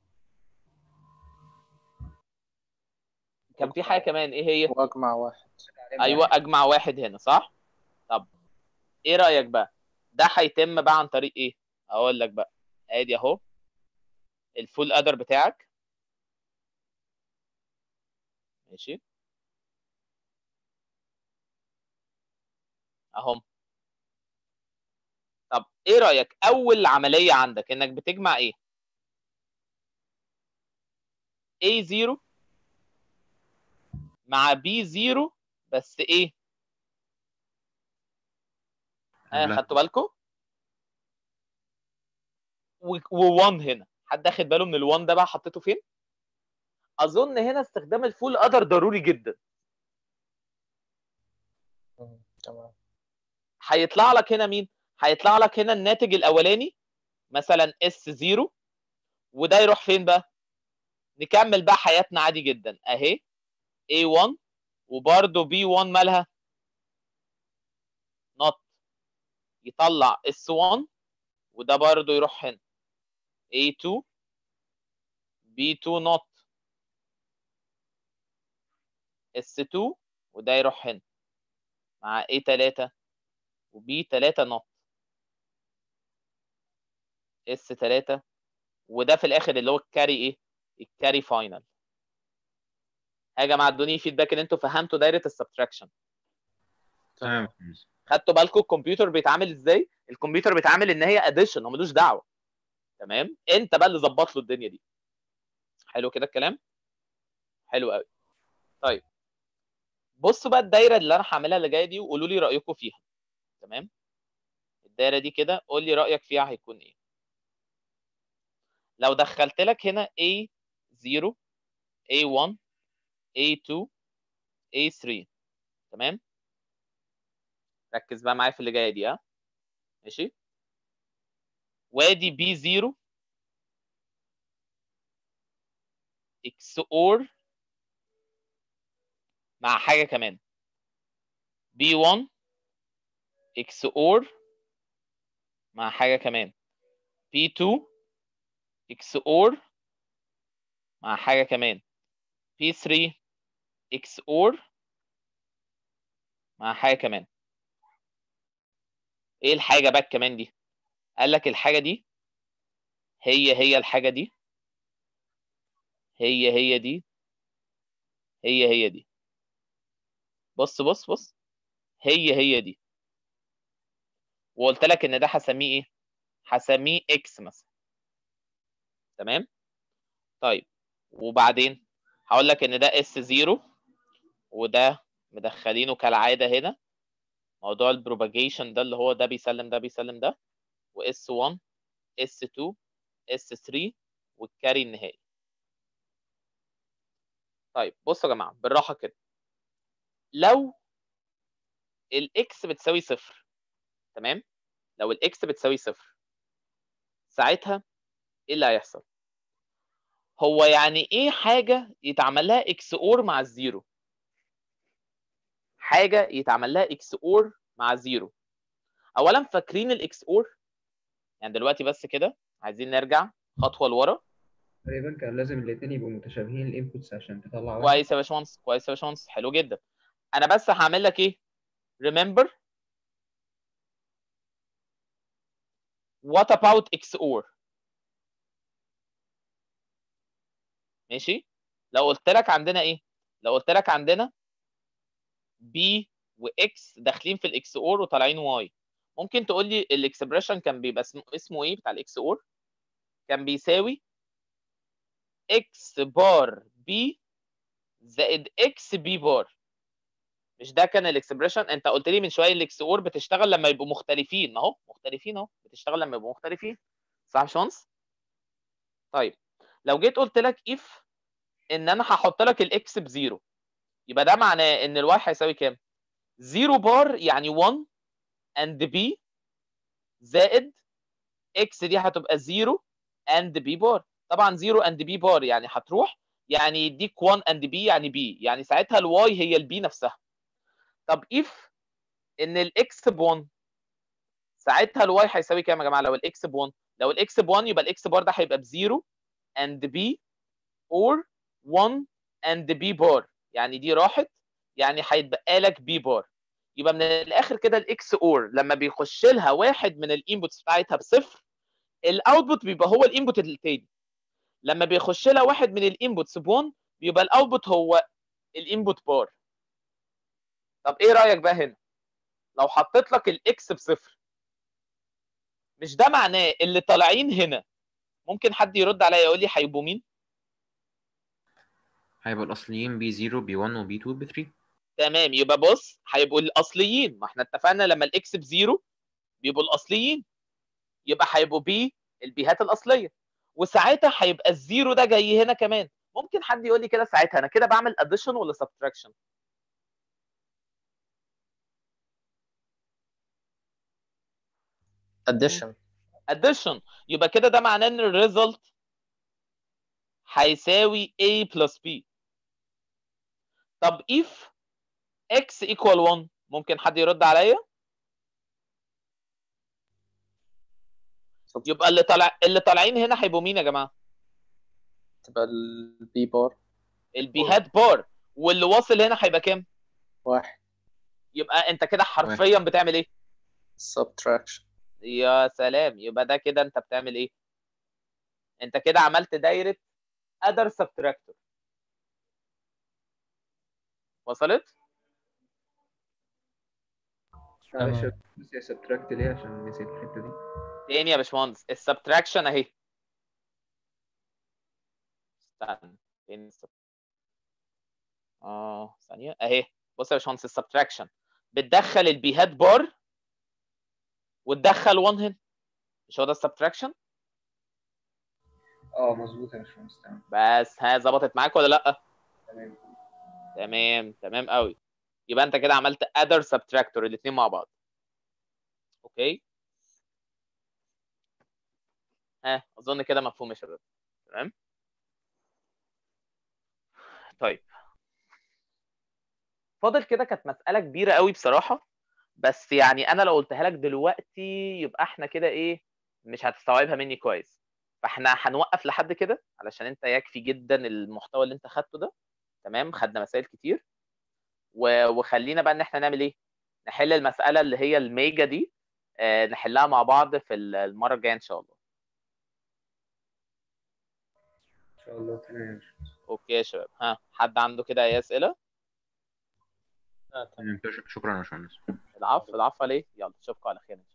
كان في حاجه كمان ايه هي واجمع واحد ايوه اجمع واحد هنا صح طب ايه رايك بقى ده هيتم بقى عن طريق ايه اقول لك بقى ادي اهو الفول ادر بتاعك ماشي اهم طب ايه رايك اول عمليه عندك انك بتجمع ايه A0 مع بي 0 بس ايه اه قبلها. خدتوا بالكم و1 هنا حد اخد باله من ال1 ده بقى حطيته فين اظن هنا استخدام الفول قدر ضروري جدا مم. تمام هيطلع لك هنا مين هيطلع لك هنا الناتج الاولاني مثلا اس 0 وده يروح فين بقى نكمل بقى حياتنا عادي جدا اهي A1 وبرده B1 مالها نوت يطلع S1 وده برده يروح هنا A2 B2 نوت S2 وده يروح هنا مع A3 وB3 نوت S3 وده في الاخر اللي هو الكاري ايه الكاري فاينل يا جماعه ادوني فيدباك ان انتوا فهمتوا دايره السبتراكشن تمام خدتوا بالكم الكمبيوتر بيتعامل ازاي الكمبيوتر بيتعامل ان هي اديشن هو ملوش دعوه تمام انت بقى اللي ظبط له الدنيا دي حلو كده الكلام حلو قوي طيب بصوا بقى الدايره اللي انا هعملها اللي جايه دي وقولوا لي رايكم فيها تمام الدايره دي كده قول لي رايك فيها هيكون ايه لو دخلت لك هنا A0 A1 A2 A3 تمام ركز بقى معايا في اللي جايه دي ها ماشي وادي B0 XOR مع حاجه كمان B1 XOR مع حاجه كمان P2 XOR مع حاجه كمان P3 XOR مع حاجه كمان ايه الحاجه بقى كمان دي قال لك الحاجه دي هي هي الحاجه دي هي هي دي هي هي دي بص بص بص هي هي دي وقلت لك ان ده هسميه ايه هسميه اكس مثلا تمام طيب وبعدين هقول لك ان ده اس 0 وده مدخلينه كالعاده هنا موضوع البروباجيشن ده اللي هو ده بيسلم ده بيسلم ده واس 1 اس 2 اس 3 والكاري النهائي طيب بصوا يا جماعه بالراحه كده لو الاكس بتساوي صفر تمام لو الاكس بتساوي صفر ساعتها ايه اللي هيحصل هو يعني ايه حاجه يتعمل لها اكس اور مع الزيرو حاجه يتعمل لها اكس اور مع زيرو اولا فاكرين الاكس اور يعني دلوقتي بس كده عايزين نرجع خطوه لورا تقريبا كان لازم الاثنين يبقوا متشابهين الانبوتس عشان تطلع واحد كويس يا باشمهندس كويس يا باشمهندس حلو جدا انا بس هعمل لك ايه remember what about XOR ماشي لو قلت لك عندنا ايه لو قلت لك عندنا B وX داخلين في الاكس اور وطالعين Y ممكن تقول لي الاكسبريشن كان بيبقى اسمه اسمه ايه بتاع الاكس اور كان بيساوي X بار B زائد X B بار مش ده كان الاكسبريشن انت قلت لي من شويه الاكس اور بتشتغل لما يبقوا مختلفين اهو مختلفين اهو بتشتغل لما يبقوا مختلفين صح يا شانس طيب لو جيت قلت لك اف ان انا هحط لك الاكس بزيرو يبقى ده معناه ان الواي هيساوي كام زيرو بار يعني 1 اند بي زائد اكس دي هتبقى زيرو اند بي بار طبعا زيرو اند بي بار يعني هتروح يعني يديك 1 اند بي يعني بي يعني ساعتها الواي هي البي نفسها طب اف ان الاكس ب 1 ساعتها الواي هيساوي كام يا جماعه لو الاكس ب 1 لو الاكس ب 1 يبقى الاكس بار ده هيبقى بزيرو اند بي اور 1 اند بي بار يعني دي راحت يعني هيتبقى لك بي بار يبقى من الاخر كده الاكس اور لما بيخش لها واحد من الانبوتس بتاعتها بصفر الاوتبوت بيبقى هو الانبوت التاني لما بيخش لها واحد من الانبوتس ب 1 بيبقى الاوتبوت هو الانبوت بار طب ايه رايك بقى هنا لو حطيت لك الاكس بصفر مش ده معناه اللي طالعين هنا ممكن حد يرد عليا يقول لي هيبقوا مين هيبقى الأصليين بي 0 بي 1 وبي 2 بي 3 تمام يبقى بص هيبقوا الاصليين ما احنا اتفقنا لما الاكس بزيرو بيبقوا الاصليين يبقى هيبقوا بي البيهات الاصليه وساعتها هيبقى الزيرو ده جاي هنا كمان ممكن حد يقول لي كده ساعتها انا كده بعمل اديشن ولا سبتراكشن addition اديشن يبقى كده ده معناه ان الريزلت هيساوي a plus b طب if x equal 1 ممكن حد يرد عليا يبقى اللي طالع اللي طالعين هنا هيبقوا مين يا جماعه تبقى البي بار البيهات بار واللي واصل هنا هيبقى كام واحد يبقى انت كده حرفيا بتعمل ايه subtraction يا سلام يبقى ده كده انت بتعمل ايه انت كده عملت دايره other subtractor وصلت معلش بس يا سبتراكت ليه عشان نسيت الحته دي تاني يا باشمهندس السبتراكشن اهي استنى فين السب... اه ثانيه اهي بص يا باشمهندس السبتراكشن بتدخل البيهات بار وتدخل 1 هنا مش هو ده السبتراكشن اه مظبوط يا باشمهندس تمام بس ها ظبطت معاك ولا لا تمام تمام تمام قوي يبقى انت كده عملت other subtractor الاثنين مع بعض اوكي ها اظن كده مفهوم يا شباب تمام طيب فاضل كده كانت مسألة كبيرة قوي بصراحة بس يعني انا لو قلتها لك دلوقتي يبقى احنا كده ايه مش هتستوعبها مني كويس فاحنا هنوقف لحد كده علشان انت يكفي جدا المحتوى اللي انت خدته ده تمام خدنا مسائل كتير و- وخلينا بقى ان احنا نعمل ايه نحل المسألة اللي هي الميجا دي آه، نحلها مع بعض في المرة الجاية ان شاء الله ان شاء الله تمام يا باشمهندس. اوكي يا شباب ها حد عنده كده اي اسئلة آه، تمام. شكرا يا باشمهندس العفو العفو عليه يلا اشوفكم على خير